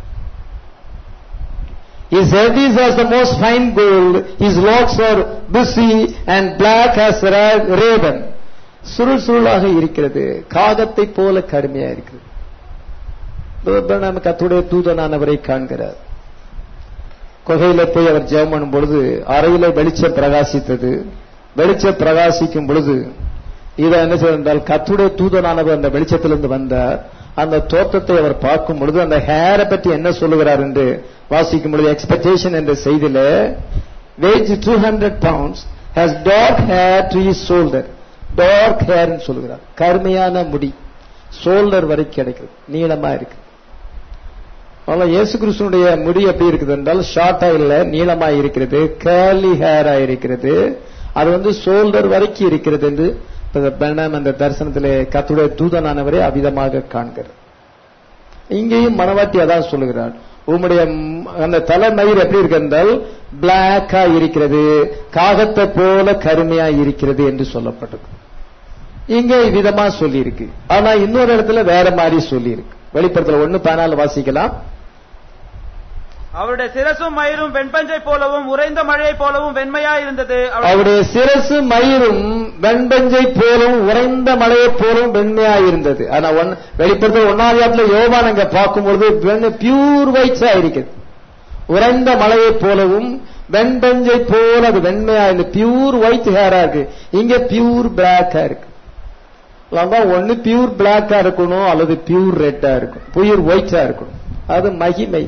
His head is as the most fine gold, his locks are bushy and black as ra- raven. சுருள் சுருளாக இருக்கிறது காகத்தை போல கருமையா இருக்கிறது நம்ம கத்துடைய தூதனானவரை காண்கிறார் குகையில போய் அவர் ஜெபம் பண்ணும் பொழுது அறையில வெளிச்சம் பிரகாசித்தது வெளிச்சம் பிரகாசிக்கும் பொழுது இதை என்ன செய்தால் கத்துடைய தூதனானவர் அந்த வெளிச்சத்திலிருந்து வந்தார் அந்த தோற்றத்தை அவர் பார்க்கும் பொழுது அந்த ஹேரை பற்றி என்ன சொல்லுகிறார் என்று வாசிக்கும் பொழுது எக்ஸ்பெக்டேஷன் என்ற செய்தியில weight two hundred pounds has dark hair to his shoulder dark hair சொல்லுகிறார் கருமையான முடி ஷோல்டர் வரைக்கும் கிடைக்குது நீளமா இருக்கு அதனால இயேசு கிறிஸ்துனுடைய முடி எப்படி இருக்குது என்றால் ஷார்ட்டா இல்ல நீளமா இருக்கிறது கேர்லி ஹேரா இருக்கிறது அது வந்து ஷோல்டர் வரைக்கும் இருக்கிறது என்று பெண்ணம் அந்த தரிசனத்திலே கத்துடைய தூதனானவரே அவிதமாக காண்கிறார் இங்கேயும் மனவாட்டி அதான் சொல்லுகிறார் உம்முடைய அந்த தலைமயிர் எப்படி இருக்கு என்றால் பிளாக்கா இருக்கிறது காகத்தை போல கருமையா இருக்கிறது என்று சொல்லப்பட்டது இங்க விதமா சொல்லி இருக்கு ஆனா இன்னொரு இடத்துல வேற மாதிரி சொல்லி இருக்கு வெளிப்படத்துல ஒண்ணு பதினாலு வாசிக்கலாம் அவருடைய சிரசும் மயிரும் வெண்பஞ்சை போலவும் உறைந்த மழையை போலவும் வெண்மையா இருந்தது அவருடைய சிரசு மயிரும் வெண்பஞ்சை போலவும் உறைந்த மழையை போலவும் வெண்மையா இருந்தது ஆனா ஒன் வெளிப்படுத்த ஒன்னாவது இடத்துல யோவான் அங்க பார்க்கும்பொழுது பியூர் ஒயிட்ஸா இருக்குது உறைந்த மழையை போலவும் வெண்பஞ்சை போல அது வெண்மையா இருந்து பியூர் ஒயிட் ஹேரா இருக்கு இங்க பியூர் பிளாக்கா இருக்கு ஒன்னு பியூர் பிளாக்கா இருக்கணும் அல்லது பியூர் ரெட்டா இருக்கும் பியூர் ஒயிட்டா இருக்கணும் அது மகிமை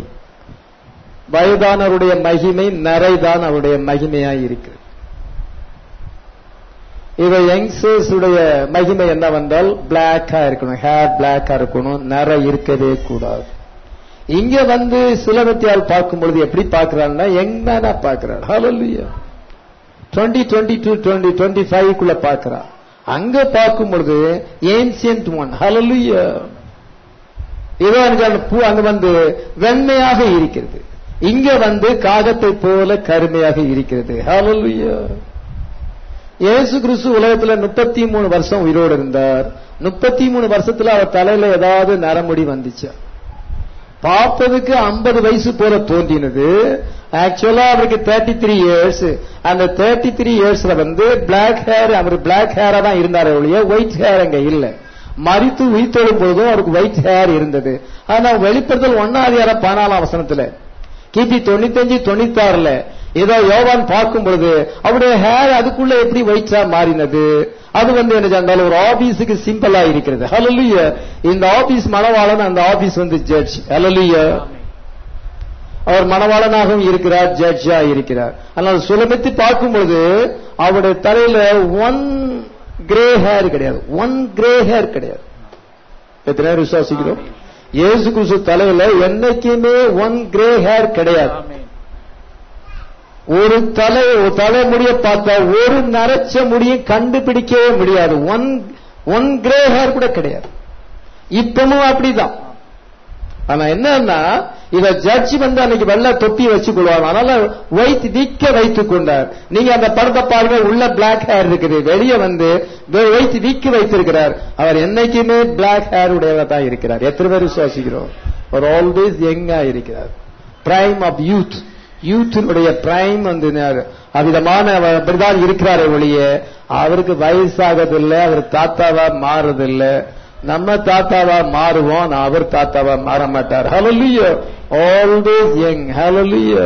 வயதானவருடைய மகிமை நரைதான் அவருடைய மகிமையா இருக்கு இவ யங்ஸ்டர்ஸ் உடைய மகிமை என்னவென்றால் பிளாக்கா இருக்கணும் ஹேர் பிளாக்கா இருக்கணும் நிற இருக்கவே கூடாது இங்க வந்து சிலவத்தியால் பார்க்கும் பொழுது எப்படி பார்க்கிறான்னா யங் மேனா பார்க்கிறார் hallelujah twenty twenty two twenty twenty five குள்ள பார்க்கிறார் அங்க பார்க்கும் பொழுது ஏன்சியன்ட் ஒன் ஹalleluya இதோ எனக்கு அந்த பூ அங்க வந்து வெண்மையாக இருக்கிறது இங்க வந்து காகத்தை போல கருமையாக இருக்கிறது ஹalleluya இயேசு கிறிஸ்து உலகத்துல முப்பத்தி மூணு வருஷம் உயிரோடு இருந்தார் முப்பத்தி மூணு வருஷத்துல அவர் தலையில ஏதாவது நரமுடி வந்துச்சா பார்ப்பதுக்கு ஐம்பது வயசு போல தோன்றினது ஆக்சுவலா அவருக்கு தேர்ட்டி த்ரீ இயர்ஸ் அந்த தேர்ட்டி த்ரீ இயர்ஸ்ல வந்து பிளாக் ஹேர் அவர் பிளாக் ஹேரா தான் இருந்தார் ஒழிய ஒயிட் ஹேர் அங்க இல்ல மறித்து உயிர்த்தெழும் பொழுதும் அவருக்கு ஒயிட் ஹேர் இருந்தது ஆனா வெளிப்படுத்தல் ஒன்னாதிகார பதினாலாம் வசனத்துல கிபி தொண்ணூத்தஞ்சு தொண்ணூத்தாறுல ஏதோ யோவான் பார்க்கும் பொழுது அவருடைய ஹேர் அதுக்குள்ள எப்படி ஒயிட்டா மாறினது அது வந்து என்ன சொன்னால் ஒரு ஆபீஸுக்கு சிம்பிளா இருக்கிறது ஹalleluya இந்த ஆபீஸ் மணவாளன் அந்த ஆபீஸ் வந்து ஜட்ஜ் ஹalleluya அவர் மணவாளனாகவும் இருக்கிறார் ஜட்ஜா இருக்கிறார் ஆனால் சுலமித்து பார்க்கும் பொழுது அவருடைய தலையில ஒன் கிரே ஹேர் கிடையாது ஒன் கிரே ஹேர் கிடையாது எத்தனை பேர் விசுவாசிக்கிறோம் இயேசு கிறிஸ்து தலையில என்னைக்குமே ஒன் கிரே ஹேர் கிடையாது ஆமென் ஒரு தலை ஒரு தலைமுடிய பார்த்தா ஒரு நரைச்ச முடியும் கண்டுபிடிக்கவே முடியாது ஒன் ஒன் கிரே ஹேர் கூட கிடையாது இப்பவும் அப்படிதான் ஆனா என்னன்னா இத ஜட்ஜி வந்து அன்னைக்கு வெள்ளை தொப்பி வச்சு கொள்வாங்க அதனால வைத்து விக்க வைத்துக் கொண்டார் நீங்க அந்த படத்தை பாருங்க உள்ள பிளாக் ஹேர் இருக்குது வெளியே வந்து வைத்து விக்க வைத்திருக்கிறார் அவர் என்னைக்குமே பிளாக் ஹேர் உடையவர் தான் இருக்கிறார் எத்தனை பேர் விசுவாசிக்கிறோம் அவர் ஆல்வேஸ் யங்கா இருக்கிறார் பிரைம் ஆஃப் யூத் யூத்தினுடைய பிரைம் வந்து ந- அவ்விதமான அவர் அப்படிதான் இருக்கிறாரே ஒழிய அவருக்கு வயசாகதில்லை அவர் தாத்தாவா மாறுதில்லை நம்ம தாத்தாவா மாறுவோம் ஆனா அவர் தாத்தாவா மாற மாட்டார் ஹalleluya ஆல்வேஸ் யங் ஹalleluya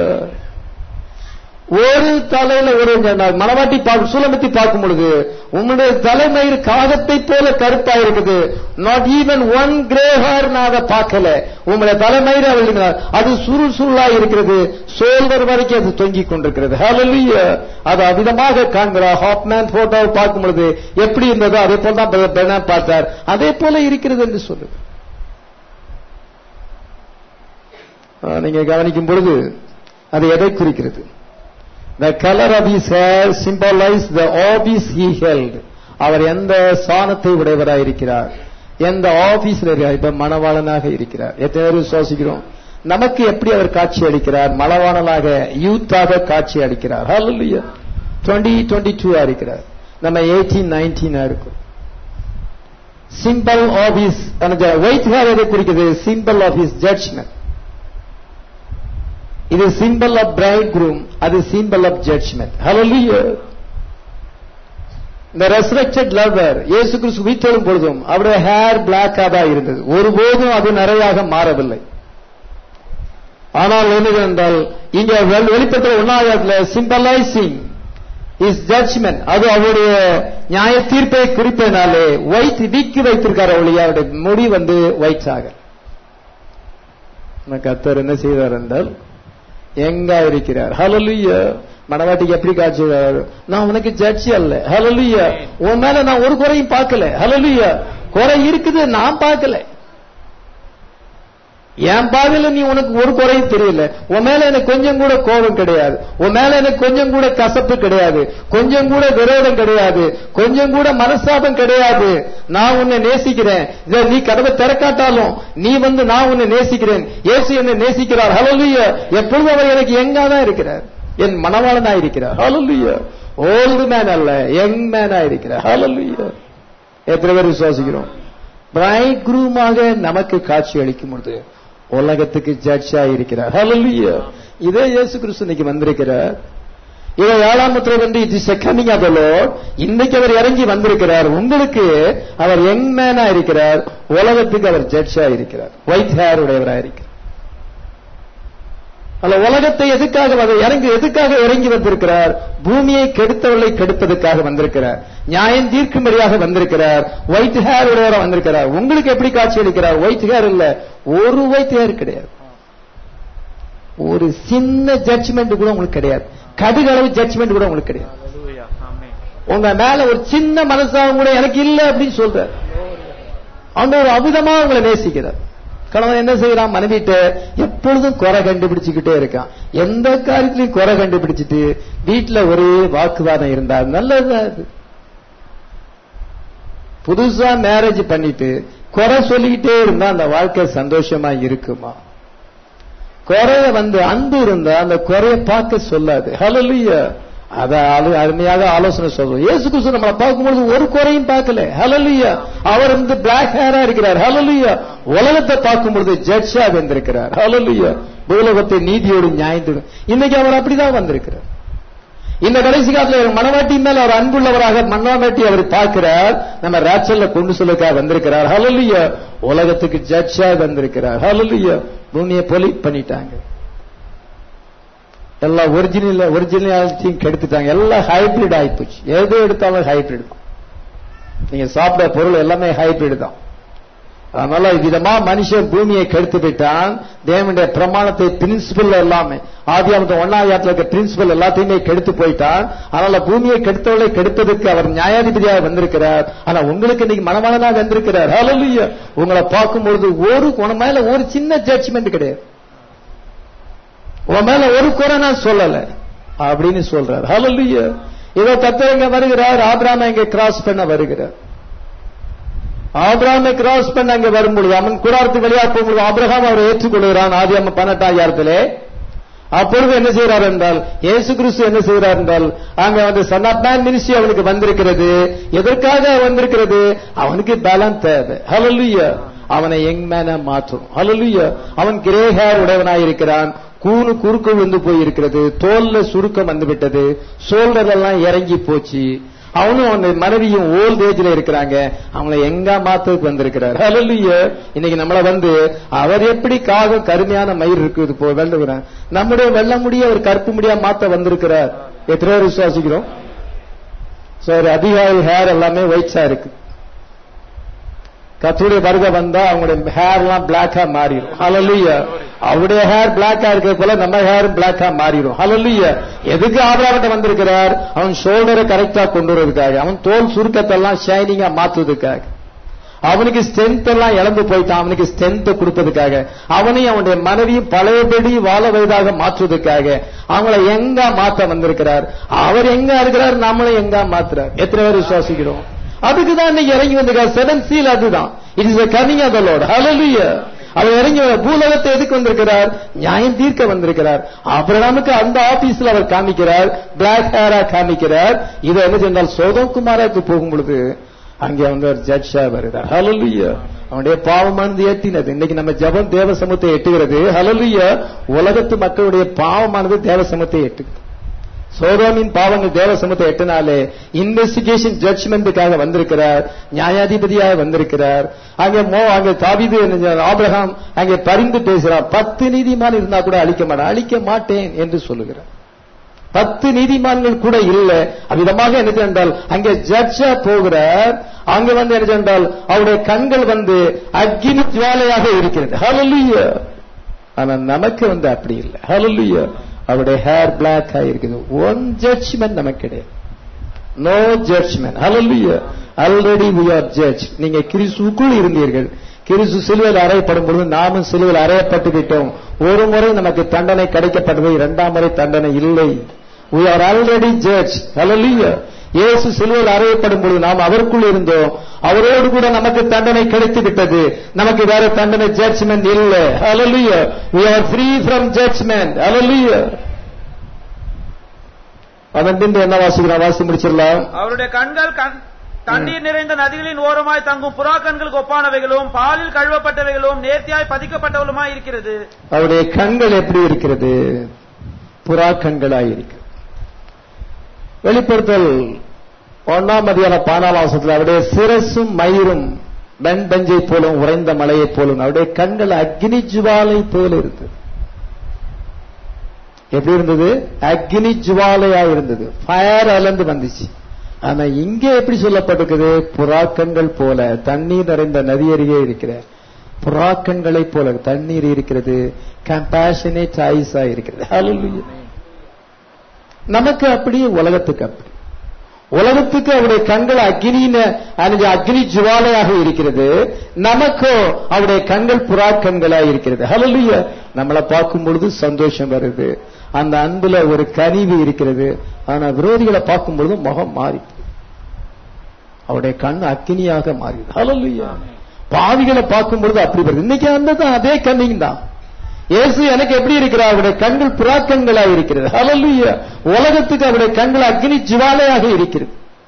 ஒரு தலையில ஒரு மனவாட்டி பார்க்கும் சுலமத்தி பார்க்கும் பொழுது உங்களுடைய தலைமயிர் காகத்தை போல கருப்பா இருக்குது not even one grey hair நான் அதை பார்க்கல உங்களுடைய தலைமயிர் அவளுங்க அது சுருள் சுருளா இருக்கிறது சோல்டர் வரைக்கும் அது தொங்கிக் கொண்டிருக்கிறது ஹalleluya அது அவிதமாக காண்கிறார் ஹாப்மேன் போட்டோவை பார்க்கும் பொழுது எப்படி இருந்ததோ அதே போல தான் பிரதர் பெர்னார்ட் பார்த்தார் அதே போல இருக்கிறது என்று சொல்லுது ஆ, நீங்க கவனிக்கும் பொழுது அது எதை குறிக்கிறது The color of his hair symbolized the office he held. அவர் எந்த சாணத்தை உடையவராய் இருக்கிறார் எந்த ஆபீஸ்ல இருக்கிறார் இப்ப மணவாளனாக இருக்கிறார் எத்தனை பேர் விசுவாசிக்கிறோம் நமக்கு எப்படி அவர் காட்சி அளிக்கிறார் மணவாளனாக யூத்தாக காட்சி அளிக்கிறார் ஹalleluya 20 22 ஆ இருக்கிறார் நம்ம 18 19 ஆ இருக்கும் symbol of his white hair எதை குறிக்கிறது சிம்பிள் ஆஃப் ஹிஸ் ஜட்ஜ்மெண்ட் இது சிம்பிள் ஆஃப் பிரைட் குரூம் அது சிம்பிள் ஆஃப் ஜட்ஜ்மெண்ட் ஹalleluya இந்த ரெசரக்டட் லவர் இயேசு கிறிஸ்து உயிர்த்தெழும் பொழுதும் அவருடைய ஹேர் பிளாக்கா தான் இருந்தது ஒருபோதும் அது நிறையாக மாறவில்லை ஆனால் என்ன என்றால் இங்க வெள்- வெளிப்படுத்துற ஒன்னாவதுல சிம்பலைசிங் இஸ் ஜட்ஜ்மெண்ட் அது அவருடைய நியாய தீர்ப்பை குறிப்பதனாலே ஒயிட் விக்கி வைத்திருக்காரு ஒழிய அவருடைய முடி வந்து ஒயிட் ஆக கத்தர் என்ன செய்தார் என்றால் எங்கா இருக்கிறார் ஹalleluya மணவாட்டிக்கு எப்படி காட்சி தராரு? நான் உனக்கு ஜட்ஜி அல்ல ஹalleluya உன் மேல நான் ஒரு குறையும் பார்க்கல ஹalleluya குறை இருக்குது நான் பார்க்கல என் பார்வையில நீ உனக்கு ஒரு குறையும் தெரியல உன் மேல எனக்கு கொஞ்சம் கூட கோபம் கிடையாது உன் மேல எனக்கு கொஞ்சம் கூட கசப்பு கிடையாது கொஞ்சம் கூட விரோதம் கிடையாது கொஞ்சம் கூட மனஸ்தாபம் கிடையாது நான் உன்னை நேசிக்கிறேன் இதை நீ கதவை திறக்காட்டாலும் நீ வந்து நான் உன்னை நேசிக்கிறேன் இயேசு என்னை நேசிக்கிறார் ஹalleluya எப்பொழுதும் அவர் எனக்கு எங்கா தான் இருக்கிறார் என் மணவாளனா இருக்கிறார் ஹalleluya ஓல்டு மேன் அல்ல யங் மேனா இருக்கிறார் ஹalleluya எத்தனை பேர் விசுவாசிக்கிறோம் பிரைட் குரூமாக நமக்கு காட்சி அளிக்கும் பொழுது உலகத்துக்கு ஜட்ஜா இருக்கிறார் ஹalleluya இதே இயேசு கிறிஸ்து இன்னைக்கு வந்திருக்கிறார் இவர் ஏழாம் முத்திரை வந்து it is coming of Lord இன்னைக்கு அவர் இறங்கி வந்திருக்கிறார் உங்களுக்கு அவர் யங் மேனா இருக்கிறார் உலகத்துக்கு அவர் ஜட்ஜா இருக்கிறார் ஒயிட் ஹேர் உடையவரா இருக்கிறார் அல்ல உலகத்தை எதுக்காக வந்து இறங்கி எதுக்காக இறங்கி வந்திருக்கிறார் பூமியை கெடுத்தவர்களை கெடுப்பதற்காக வந்திருக்கிறார் நியாயம் தீர்க்கும்படியாக வந்திருக்கிறார் ஒயிட் ஹேர் உடையவரா வந்திருக்கிறார் உங்களுக்கு எப்படி காட்சி அளிக்கிறார் ஒயிட் ஹேர் இல்ல ஒரு ஒயிட் ஹேர் கிடையாது ஒரு சின்ன ஜட்ஜ்மெண்ட் கூட உங்களுக்கு கிடையாது கடுகளவு ஜட்ஜ்மெண்ட் கூட உங்களுக்கு கிடையாது Hallelujah. Amen. உங்க மேல ஒரு சின்ன மனசாவும் கூட எனக்கு இல்ல அப்படின்னு சொல்றார் ஆண்டவர் அவிதமா உங்களை நேசிக்கிறார் கணவன் என்ன செய்யறான் மனைவிட்ட எப்பொழுதும் குறை கண்டுபிடிச்சுக்கிட்டே இருக்கான் எந்த காரியத்திலையும் குறை கண்டுபிடிச்சிட்டு வீட்டுல ஒரே வாக்குவாதம் இருந்தா நல்லதுதான் அது புதுசா மேரேஜ் பண்ணிட்டு குறை சொல்லிக்கிட்டே இருந்தா அந்த வாழ்க்கை சந்தோஷமா இருக்குமா குறைய வந்து அன்பு இருந்தா அந்த குறைய பார்க்க சொல்லாது ஹலலுயா அத அழு- அருமையாக ஆலோசனை சொல்றோம் இயேசு கிறிஸ்து நம்மளை பார்க்கும்பொழுது ஒரு குறையும் பார்க்கல ஹலலுயா அவர் வந்து பிளாக் ஹேரா இருக்கிறார் ஹலலுயா உலகத்தை பார்க்கும் பொழுது ஜட்ஜா வந்திருக்கிறார் ஹலலுயா பூலகத்தை நீதியோடு நியாயத்தோடு இன்னைக்கு அவர் அப்படிதான் வந்திருக்கிறார் இந்த கடைசி காலத்துல மனவாட்டி மேல அவர் அன்புள்ளவராக மனவாட்டி அவர் பார்க்கிறார் நம்ம ராச்சல்ல கொண்டு சொல்லுக்காக வந்திருக்கிறார் ஹலலுயா உலகத்துக்கு ஜட்ஜா வந்திருக்கிறார் ஹலலுயா பூமியை பொலிட் பண்ணிட்டாங்க எல்லா ஒரிஜினல் ஒரிஜினாலிட்டியும் கெடுத்துட்டாங்க எல்லாம் ஹைபிரிட் ஆயிப்போச்சு எது எடுத்தாலும் ஹைபிரிட் தான் நீங்க சாப்பிட பொருள் எல்லாமே ஹைபிரிட் தான் அதனால விதமா மனுஷன் பூமியை கெடுத்து விட்டான் தேவனுடைய பிரமாணத்தை பிரின்சிபல் எல்லாமே ஆதியாமத்தை ஒன்னாவது இருக்க பிரின்சிபல் எல்லாத்தையுமே கெடுத்து போயிட்டான் அதனால பூமியை கெடுத்தவளை கெடுத்ததுக்கு அவர் நியாயாதிபதியாக வந்திருக்கிறார் ஆனா உங்களுக்கு இன்னைக்கு மனமானதாக வந்திருக்கிறார் ஹalleluya உங்களை பார்க்கும்பொழுது ஒரு உன மேல ஒரு சின்ன ஜட்ஜ்மெண்ட் கிடையாது உன் மேல ஒரு குறை நான் சொல்லல அப்படின்னு சொல்றார் ஹalleluya இதோ கத்தர் இங்க வருகிறார் ஆபிராம இங்க கிராஸ் பண்ண வருகிறார் ஆபிரகாமை கிராஸ் பண்ண அங்க வரும்பொழுது அவன் கூடாரத்துக்கு வெளியாக போகும்போது ஆபிரகாம் அவரை ஏற்றுக்கொள்கிறான் ஆதி அம்ம பன்னெண்டாயிரத்திலே அப்பொழுது என்ன செய்கிறார் என்றால் இயேசு கிறிஸ்து என்ன செய்கிறார் என்றால் அங்க வந்து சன் ஆஃப் மேன் மினிஸ்ட்ரி அவனுக்கு வந்திருக்கிறது எதற்காக வந்திருக்கிறது அவனுக்கு பலம் தேவை ஹalleluya அவனை யங் மேன மாற்றும் ஹalleluya அவன் கிரே ஹேர் உடையவனாயிருக்கிறான் கூணு குறுக்கு விழுந்து போயிருக்கிறது தோல்ல சுருக்கம் வந்து விட்டது ஷோல்டர் எல்லாம் இறங்கி போச்சு அவனும் அவன் மனைவியும் ஓல்ட் ஏஜ்ல இருக்கிறாங்க அவங்களை எங்க மாத்துக்கு வந்திருக்கிறார் ஹalleluya இன்னைக்கு நம்மள வந்து அவர் எப்படி காகம் கருமையான மயிர் இருக்குது போ வேண்டுகிறான் நம்முடைய வெள்ள முடிய ஒரு கருப்பு முடியா மாத்த வந்திருக்கிறார் எத்தனை பேர் விசுவாசிக்கிறோம் சார் அதிகாரி ஹேர் எல்லாமே ஒயிட்ஸா இருக்கு கத்துடைய வருகை வந்தா அவங்களுடைய ஹேர் எல்லாம் பிளாக்கா மாறிடும் ஹalleluya அவருடைய ஹேர் பிளாக்கா இருக்கிறது போல நம்ம ஹேர் பிளாக்கா மாறிடும் ஹalleluya எதுக்கு ஆபராகிட்ட வந்திருக்கிறார் அவன் ஷோல்டரை கரெக்டா கொண்டு வரதுக்காக அவன் தோல் சுருக்கத்தை எல்லாம் ஷைனிங்கா மாத்துறதுக்காக அவனுக்கு ஸ்ட்ரென்த் எல்லாம் இழந்து போயிட்டான் அவனுக்கு ஸ்ட்ரென்த் கொடுப்பதுக்காக அவனையும் அவனுடைய மனைவியும் பழையபடி வாழ வயதாக மாற்றுவதற்காக அவங்கள எங்க மாத்த வந்திருக்கிறார் அவர் எங்க இருக்கிறார் நம்மளை எங்க மாத்துறார் எத்தனை பேர் விசுவாசிக்கிறோம் அதுக்கு தான் இன்னைக்கு இறங்கி வந்திருக்கார் செவன் சீல் அதுதான் it is coming of the Lord hallelujah அவர் இறங்கி வர- பூலோகத்தை எதுக்கு வந்திருக்கிறார் நியாயம் தீர்க்க வந்திருக்கிறார் அபிரகாமுக்கு அந்த ஆபீஸ்ல அவர் காமிக்கிறார் பிளாக் ஹேரா காமிக்கிறார் இதை என்ன சொன்னால் சோதம் குமாராக்கு போகும் பொழுது அங்கே வந்து ஒரு ஜட்ஜா வருகிறார் ஹalleluya அவனுடைய பாவமானது ஏற்றினது இன்னைக்கு நம்ம ஜெபம் தேவ சமூகத்தை எட்டுகிறது ஹalleluya உலகத்து மக்களுடைய பாவமானது தேவ சமூகத்தை எட்டுகிறது சோதோமின் பாவங்கள் தேவ சமூகத்தை எட்டினாலே இன்வெஸ்டிகேஷன் ஜட்ஜ்மெண்ட்டுக்காக வந்திருக்கிறார் நியாயாதிபதியாக வந்திருக்கிறார் அங்கே மோ அங்கே தாவீது என்ன செய்றார்? ஆபிரகாம் அங்கே பரிந்து பேசுறார் பத்து நீதிமான் இருந்தா கூட அழிக்க மாட்டேன் அழிக்க மாட்டேன் என்று சொல்லுகிறார் பத்து நீதிமான்கள் கூட இல்ல அவ்விதமாக என்ன என்றால் அங்கே ஜட்ஜா போகிறார் அங்க வந்து என்ன என்றால் அவருடைய கண்கள் வந்து அக்னி ஜுவாலையாக இருக்கிறது ஹalleluya ஆனா நமக்கு வந்து அப்படி இல்லை ஹalleluya அவருடைய ஹேர் பிளாக் இருக்குது ஒன் ஜட்ஜ்மெண்ட் நமக்கு கிடையாது no judgment hallelujah already we are judged நீங்க கிறிஸ்துவுக்குள் இருந்தீர்கள் கிறிஸ்து சிலுவையில் அறையப்படும் பொழுது நாமும் சிலுவையில் அறையப்பட்டு விட்டோம் ஒரு முறை நமக்கு தண்டனை கிடைக்கப்பட்டது இரண்டாம் முறை தண்டனை இல்லை we are already judged hallelujah இயேசு சிலுவையில் அறையப்படும் பொழுது நாம் அவருக்குள் இருந்தோம் அவரோடு கூட நமக்கு தண்டனை கிடைத்து விட்டது நமக்கு வேற தண்டனை ஜட்ஜ்மெண்ட் இல்லை hallelujah we are free from judgment hallelujah அதன் பின்பு என்ன வாசிக்கிறோம் வாசி முடிச்சிடலாம் அவருடைய கண்கள் கண்- தண்ணீர் நிறைந்த நதிகளின் ஓரமாய் தங்கும் புறா கண்களுக்கு ஒப்பானவைகளும் பாலில் கழுவப்பட்டவைகளும் நேர்த்தியாய் பதிக்கப்பட்டவளுமாய் இருக்கிறது அவருடைய கண்கள் எப்படி இருக்கிறது புறா கண்களாய் இருக்கு வெளிப்படுத்தல் ஒன்னாம் மதியான பானாவாசத்தில் அவருடைய சிரசும் மயிரும் வெண்பஞ்சை போலும் உறைந்த மலையைப் போலும் அவருடைய கண்கள் அக்னி ஜுவாலை போல இருக்கு எப்படி இருந்தது அக்னி ஜுவாலையா இருந்தது ஃபயர் அலந்து வந்துச்சு ஆனா இங்கே எப்படி சொல்லப்பட்டிருக்குது புறாக்கண்கள் போல தண்ணீர் நிறைந்த நதி அருகே இருக்கிற புறாக்கண்களைப் போல தண்ணீர் இருக்கிறது கம்பேஷனேட் ஐஸா இருக்கிறது Hallelujah. நமக்கு அப்படி உலகத்துக்கு அப்படி உலகத்துக்கு அவருடைய கண்கள் அக்னின அல்லது அக்னி ஜுவாலையாக இருக்கிறது நமக்கோ அவருடைய கண்கள் புறா கண்களாக இருக்கிறது ஹalleluya நம்மளை பார்க்கும் பொழுது சந்தோஷம் வருது அந்த அன்புல ஒரு கனிவு இருக்கிறது ஆனா விரோதிகளை பார்க்கும் பொழுது முகம் மாறி அவருடைய கண் அக்னியாக மாறிது ஹalleluya பாவிகளை பார்க்கும் பொழுது அப்படி வருது இன்னைக்கு அந்த தான் அதே கண்ணிங் தான் இயேசு எனக்கு எப்படி இருக்கிறார் அவருடைய கண்கள் புறாக்கங்களாக இருக்கிறது ஹalleluya உலகத்துக்கு அவருடைய கண்கள் அக்னி ஜுவாலையாக இருக்கிறது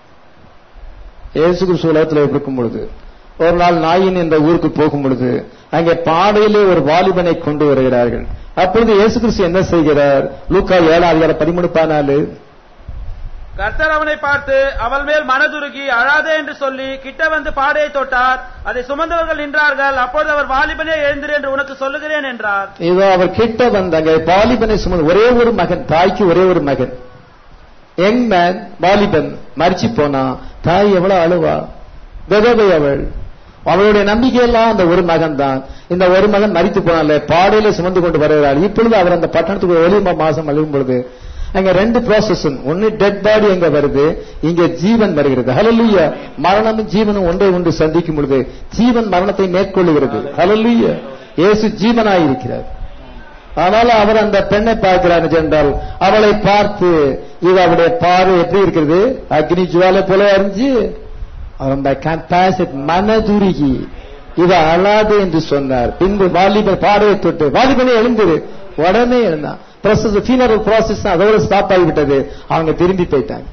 இயேசு கிறிஸ்து உலகத்தில் இருக்கும் பொழுது ஒரு நாள் நாயின் என்ற ஊருக்கு போகும் பொழுது அங்கே பாடையிலே ஒரு வாலிபனை கொண்டு வருகிறார்கள் அப்பொழுது இயேசு கிறிஸ்து என்ன செய்கிறார் லூக்கா ஏழாம் அதிகாரம் பதிமூணு பதினாலு கர்த்தர் அவனை பார்த்து அவள் மேல் மனதுருகி அழாதே என்று சொல்லி கிட்ட வந்து பாடையை தொட்டார் அதை சுமந்தவர்கள் நின்றார்கள் அப்பொழுது அவர் வாலிபனே எழுந்திரு என்று உனக்கு சொல்லுகிறேன் என்றார் இதோ அவர் கிட்ட வந்தாங்க வாலிபனை சுமந்து ஒரே ஒரு மகன் தாய்க்கு ஒரே ஒரு மகன் யங் மேன் வாலிபன் மறிச்சு போனா தாய் எவ்வளவு அழுவா விதவை அவள் அவளுடைய நம்பிக்கையெல்லாம் அந்த ஒரு மகன் தான் இந்த ஒரு மகன் மறித்து போனால பாடையில சுமந்து கொண்டு வருகிறாள் இப்பொழுது அவர் அந்த பட்டணத்துக்கு வெளி மாசம் அழுகும் பொழுது அங்க ரெண்டு ப்ராசஸ் ஒன்னு டெட் பாடி அங்க வருது இங்க ஜீவன் வருகிறது ஹalleluya மரணமும் ஜீவனும் ஒன்றை ஒன்று சந்திக்கும் பொழுது ஜீவன் மரணத்தை மேற்கொள்ளுகிறது ஹalleluya இயேசு ஜீவனாய் இருக்கிறார் ஆனால் அவர் அந்த பெண்ணை பார்க்கிறார் என்றால் அவளை பார்த்து இது அவருடைய பார்வை எப்படி இருக்கிறது அக்னி ஜுவாலை போல அறிஞ்சு அந்த கம்பாசிட் மனதுருகி இது அழாது என்று சொன்னார் பின்பு வாலிபர் பார்வையை தொட்டு வாலிபனை எழுந்தது உடனே எழுந்தான் ப்ராசஸ் ஃபீனரல் ப்ராசஸ் அதோட ஸ்டாப் ஆகிவிட்டது அவங்க திரும்பி போயிட்டாங்க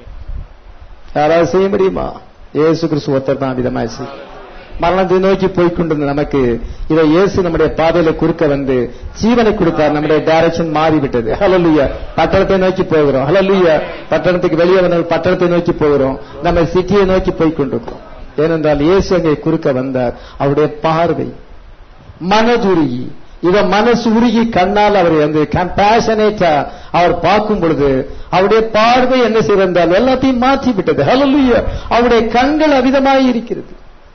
யாராவது செய்ய முடியுமா இயேசு கிறிஸ்து ஒருத்தர் தான் விதமாய் செய்யும் மரணத்தை நோக்கி போய்கொண்டிருந்த நமக்கு இதை இயேசு நம்முடைய பாதையில குறுக்க வந்து ஜீவனை கொடுத்தார் நம்முடைய டைரக்ஷன் மாறிவிட்டது ஹலலுயா பட்டணத்தை நோக்கி போகிறோம் ஹலலுயா பட்டணத்துக்கு வெளியே வந்த பட்டணத்தை நோக்கி போகிறோம் நம்ம சிட்டியை நோக்கி போய் கொண்டிருக்கிறோம் ஏனென்றால் இயேசு அங்கே குறுக்க வந்தார் அவருடைய பார்வை மனதுருகி இத மனசு உருகி கண்ணால் அவர் வந்து கம்பேஷனேட்டா அவர் பார்க்கும் பொழுது அவருடைய பார்வை என்ன செய்திருந்தால் எல்லாத்தையும் மாற்றி விட்டது ஹலலுயா அவருடைய கண்கள் அவிதமாய் இருக்கிறது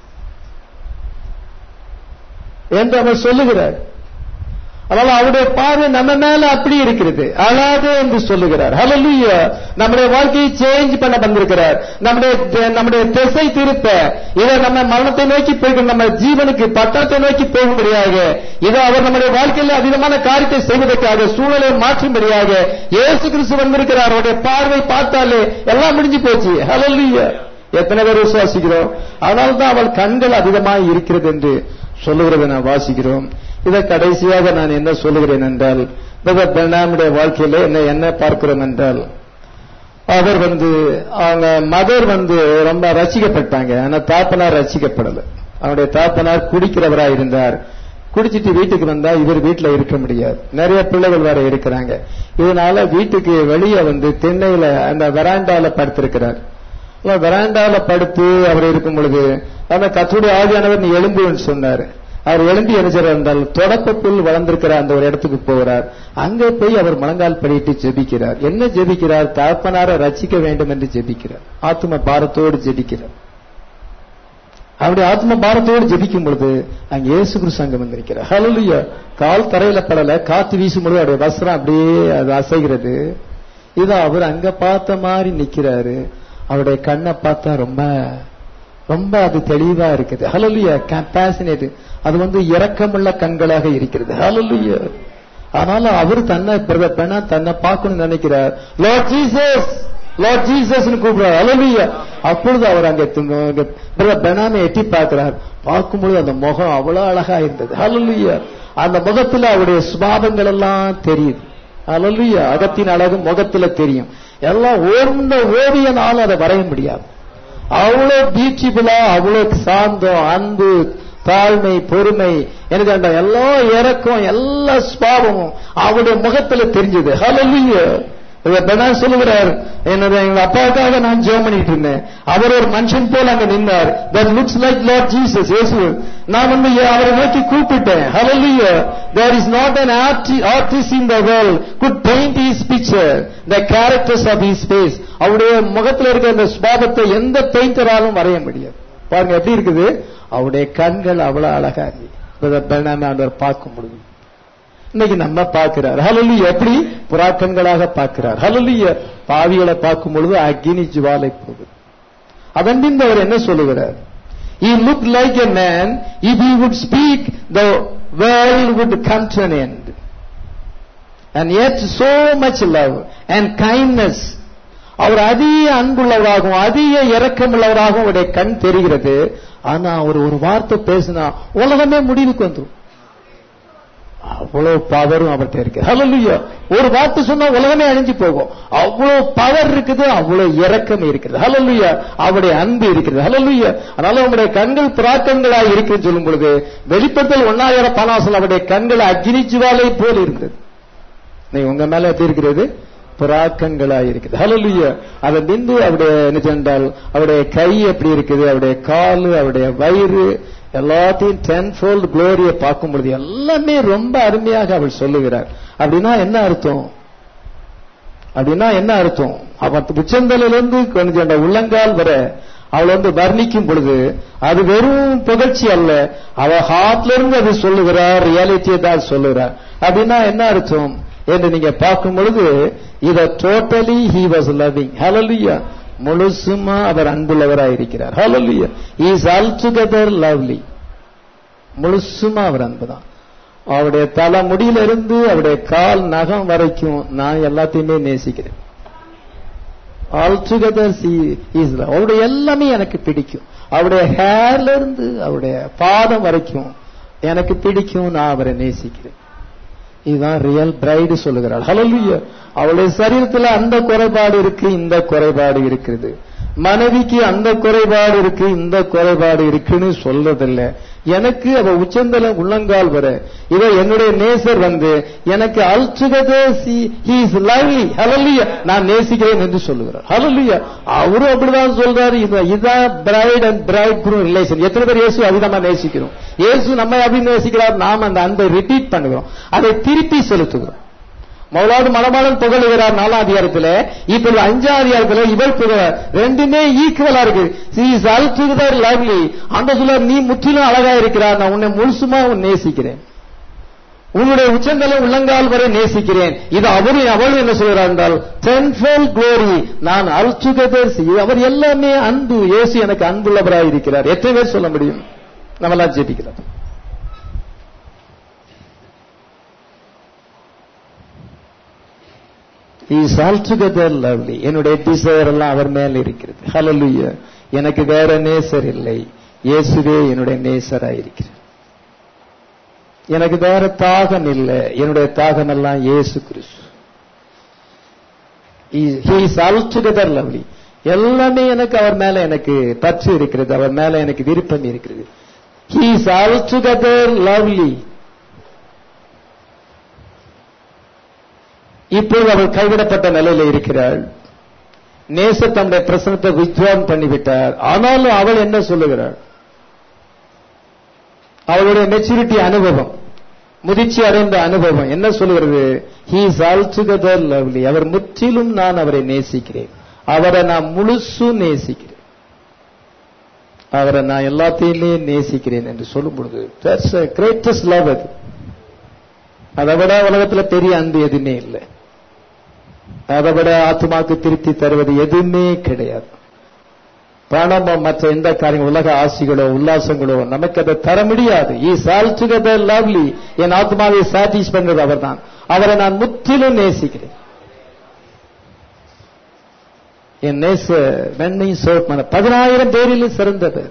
என்று அவர் சொல்லுகிறார் அதனால அவருடைய பார்வை நம்ம மேல அப்படி இருக்கிறது அழாதே என்று சொல்லுகிறார் ஹalleluya நம்முடைய வாழ்க்கையை சேஞ்ச் பண்ண வந்திருக்கிறார் நம்முடைய நம்முடைய திசை திருப்ப இதை நம்ம மரணத்தை நோக்கி போய்க்கணும் நம்ம ஜீவனுக்கு பட்டணத்தை நோக்கி போகும்படியாக இதோ அவர் நம்முடைய வாழ்க்கையில் அதிகமான காரியத்தை செய்வதற்காக சூழலை மாற்றும்படியாக இயேசு கிறிஸ்து வந்திருக்கிறார் அவருடைய பார்வை பார்த்தாலே எல்லாம் முடிஞ்சு போச்சு ஹalleluya எத்தனை பேர் விசுவாசிக்கிறோம் அதனால தான் அவள் கண்கள் அதிகமாக இருக்கிறது என்று சொல்லுகிறதை நான் வாசிக்கிறோம் இதை கடைசியாக நான் என்ன சொல்லுகிறேன் என்றால் பெண்ணாமுடைய வாழ்க்கையில என்ன என்ன பார்க்கிறோம் என்றால் அவர் வந்து அவங்க மதர் வந்து ரொம்ப ரசிக்கப்பட்டாங்க ஆனா தாப்பனார் ரசிக்கப்படல அவருடைய தாப்பனார் குடிக்கிறவரா இருந்தார் குடிச்சிட்டு வீட்டுக்கு வந்தா இவர் வீட்டுல இருக்க முடியாது நிறைய பிள்ளைகள் வேற இருக்கிறாங்க இதனால வீட்டுக்கு வெளியே வந்து திண்ணையில அந்த வராண்டால படுத்திருக்கிறார் வராண்டால படுத்து அவர் இருக்கும் பொழுது அந்த கத்துடைய ஆவியானவர் நீ எழும்புன்னு சொன்னார் அவர் எழும்பி என்ன செய்றார் என்றால் தொடக்க புல் வளர்ந்திருக்கிற அந்த ஒரு இடத்துக்கு போகிறார் அங்கே போய் அவர் முழங்கால் படிட்டு ஜெபிக்கிறார் என்ன ஜெபிக்கிறார் தகப்பனார ரசிக்க வேண்டும் என்று ஜெபிக்கிறார் ஆத்ம பாரத்தோடு ஜெபிக்கிறார் அவருடைய ஆத்ம பாரத்தோடு ஜெபிக்கும் பொழுது அங்க இயேசு கிறிஸ்து அங்க வந்திருக்கிறார் ஹalleluya கால் தரையில படல காத்து வீசும் பொழுது அவருடைய வஸ்திரம் அப்படியே அது அசைகிறது இது அவர் அங்க பார்த்த மாதிரி நிக்கிறாரு அவருடைய கண்ணை பார்த்தா ரொம்ப ரொம்ப அது தெளிவா இருக்குது ஹலலுயா கம்பேசினேட் அது வந்து இரக்கமுள்ள கண்களாக இருக்கிறது ஹலலுயா ஆனாலும் அவர் தன்னை பெண்ணா தன்னை பார்க்கணும்னு நினைக்கிறார் லார்ட் ஜீசஸ் லார்ட் ஜீசஸ் கூப்பிடுறார் ஹலலுயா அப்பொழுது அவர் அங்கே பெனாமை எட்டி பார்க்கிறார் பார்க்கும்பொழுது அந்த முகம் அவ்வளவு அழகா இருந்தது ஹலலுயா அந்த முகத்துல அவருடைய சுபாவங்கள் எல்லாம் தெரியுது ஹலலுயா அகத்தின் அழகு முகத்துல தெரியும் எல்லாம் ஓர்ந்த ஓவியனாலும் அதை வரைய முடியாது அவ்வளவு பியூட்டிஃபுல்லா அவ்வளவு சாந்தம் அன்பு தாழ்மை பொறுமை எனக்கு எல்லா இறக்கம் எல்லா ஸ்பாவமும் அவருடைய முகத்துல தெரிஞ்சது ஹலலுயா சொல்லுகிறார் என்னோட எங்க அப்பாவுக்காக நான் ஜோம் பண்ணிட்டு இருந்தேன் அவர் ஒரு மனுஷன் போல அங்க நின்றார் that looks like Lord Jesus இயேசு நான் வந்து அவரை நோக்கி கூப்பிட்டேன் ஹalleluya there is not an artist in the world could paint his picture the characters of his face அவருடைய முகத்துல இருக்க அந்த சுபாவத்தை எந்த பெயிண்டராலும் வரைய முடியாது பாருங்க எப்படி இருக்குது அவருடைய கண்கள் அவ்வளவு அழகா இருக்கு பெண்ணாம ஆண்டவர் பார்க்க முடியும் இன்னைக்கு நம்ம பார்க்கிறார் ஹalleluya எப்படி புறாக்கண்களாக பார்க்கிறார் ஹalleluya பாவிகளை பார்க்கும் பொழுது அக்னி ஜுவாலை போகுது அதன் பின்பு அவர் என்ன சொல்லுகிறார் he looked like a man if he would speak the world would come to an end and yet so much love and kindness அவர் அதிக அன்புள்ளவராகவும் அதிக இரக்கமுள்ளவராகவும் அவருடைய கண் தெரிகிறது ஆனா அவர் ஒரு வார்த்தை பேசினா உலகமே முடிவுக்கு வந்துரும் அவ்வளவு பவரும் அவர்கிட்ட இருக்கு ஹalleluya ஒரு வார்த்தை சொன்னா உலகமே அழிஞ்சு போகும் அவ்வளவு பவர் இருக்குது அவ்வளவு இரக்கம் இருக்கிறது ஹalleluya அவருடைய அன்பு இருக்கிறது ஹalleluya அதனால உங்களுடைய கண்கள் பிராக்கங்களாய் இருக்குன்னு சொல்லும் பொழுது வெளிப்படுத்தல் ஒன்னாயிரம் பனாசல் அவருடைய கண்கள் அக்னி ஜுவாலை போல் இருந்தது நீ உங்க மேல எப்படி இருக்கிறது புறாக்கங்களாய் இருக்குது ஹalleluya அதன் பின்பு அவருடைய என்ன சென்றால் அவருடைய கை எப்படி இருக்குது அவருடைய காலு அவருடைய வயிறு எல்லாத்தையும் டென் ஃபோல்ட் குளோரியை பார்க்கும் பொழுது எல்லாமே ரொம்ப அருமையாக அவள் சொல்லுகிறார் அப்படின்னா என்ன அர்த்தம் அப்படின்னா என்ன அர்த்தம் அவன் உச்சந்தலிலிருந்து கொஞ்சம் அந்த உள்ளங்கால் வர அவள் வந்து வர்ணிக்கும் பொழுது அது வெறும் புகழ்ச்சி அல்ல அவ ஹார்ட்ல இருந்து அது சொல்லுகிறார் ரியாலிட்டியை தான் சொல்லுகிறார் அப்படின்னா என்ன அர்த்தம் என்று நீங்க பார்க்கும் பொழுது இத totally he was loving hallelujah முழுசுமா அவர் அன்புள்ளவராய் இருக்கிறார் hallelujah he is altogether lovely முழுசுமா அவர் அன்புதான் அவருடைய தலை முடியிலிருந்து அவருடைய கால் நகம் வரைக்கும் நான் எல்லாத்தையுமே நேசிக்கிறேன் ஆல்டுகெதர் இஸ் அவருடைய எல்லாமே எனக்கு பிடிக்கும் அவருடைய ஹேர்ல இருந்து அவருடைய பாதம் வரைக்கும் எனக்கு பிடிக்கும் நான் அவரை நேசிக்கிறேன் இதுதான் ரியல் பிரைடு சொல்லுகிறாள் ஹalleluya அவளுடைய சரீரத்துல அந்த குறைபாடு இருக்கு இந்த குறைபாடு இருக்குது மனைவிக்கு அந்த குறைபாடு இருக்கு இந்த குறைபாடு இருக்குன்னு சொல்றதில்ல எனக்கு அவ உச்சந்தல உள்ளங்கால் வர இவ என்னுடைய நேசர் வந்து எனக்கு இஸ் லவ்லி ஹalleluya நான் நேசிக்கிறேன் என்று சொல்லுகிறார் ஹalleluya அவரும் அப்படிதான் சொல்றாரு இது இதான் bride and bridegroom relation எத்தனை பேர் இயேசு அதிகமா நேசிக்கிறோம் இயேசு நம்ம அப்படி நேசிக்கிறார் நாம் அந்த அன்பை ரிப்பீட் பண்ணுகிறோம் அதை திருப்பி செலுத்துகிறோம் மௌலாவது மனமாளன் புகழுகிறார் நாலாம் அதிகாரத்துல இப்பொழுது அஞ்சாம் அதிகாரத்துல இவள் புகழார் ரெண்டுமே ஈக்குவலா இருக்கு இஸ் அல்டுகதர் லவ்லி அந்த சொல்ல நீ முற்றிலும் அழகா இருக்கிறார் நான் உன்னை முழுசுமா நேசிக்கிறேன் உன்னுடைய உச்சந்தலை உள்ளங்கால் வரை நேசிக்கிறேன் இது அவரும் அவளும் என்ன சொல்கிறார் என்றால் டென்ஃபோல் குளோரி நான் அல்டுகதர் அவர் எல்லாமே அன்பு இயேசு எனக்கு அன்புள்ளவராய் இருக்கிறார் எத்தனை பேர் சொல்ல முடியும் நம்மளாம் ஜெபிக்கிறோம் இஸ் ஆல்டுகெதர் லவ்லி என்னுடைய டிசைர் எல்லாம் அவர் மேல இருக்கிறது ஹalleluya எனக்கு வேற நேசர் இல்லை இயேசுவே என்னுடைய நேசரா இருக்கிறார் எனக்கு வேற தாகம் இல்லை என்னுடைய தாகம் எல்லாம் இயேசு கிறிஸ்து ஹி இஸ் ஆல்டுகெதர் லவ்லி எல்லாமே எனக்கு அவர் மேல எனக்கு பற்று இருக்கிறது அவர் மேல எனக்கு விருப்பம் இருக்கிறது ஹி இஸ் ஆல்டுகெதர் லவ்லி இப்பொழுது அவள் கைவிடப்பட்ட நிலையில இருக்கிறாள் நேச தன்னுடைய பிரசனத்தை வித்வான் பண்ணிவிட்டார் ஆனாலும் அவள் என்ன சொல்லுகிறாள் அவளுடைய மெச்சூரிட்டி அனுபவம் முதிர்ச்சி அடைந்த அனுபவம் என்ன சொல்லுகிறது ஹீ இஸ் ஆல்டுகெதர் லவ்லி அவர் முற்றிலும் நான் அவரை நேசிக்கிறேன் அவரை நான் முழுசும் நேசிக்கிறேன் அவரை நான் எல்லாத்தையுமே நேசிக்கிறேன் என்று சொல்லும் பொழுது கிரேட்டஸ்ட் லவ் அது அதை விட உலகத்துல பெரிய அன்பு எதுவுமே இல்லை அதை விட ஆத்மாக்கு திருப்தி தருவது எதுவுமே கிடையாது பணமோ மற்ற எந்த காரியம் உலக ஆசைகளோ உல்லாசங்களோ நமக்கு அதை தர முடியாது இஸ் ஆல் டுகெதர் லவ்லி என் ஆத்மாவை சாட்டிஸ் பண்றது அவர்தான் அவரை நான் முற்றிலும் நேசிக்கிறேன் என் நேச வெண்மை சோட்மன பதினாயிரம் பேரில் சிறந்த பேர்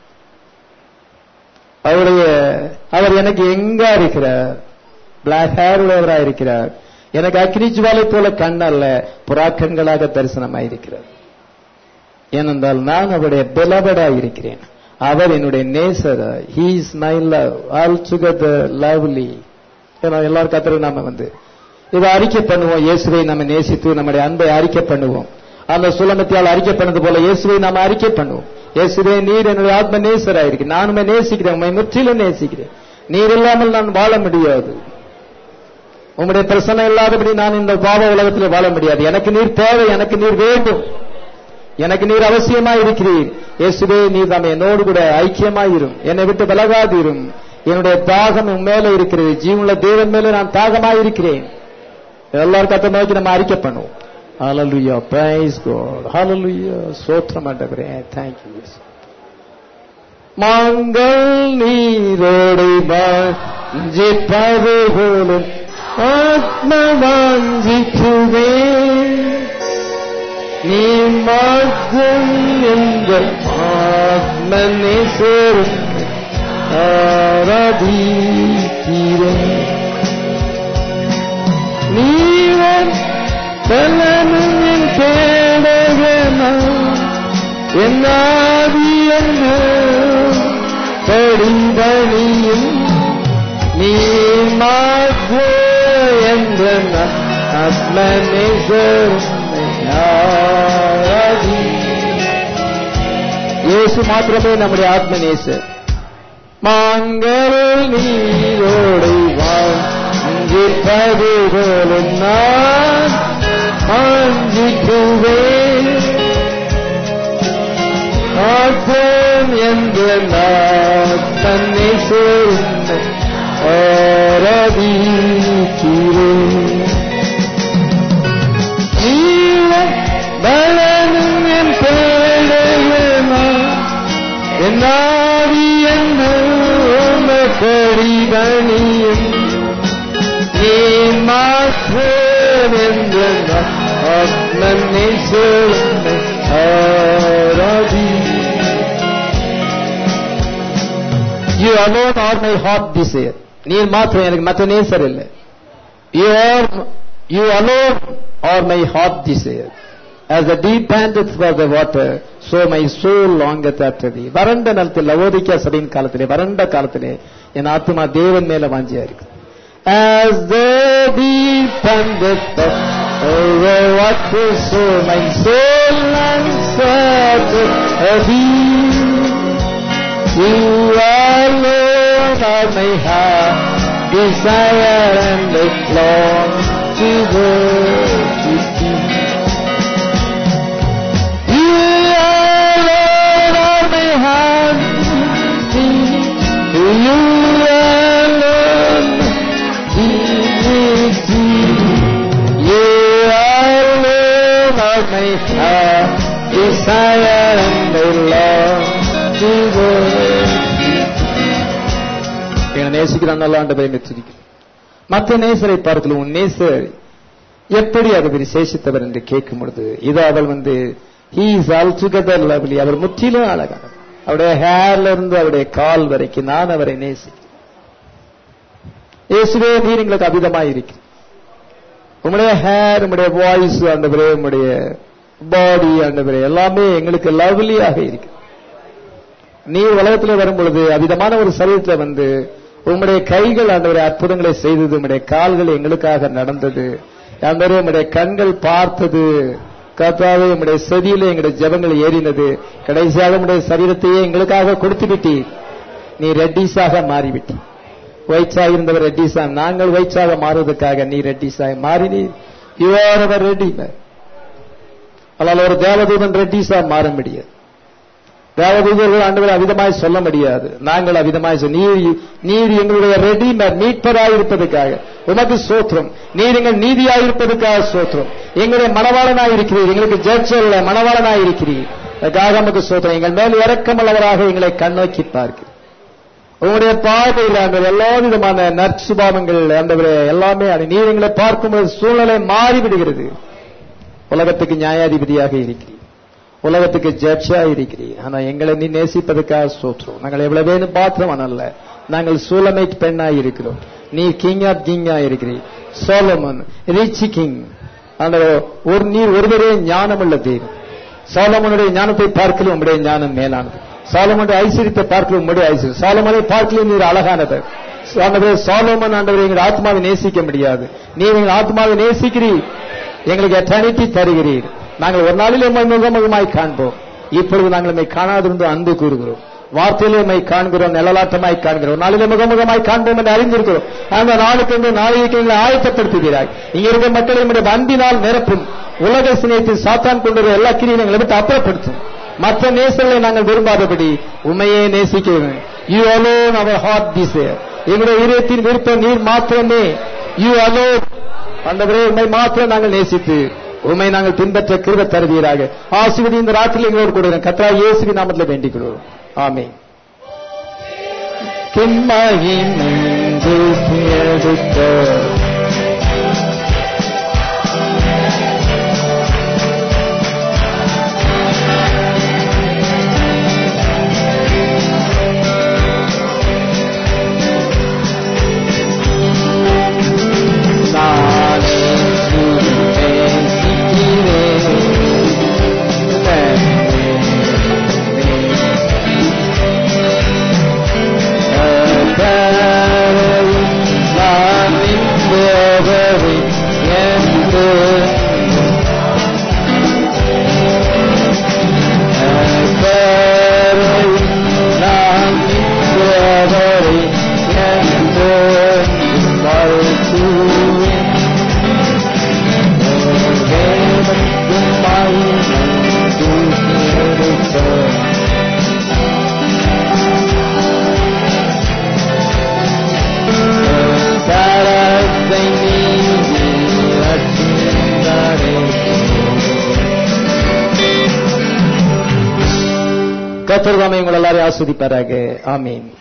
அவருடைய அவர் எனக்கு எங்க இருக்கிறார் பிளாக் ஹேர் உள்ளவரா இருக்கிறார் எனக்கு அக்னிஜ்வாலை போல கண் அல்ல புறாக்கண்களாக தரிசனமாயிருக்கிறார் ஏனென்றால் நான் அவருடைய பிலவடா இருக்கிறேன் அவர் என்னுடைய நேசர் he is my love altogether lovely எல்லாரும் கத்திர நாம வந்து இதை அறிக்கை பண்ணுவோம் இயேசுவை நம்ம நேசித்து நம்முடைய அன்பை அறிக்கை பண்ணுவோம் அந்த சுலமத்தியால் அறிக்கை பண்ணது போல இயேசுவை நாம அறிக்கை பண்ணுவோம் இயேசுவே நீர் என்னுடைய ஆத்ம நேசராயிருக்கு நானுமே நேசிக்கிறேன் உண்மை முற்றிலும் நேசிக்கிறேன் நீர் இல்லாமல் நான் வாழ முடியாது உங்களுடைய பிரசனம் இல்லாதபடி நான் இந்த பாவ உலகத்தில் வாழ முடியாது எனக்கு நீர் தேவை எனக்கு நீர் வேண்டும் எனக்கு நீர் அவசியமா இருக்கிறீர் இயேசுவே நீர் நம்ம என்னோடு கூட ஐக்கியமாயிரும் என்னை விட்டு விலகாதிரும் என்னுடைய தாகம் உன் மேல இருக்கிறது ஜீவனுள்ள தேவன் மேல நான் தாகமாக இருக்கிறேன் எல்லாரும் கத்த நோக்கி நம்ம அறிக்கை பண்ணுவோம் ஹalleluya praise god hallelujah சோத்ரம் ஆண்டவரே thank you Jesus. மாங்கள் நீரோடை வாஞ்சிப்பது போலும் ஆத்ம வாஞ்சிக்குவே நீ மாற்றும் எந்த ஆத்மனே சேரும் ஆராதிக்கிறேன் நீவன் பலனின் கேடகனா என்னாதியங்கு படிபணியும் நீ மாற்ற என்ற ஆத்மனேஸ்வரன் இயேசு மாத்திரமே நம்முடைய ஆத்மநேசர் மாங்கள் நீரோடை வாஞ்சிப்பது போலும் நான் வாஞ்சிக்குவேன் ஆற்றேன் என்ற நான் தன்னை சேர்ந்து ஆராதிக்கிறேன் நீலம் பலனும் என் பேழையமா என்னாடி என்று கடிதணியும் நீ மாற்றேன் என்ற ஆத்மனை சேர்ந்து ஆராதி You alone are my heart desire. நீர் மாத்திரம் எனக்கு மற்ற நேசர் இல்லை You are, you alone are my heart desire. As the deep panteth for the water, so my soul longeth after thee. வறண்ட நிலத்தில் லவோதிக்கா சபையின் காலத்திலே வறண்ட காலத்திலே என் ஆத்மா தேவன் மேல வாஞ்சியா இருக்கு As the deep panteth for the water, so my soul longeth after thee. You alone are my heart desire and I long to worship you. You alone are my heart You alone dignity. You alone are my heart desire and I long to worship எங்களை நேசிக்கிற நல்ல ஆண்டவரை மெச்சுரிக்கிறேன் மற்ற நேசரை பார்க்கலும் உன் நேசர் எப்படி அவர் விசேஷித்தவர் என்று கேட்கும் பொழுது இது அவள் வந்து he is altogether lovely அவர் முற்றிலும் அழகானவர் அவருடைய ஹேர்ல இருந்து அவருடைய கால் வரைக்கும் நான் அவரை நேசிக்கிறேன் இயேசுவே நீர் எங்களுக்கு அபிதமாய் இருக்கு உங்களுடைய ஹேர் உங்களுடைய வாய்ஸ் ஆண்டவரே உங்களுடைய பாடி ஆண்டவரே எல்லாமே எங்களுக்கு லவ்லியாக இருக்கு நீர் உலகத்தில் வரும் பொழுது அவிதமான ஒரு சரீரத்தில் வந்து உம்முடைய கைகள் ஆண்டவரை அற்புதங்களை செய்தது உம்முடைய கால்கள் எங்களுக்காக நடந்தது ஆண்டவரே உம்முடைய கண்கள் பார்த்தது கர்த்தாவே உம்முடைய செதியில எங்களுடைய ஜெபங்கள் ஏறினது கடைசியாக உம்முடைய சரீரத்தையே எங்களுக்காக கொடுத்து விட்டீர் நீ ரெட்டிஸாக மாறிவிட்டி ஒயிட்ஸாக இருந்தவர் ரெட்டிஸா நாங்கள் ஒயிட்ஸாக மாறுவதற்காக நீ ரெட்டிஸாக மாறினீர் யூ ஆர் அவர் ரெட்டி அதனால ஒரு தேவதூதன் ரெட்டிஸா மாற முடியாது தேவதூதர்கள் ஆண்டவர் அவிதமாய் சொல்ல முடியாது நாங்கள் அவிதமாய் சொல்ல நீர் நீர் எங்களுடைய ரெடிமேட் மீட்பராயிருப்பதற்காக உமக்கு சோத்திரம் நீர் எங்கள் நீதியாயிருப்பதற்காக சோத்திரம் எங்களுடைய மனவாளனாய் இருக்கிறீர் எங்களுக்கு ஜட்ஜ் அல்ல மனவாளனாய் இருக்கிறீர் அதுக்காக நமக்கு சோத்திரம் எங்கள் மேல் இறக்கமுள்ளவராக எங்களை கண்ணோக்கி பார்க்கிறீர் உங்களுடைய பார்வையில் அந்த எல்லா விதமான நற்சுபாவங்கள் ஆண்டவரே எல்லாமே அது நீர் எங்களை பார்க்கும்போது சூழ்நிலை மாறிவிடுகிறது உலகத்துக்கு நியாயாதிபதியாக இருக்கிறீர் உலகத்துக்கு ஜட்ஜா இருக்கிறீர் ஆனா எங்களை நீ நேசிப்பதற்காக சோற்றுறோம் நாங்கள் எவ்வளவு வேணும் பாத்திரம் அல்ல நாங்கள் சூலமைட் பெண்ணாய் இருக்கிறோம் நீ கிங் ஆஃப் கிங்கா இருக்கிறீர் சோலமன் ரிச் கிங் அந்த ஒரு நீர் ஒருவரே ஞானமுள்ள தெய்வம் சோலமனுடைய ஞானத்தை பார்க்கலும் உங்களுடைய ஞானம் மேலானது சாலமனுடைய ஐஸ்வர்யத்தை பார்க்கலும் உங்களுடைய ஐஸ்வர்யம் சாலமனை பார்க்கலும் நீர் அழகானவர் ஆண்டவரே சாலோமன் ஆண்டவர் எங்கள் ஆத்மாவை நேசிக்க முடியாது நீர் எங்கள் ஆத்மாவை நேசிக்கிறீர் எங்களுக்கு எட்டர்னிட்டி தருகிறீர் நாங்கள் ஒரு நாளில் உண்மை முகமுகமாய் காண்போம் இப்பொழுது நாங்கள் உண்மை காணாதிருந்து அன்பு கூறுகிறோம் வார்த்தையிலே உண்மை காண்கிறோம் நிழலாட்டமாய் காண்கிறோம் நாளிலே முகமுகமாய் காண்போம் என்று அறிந்திருக்கிறோம் அந்த நாளுக்கு என்று நாளைக்கு எங்களை ஆயத்தப்படுத்துகிறாய் இங்க இருக்கிற மக்களை நம்முடைய அன்பினால் நிரப்பும் உலக சிநேகத்தில் சாத்தான் கொண்டு வரும் எல்லா கிரியும் எங்களை விட்டு அப்புறப்படுத்தும் மற்ற நேசர்களை நாங்கள் விரும்பாதபடி உண்மையே நேசிக்கிறோம் you alone our heart desire எங்களுடைய இதயத்தின் விருப்பம் நீர் மாத்திரமே யூ அலோன் ஆண்டவரே உண்மை மாத்திரம் நாங்கள் நேசித்து உண்மை நாங்கள் பின்பற்ற கிருப தருவீராக ஆசிபதி இந்த ராத்திரியில் எங்களோடு கூட கத்ரா இயேசுவின் நாமத்தில் வேண்டிக் கொள்வோம் ஆமே கிம்மாயின் எடுத்த கத்தர்தாமை உங்கள் எல்லாரையும் ஆஸ்வதிப்பாராக ஆமீன்